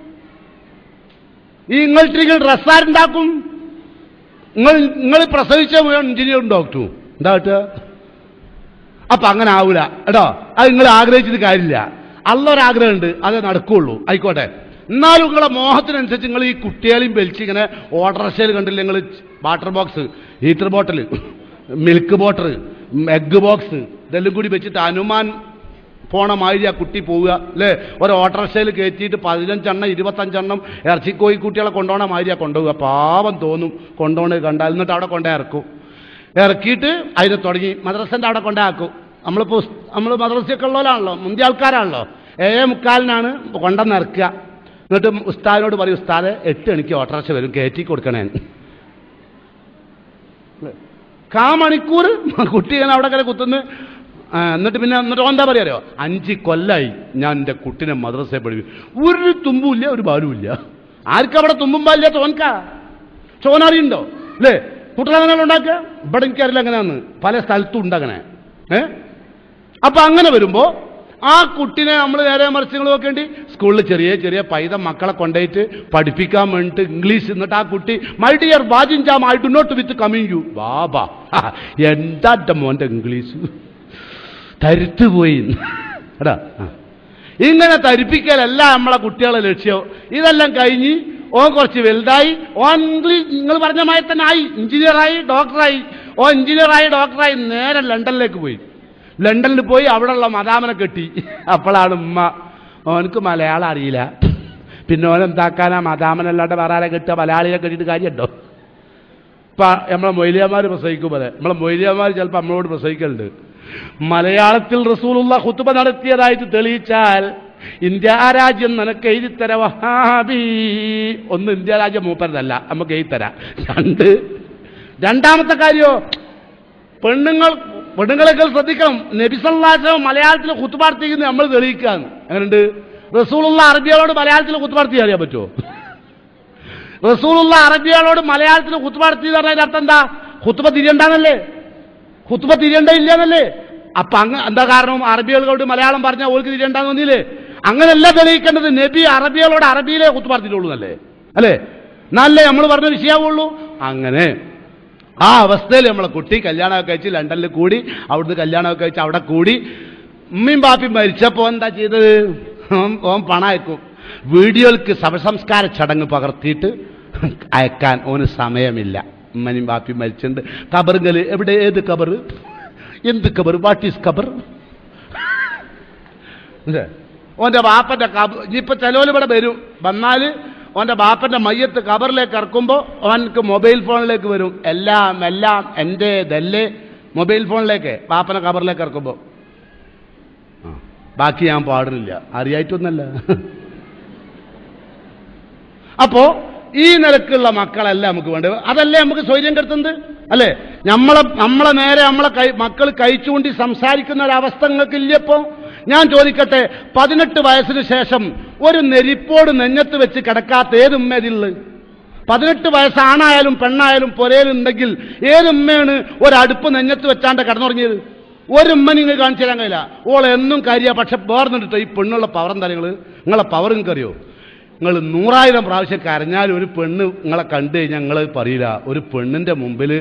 ഈ ഇങ്ങൾട്ടിരിക്കൽ ഡ്രസ്സാരുണ്ടാക്കും നിങ്ങൾ നിങ്ങൾ പ്രസവിച്ച മുഴുവൻ എഞ്ചിനീയറും ഡോക്ടറും എന്താ കിട്ടുക അപ്പൊ അങ്ങനെ ആവൂല കേട്ടോ അത് നിങ്ങൾ ആഗ്രഹിച്ചിട്ട് കാര്യമില്ല അല്ലൊരാഗ്രഹമുണ്ട് അത് നടക്കുള്ളൂ ആയിക്കോട്ടെ എന്നാലും നിങ്ങളെ മോഹത്തിനനുസരിച്ച് നിങ്ങൾ ഈ കുട്ടികളെയും വലിച്ച് ഇങ്ങനെ ഓട്ടോറിക്ഷയിൽ കണ്ടില്ല നിങ്ങൾ water box heater bottle milk bottle egg box ഇതെല്ലാം കൂടി വെച്ചിട്ട് ഹനുമാൻ പോണ മാതിരി ആ കുട്ടി പോവുക അല്ലേ ഒരു ഓട്ടോറിക്ഷയിൽ കയറ്റിയിട്ട് പതിനഞ്ചെണ്ണം ഇരുപത്തഞ്ചെണ്ണം ഇറച്ചിക്കോയി കുട്ടികളെ കൊണ്ടുപോകണ മാതിരിയാ കൊണ്ടുപോവുക പാവം തോന്നും കൊണ്ടുപോകണത് കണ്ടാൽ എന്നിട്ട് അവിടെ കൊണ്ടേ ഇറക്കും ഇറക്കിയിട്ട് അതിനെ തുടങ്ങി മദ്രസന്റെ അവിടെ കൊണ്ടേ ആക്കും നമ്മളിപ്പോൾ നമ്മൾ മദ്രസയൊക്കെ ഉള്ളവരാണല്ലോ മുന്തിയ ആൾക്കാരാണല്ലോ ഏഴേ മുക്കാലിനാണ് കൊണ്ടുവന്ന് ഇറക്കുക എന്നിട്ട് ഉസ്താദിനോട് പറയും ഉസ്താദ് എട്ട് മണിക്ക് ഓട്ടോറിക്ഷ വരും കയറ്റി കൊടുക്കണേ കാ മണിക്കൂർ കുട്ടി ഇങ്ങനെ അവിടെ കയറി കുത്തുന്നു ആ, എന്നിട്ട് പിന്നെ എന്നിട്ട് എന്താ പറയാറിയോ അഞ്ച് കൊല്ലായി ഞാൻ എൻ്റെ കുട്ടിനെ മദ്രസയെ പഠിപ്പിക്കും ഒരു തുമ്പുമില്ല ഒരു ബാലുമില്ല ആർക്കവിടെ തുമ്പും പാലില്ല തോൻക്കാ ചോനറിയുണ്ടോ അല്ലേ കുട്ടികളങ്ങനെ ഉണ്ടാക്കുക ഇവിടെ എനിക്കറിയില്ല എങ്ങനെയാന്ന് പല സ്ഥലത്തും ഉണ്ട് അങ്ങനെ ഏ അപ്പൊ അങ്ങനെ വരുമ്പോ ആ കുട്ടിനെ നമ്മൾ നേരെ മറിച്ച് നിങ്ങൾ നോക്കേണ്ടി സ്കൂളിൽ ചെറിയ ചെറിയ പൈത മക്കളെ കൊണ്ടുപോയിട്ട് പഠിപ്പിക്കാൻ വേണ്ടിയിട്ട് ഇംഗ്ലീഷ് എന്നിട്ട് ആ കുട്ടി മൈ ഡിയർ വാജിൻ jam I do not with coming you ബാബാ എന്താ എൻ്റെ മോൻ്റെ ഇംഗ്ലീഷ് തരുത്തുപോയി എടാ ആ. ഇങ്ങനെ തരിപ്പിക്കലല്ല നമ്മളെ കുട്ടികളെ ലക്ഷ്യം ഇതെല്ലാം കഴിഞ്ഞ് ഓൻ കുറച്ച് വലുതായി ഓൻ ഇംഗ്ലീഷ് നിങ്ങൾ പറഞ്ഞ മാതിരി തന്നെ ആയി എഞ്ചിനീയറായി ഡോക്ടറായി ഓ എഞ്ചിനീയറായി ഡോക്ടറായി നേരെ ലണ്ടനിലേക്ക് പോയി ലണ്ടനിൽ പോയി അവിടെയുള്ള മദാമനെ കെട്ടി അപ്പോഴാണ് ഉമ്മ ഓനക്ക് മലയാളം അറിയില്ല പിന്നെ ഓൻ എന്താക്കാനാ മദാമനല്ലാണ്ട് വേറെ ആരെ കെട്ടുക മലയാളിയെ കെട്ടിയിട്ട് കാര്യമുണ്ടോ ഇപ്പൊ നമ്മളെ മൊയ്ലിയന്മാർ പ്രസവിക്കും പോലെ നമ്മളെ മൊയ്ലിയന്മാർ ചിലപ്പോൾ നമ്മളോട് പ്രസവിക്കലുണ്ട് മലയാളത്തിൽ റസൂലുള്ള ഹുത്തുബ നടത്തിയതായിട്ട് തെളിയിച്ചാൽ ഇന്ത്യ രാജ്യം നിനക്ക് എഴുതിത്തര വഹാബി ഒന്ന് ഇന്ത്യ രാജ്യം മൂപ്പരതല്ല നമുക്ക് എഴുതിത്തരാം രണ്ട് രണ്ടാമത്തെ കാര്യോ പെണ്ണുങ്ങൾ പെണ്ണുങ്ങളെക്കാൾ ശ്രദ്ധിക്കണം നബിസല്ലാസം മലയാളത്തിൽ കുത്തുപാർത്തിക്കുന്നത് നമ്മൾ തെളിയിക്കാന്ന് അങ്ങനെയുണ്ട് റസൂലുള്ള അറബികളോട് മലയാളത്തിൽ കുത്തുപാർത്തി അറിയാൻ പറ്റുമോ റസൂലുള്ള അറബികളോട് മലയാളത്തിൽ കുത്തുപാർത്തി എന്ന് പറഞ്ഞതിന്റെ അർത്ഥം എന്താ കുത്തുബ തിരിയണ്ടെന്നല്ലേ കുത്തുബ തിരിയണ്ട ഇല്ലെന്നല്ലേ അപ്പൊ അങ്ങ് എന്താ കാരണം അറബികളോട് മലയാളം പറഞ്ഞാൽ ഓർക്ക് തിരിയണ്ടെന്ന് തോന്നിയില്ലേ അങ്ങനെയല്ല തെളിയിക്കേണ്ടത് നബി അറബികളോട് അറബിയിലെ കുത്തുപാർത്തിട്ടുള്ളൂ എന്നല്ലേ അല്ലേ എന്നല്ലേ നമ്മൾ പറഞ്ഞ വിഷയമാവുള്ളൂ അങ്ങനെ ആ അവസ്ഥയിൽ നമ്മളെ കുട്ടി കല്യാണമൊക്കെ കഴിച്ച് ലണ്ടനിൽ കൂടി അവിടുന്ന് കല്യാണമൊക്കെ കഴിച്ച് അവിടെ കൂടി ഉമ്മയും ബാപ്പയും മരിച്ചപ്പോൾ എന്താ ചെയ്തത് ഓൻ ഓൻ പണം അയക്കും വീഡിയോയിലേക്ക് ശവസംസ്കാര ചടങ്ങ് പകർത്തിയിട്ട് അയക്കാൻ ഓന് സമയമില്ല ഉമ്മനും ബാപ്പയും മരിച്ചിട്ടുണ്ട് കബറുകൾ എവിടെ ഏത് കബർ എന്ത് കബർ വാട്ട് ഈസ് കബർ ഇത് ഓന്റെ ബാപ്പന്റെ കബ ഇനിയിപ്പോ ചിലവര് ഇവിടെ വരും വന്നാല് ഓന്റെ ബാപ്പന്റെ മയ്യത്ത് കബറിലേക്ക് ഇറക്കുമ്പോൾ ഓനക്ക് മൊബൈൽ ഫോണിലേക്ക് വരും എല്ലാം എല്ലാം എൻ്റെ ഇതല്ലേ മൊബൈൽ ഫോണിലേക്ക് ബാപ്പനെ കബറിലേക്ക് ഇറക്കുമ്പോൾ ബാക്കി ഞാൻ പാടുന്നില്ല അറിയായിട്ടൊന്നല്ല അപ്പോ ഈ നിലക്കുള്ള മക്കളല്ല നമുക്ക് വേണ്ടത് അതല്ലേ നമുക്ക് സ്വൈര്യം കെടുത്തുന്നത് അല്ലേ നമ്മളെ നമ്മളെ നേരെ നമ്മളെ കൈ മക്കൾ കഴിച്ചുകൊണ്ടി സംസാരിക്കുന്ന ഒരു അവസ്ഥ നിങ്ങൾക്ക് ഇല്ലപ്പോ ഞാൻ ചോദിക്കട്ടെ പതിനെട്ട് വയസ്സിന് ശേഷം ഒരു നെരിപ്പോട് നെഞ്ഞത്ത് വെച്ച് കിടക്കാത്ത ഏത് ഉമ്മ ഇതിലുള്ളത് പതിനെട്ട് വയസ്സാണായാലും പെണ്ണായാലും പുരയിലുണ്ടെങ്കിൽ ഏത് ഉമ്മയാണ് ഒരടുപ്പ് നെഞ്ഞത്ത് വെച്ചാണ്ട് കിടന്നുറങ്ങിയത് ഒരു ഉമ്മ നിങ്ങൾ കാണിച്ചു തരാൻ കഴിയില്ല ഓൾ എന്നും കാര്യ പക്ഷെ വേർന്നിട്ടോ ഈ പെണ്ണുള്ള പവർ എന്താ നിങ്ങൾ നിങ്ങളെ പവർ നിങ്ങൾക്കറിയോ നിങ്ങൾ നൂറായിരം പ്രാവശ്യം കരഞ്ഞാലും ഒരു പെണ്ണ് നിങ്ങളെ കണ്ടു കഴിഞ്ഞാൽ നിങ്ങൾ പറയില്ല ഒരു പെണ്ണിന്റെ മുമ്പിൽ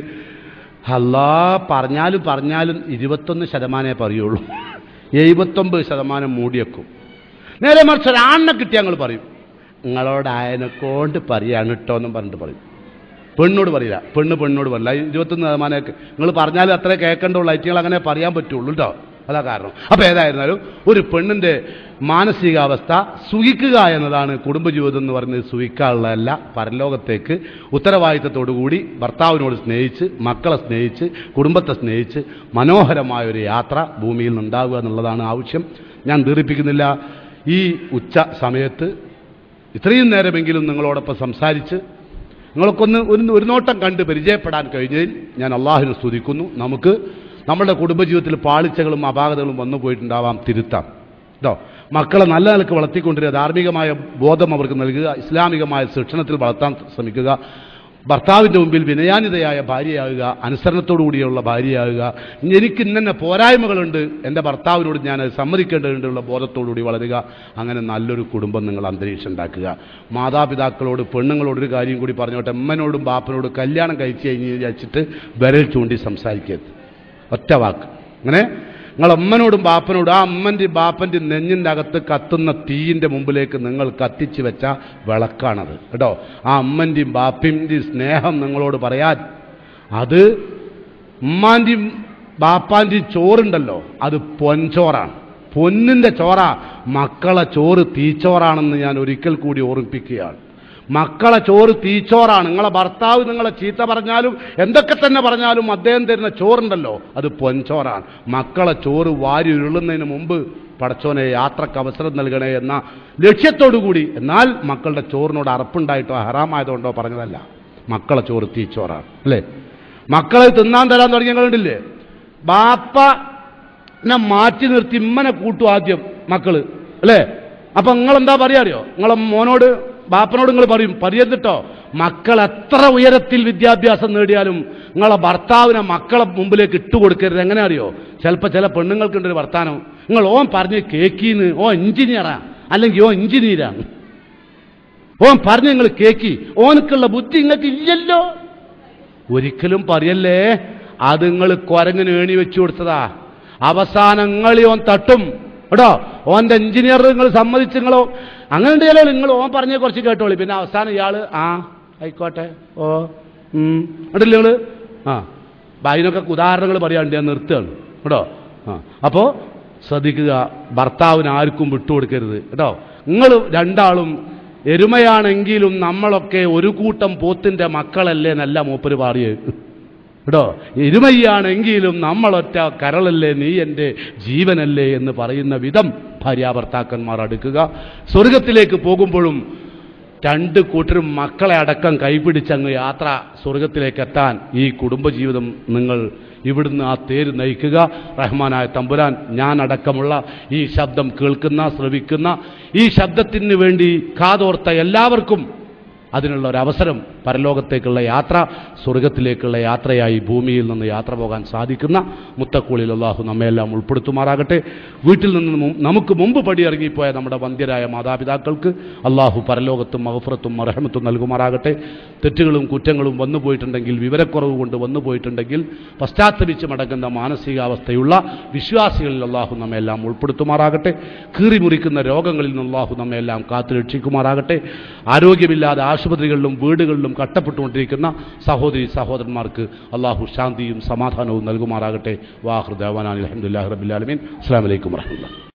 അല്ലാ പറഞ്ഞാലും പറഞ്ഞാലും ഇരുപത്തൊന്ന് ശതമാനമേ പറയുള്ളൂ എഴുപത്തൊമ്പത് ശതമാനം മൂടിയേക്കും നേരെ മറിച്ച് ഒരാണിനെ കിട്ടിയാൽ ഞങ്ങൾ പറയും നിങ്ങളോട് ആയനെ കൊണ്ട് പറയാണ് കേട്ടോ എന്നും പറഞ്ഞിട്ട് പറയും പെണ്ണോട് പറയില്ല പെണ്ണ് പെണ്ണോട് പറയില്ല ഇരുപത്തൊന്ന് ശതമാനമൊക്കെ നിങ്ങൾ പറഞ്ഞാലും അത്രേ കേൾക്കേണ്ടുള്ളൂ ഐറ്റിങ്ങൾ അങ്ങനെ പറയാൻ പറ്റുള്ളൂ കേട്ടോ അതാ കാരണം അപ്പൊ ഏതായിരുന്നാലും ഒരു പെണ്ണിന്റെ മാനസികാവസ്ഥ സുഖിക്കുക എന്നതാണ് കുടുംബജീവിതം എന്ന് പറയുന്നത് സുഖിക്കാനുള്ളതല്ല പരലോകത്തേക്ക് ഉത്തരവാദിത്തത്തോടുകൂടി ഭർത്താവിനോട് സ്നേഹിച്ച് മക്കളെ സ്നേഹിച്ച് കുടുംബത്തെ സ്നേഹിച്ച് മനോഹരമായ ഒരു യാത്ര ഭൂമിയിൽ നിന്നുണ്ടാവുക എന്നുള്ളതാണ് ആവശ്യം ഞാൻ ദീർഘിപ്പിക്കുന്നില്ല ഈ ഉച്ച സമയത്ത് ഇത്രയും നേരമെങ്കിലും നിങ്ങളോടൊപ്പം സംസാരിച്ച് നിങ്ങൾക്കൊന്ന് ഒരു ഒരു നോട്ടം കണ്ട് പരിചയപ്പെടാൻ കഴിഞ്ഞതിൽ ഞാൻ അള്ളാഹിനെ സ്തുതിക്കുന്നു നമുക്ക് നമ്മുടെ കുടുംബജീവിതത്തിൽ പാളിച്ചകളും അപാകതകളും വന്നു പോയിട്ടുണ്ടാവാം തിരുത്താം കേട്ടോ മക്കളെ നല്ല നിലക്ക് വളർത്തിക്കൊണ്ടിരിക്കുക ധാർമ്മികമായ ബോധം അവർക്ക് നൽകുക ഇസ്ലാമികമായ ശിക്ഷണത്തിൽ വളർത്താൻ ശ്രമിക്കുക ഭർത്താവിൻ്റെ മുമ്പിൽ വിനയാനിതയായ ഭാര്യയാകുക അനുസരണത്തോടുകൂടിയുള്ള ഭാര്യയാകുക എനിക്ക് ഇന്നെ പോരായ്മകളുണ്ട് എൻ്റെ ഭർത്താവിനോട് ഞാൻ അത് സമ്മതിക്കേണ്ടതുള്ള ബോധത്തോടുകൂടി വളരുക അങ്ങനെ നല്ലൊരു കുടുംബം നിങ്ങൾ അന്തരീക്ഷം ഉണ്ടാക്കുക മാതാപിതാക്കളോട് പെണ്ണുങ്ങളോട് ഒരു കാര്യം കൂടി പറഞ്ഞോട്ടെ അമ്മനോടും ബാപ്പനോടും കല്യാണം കഴിച്ച് കഴിഞ്ഞ് വിചാരിച്ചിട്ട് വിരൽ ചൂണ്ടി സംസാരിക്കരുത് ഒറ്റ വാക്ക് അങ്ങനെ നിങ്ങൾ അമ്മനോടും ബാപ്പനോടും ആ അമ്മൻ്റെ ബാപ്പൻ്റെ നെഞ്ഞിൻ്റെ അകത്ത് കത്തുന്ന തീയിൻ്റെ മുമ്പിലേക്ക് നിങ്ങൾ കത്തിച്ച് വെച്ച വിളക്കാണത് കേട്ടോ ആ അമ്മൻ്റെയും ബാപ്പിൻ്റെയും സ്നേഹം നിങ്ങളോട് പറയാൻ അത് ഉമ്മാൻ്റെയും ബാപ്പാൻ്റെയും ചോറുണ്ടല്ലോ അത് പൊൻചോറാണ് പൊന്നിൻ്റെ ചോറ മക്കളെ ചോറ് തീച്ചോറാണെന്ന് ഞാൻ ഒരിക്കൽ കൂടി ഓർമ്മിപ്പിക്കുകയാണ് മക്കളെ ചോറ് തീച്ചോറാണ് നിങ്ങളെ ഭർത്താവ് നിങ്ങളെ ചീത്ത പറഞ്ഞാലും എന്തൊക്കെ തന്നെ പറഞ്ഞാലും അദ്ദേഹം തരുന്ന ചോറുണ്ടല്ലോ അത് പൊൻചോറാണ് മക്കളെ ചോറ് വാരി ഉരുളുന്നതിന് മുമ്പ് പടച്ചോനെ യാത്രക്ക് അവസരം നൽകണേ എന്ന ലക്ഷ്യത്തോടുകൂടി എന്നാൽ മക്കളുടെ ചോറിനോട് അറപ്പുണ്ടായിട്ടോ ഹറാമായതുകൊണ്ടോ പറഞ്ഞതല്ല മക്കളെ ചോറ് തീച്ചോറാണ് അല്ലേ മക്കളെ തിന്നാൻ തരാൻ തുടങ്ങിയ കണ്ടില്ലേ ബാപ്പ എന്നെ മാറ്റി നിർത്തി ഇമ്മനെ കൂട്ടും ആദ്യം മക്കള് അല്ലേ അപ്പൊ നിങ്ങൾ എന്താ പറയാ അറിയോ നിങ്ങളെ മോനോട് ബാപ്പനോട് നിങ്ങൾ പറയും പറയരുതിട്ടോ മക്കൾ എത്ര ഉയരത്തിൽ വിദ്യാഭ്യാസം നേടിയാലും നിങ്ങളെ ഭർത്താവിനെ മക്കളെ മുമ്പിലേക്ക് ഇട്ടുകൊടുക്കരുത് എങ്ങനെ അറിയോ ചിലപ്പോൾ ചില പെണ്ണുങ്ങൾക്കുണ്ട് ഒരു വർത്താനം നിങ്ങൾ ഓൻ പറഞ്ഞ് കേക്കീന്ന് ഓ എഞ്ചിനീയറാ അല്ലെങ്കിൽ ഓ എഞ്ചിനീയറാണ് ഓൻ പറഞ്ഞ് നിങ്ങൾ കേക്കി ഓനക്കുള്ള ബുദ്ധി നിങ്ങൾക്ക് ഇല്ലല്ലോ ഒരിക്കലും പറയല്ലേ അത് നിങ്ങൾ കുരങ്ങിന് ഏണി വെച്ചു കൊടുത്തതാ അവസാനം നിങ്ങളി ഓൻ തട്ടും കേട്ടോ ഓന്റെ എഞ്ചിനീയർ നിങ്ങൾ സമ്മതിച്ച് നിങ്ങളോ അങ്ങനെ ഉണ്ടെങ്കിലോ നിങ്ങൾ ഓൻ പറഞ്ഞ കുറച്ച് കേട്ടോളി പിന്നെ അവസാനം ഇയാള് ആ ആയിക്കോട്ടെ ഓ ഉം ഉണ്ടല്ലേ നിങ്ങള് ആ അപ്പൊ അതിനൊക്കെ ഉദാഹരണങ്ങൾ പറയാണ്ട് ഞാൻ നിർത്തുകയാണ് കേട്ടോ ആ അപ്പോ ശ്രദ്ധിക്കുക ഭർത്താവിന് ആർക്കും വിട്ടുകൊടുക്കരുത് കേട്ടോ നിങ്ങൾ രണ്ടാളും എരുമയാണെങ്കിലും നമ്മളൊക്കെ ഒരു കൂട്ടം പോത്തിന്റെ മക്കളല്ലേ എന്നല്ല മൂപ്പര് പാടിയത് കേട്ടോ എരുമയാണെങ്കിലും നമ്മളൊറ്റ കരളല്ലേ നീ എൻ്റെ ജീവനല്ലേ എന്ന് പറയുന്ന വിധം ഭാര്യാഭർത്താക്കന്മാർ അടുക്കുക സ്വർഗത്തിലേക്ക് പോകുമ്പോഴും രണ്ട് കൂട്ടരും മക്കളെ അടക്കം കൈപിടിച്ചങ്ങ് യാത്ര സ്വർഗത്തിലേക്ക് എത്താൻ ഈ കുടുംബജീവിതം നിങ്ങൾ ഇവിടുന്ന് ആ തേര് നയിക്കുക റഹ്മാനായ തമ്പുരാൻ ഞാൻ അടക്കമുള്ള ഈ ശബ്ദം കേൾക്കുന്ന ശ്രവിക്കുന്ന ഈ ശബ്ദത്തിന് വേണ്ടി കാതോർത്ത എല്ലാവർക്കും അതിനുള്ള ഒരു അവസരം പരലോകത്തേക്കുള്ള യാത്ര സ്വർഗത്തിലേക്കുള്ള യാത്രയായി ഭൂമിയിൽ നിന്ന് യാത്ര പോകാൻ സാധിക്കുന്ന മുത്തക്കൂളിൽ അള്ളാഹു നമ്മയെല്ലാം ഉൾപ്പെടുത്തുമാറാകട്ടെ വീട്ടിൽ നിന്ന് മു- നമുക്ക് മുമ്പ് പടിയിറങ്ങിപ്പോയ നമ്മുടെ വന്ധ്യരായ മാതാപിതാക്കൾക്ക് അള്ളാഹു പരലോകത്തും മഹഫറത്തും മറഹമത്തും നൽകുമാറാകട്ടെ തെറ്റുകളും കുറ്റങ്ങളും വന്നു പോയിട്ടുണ്ടെങ്കിൽ വിവരക്കുറവ് കൊണ്ട് വന്നു പോയിട്ടുണ്ടെങ്കിൽ പശ്ചാത്തപിച്ച് മടങ്ങുന്ന മാനസികാവസ്ഥയുള്ള വിശ്വാസികളിൽ അള്ളാഹു നമ്മെല്ലാം ഉൾപ്പെടുത്തുമാറാകട്ടെ കീറിമുറിക്കുന്ന രോഗങ്ങളിൽ നിന്ന് അള്ളാഹു നമ്മെല്ലാം കാത്തു രക്ഷിക്കുമാറാകട്ടെ ആരോഗ്യമില്ലാതെ ആശുപത്രികളിലും വീടുകളിലും കട്ടപ്പെട്ടുകൊണ്ടിരിക്കുന്ന സഹോദരി സഹോദരന്മാർക്ക് അള്ളാഹു ശാന്തിയും സമാധാനവും നൽകുമാറാകട്ടെ വാഹൃദാൻ അലഹമുല്ലാ റബിലാലമീൻ അസ്സാം വലൈക്കും വർഹമുല്ല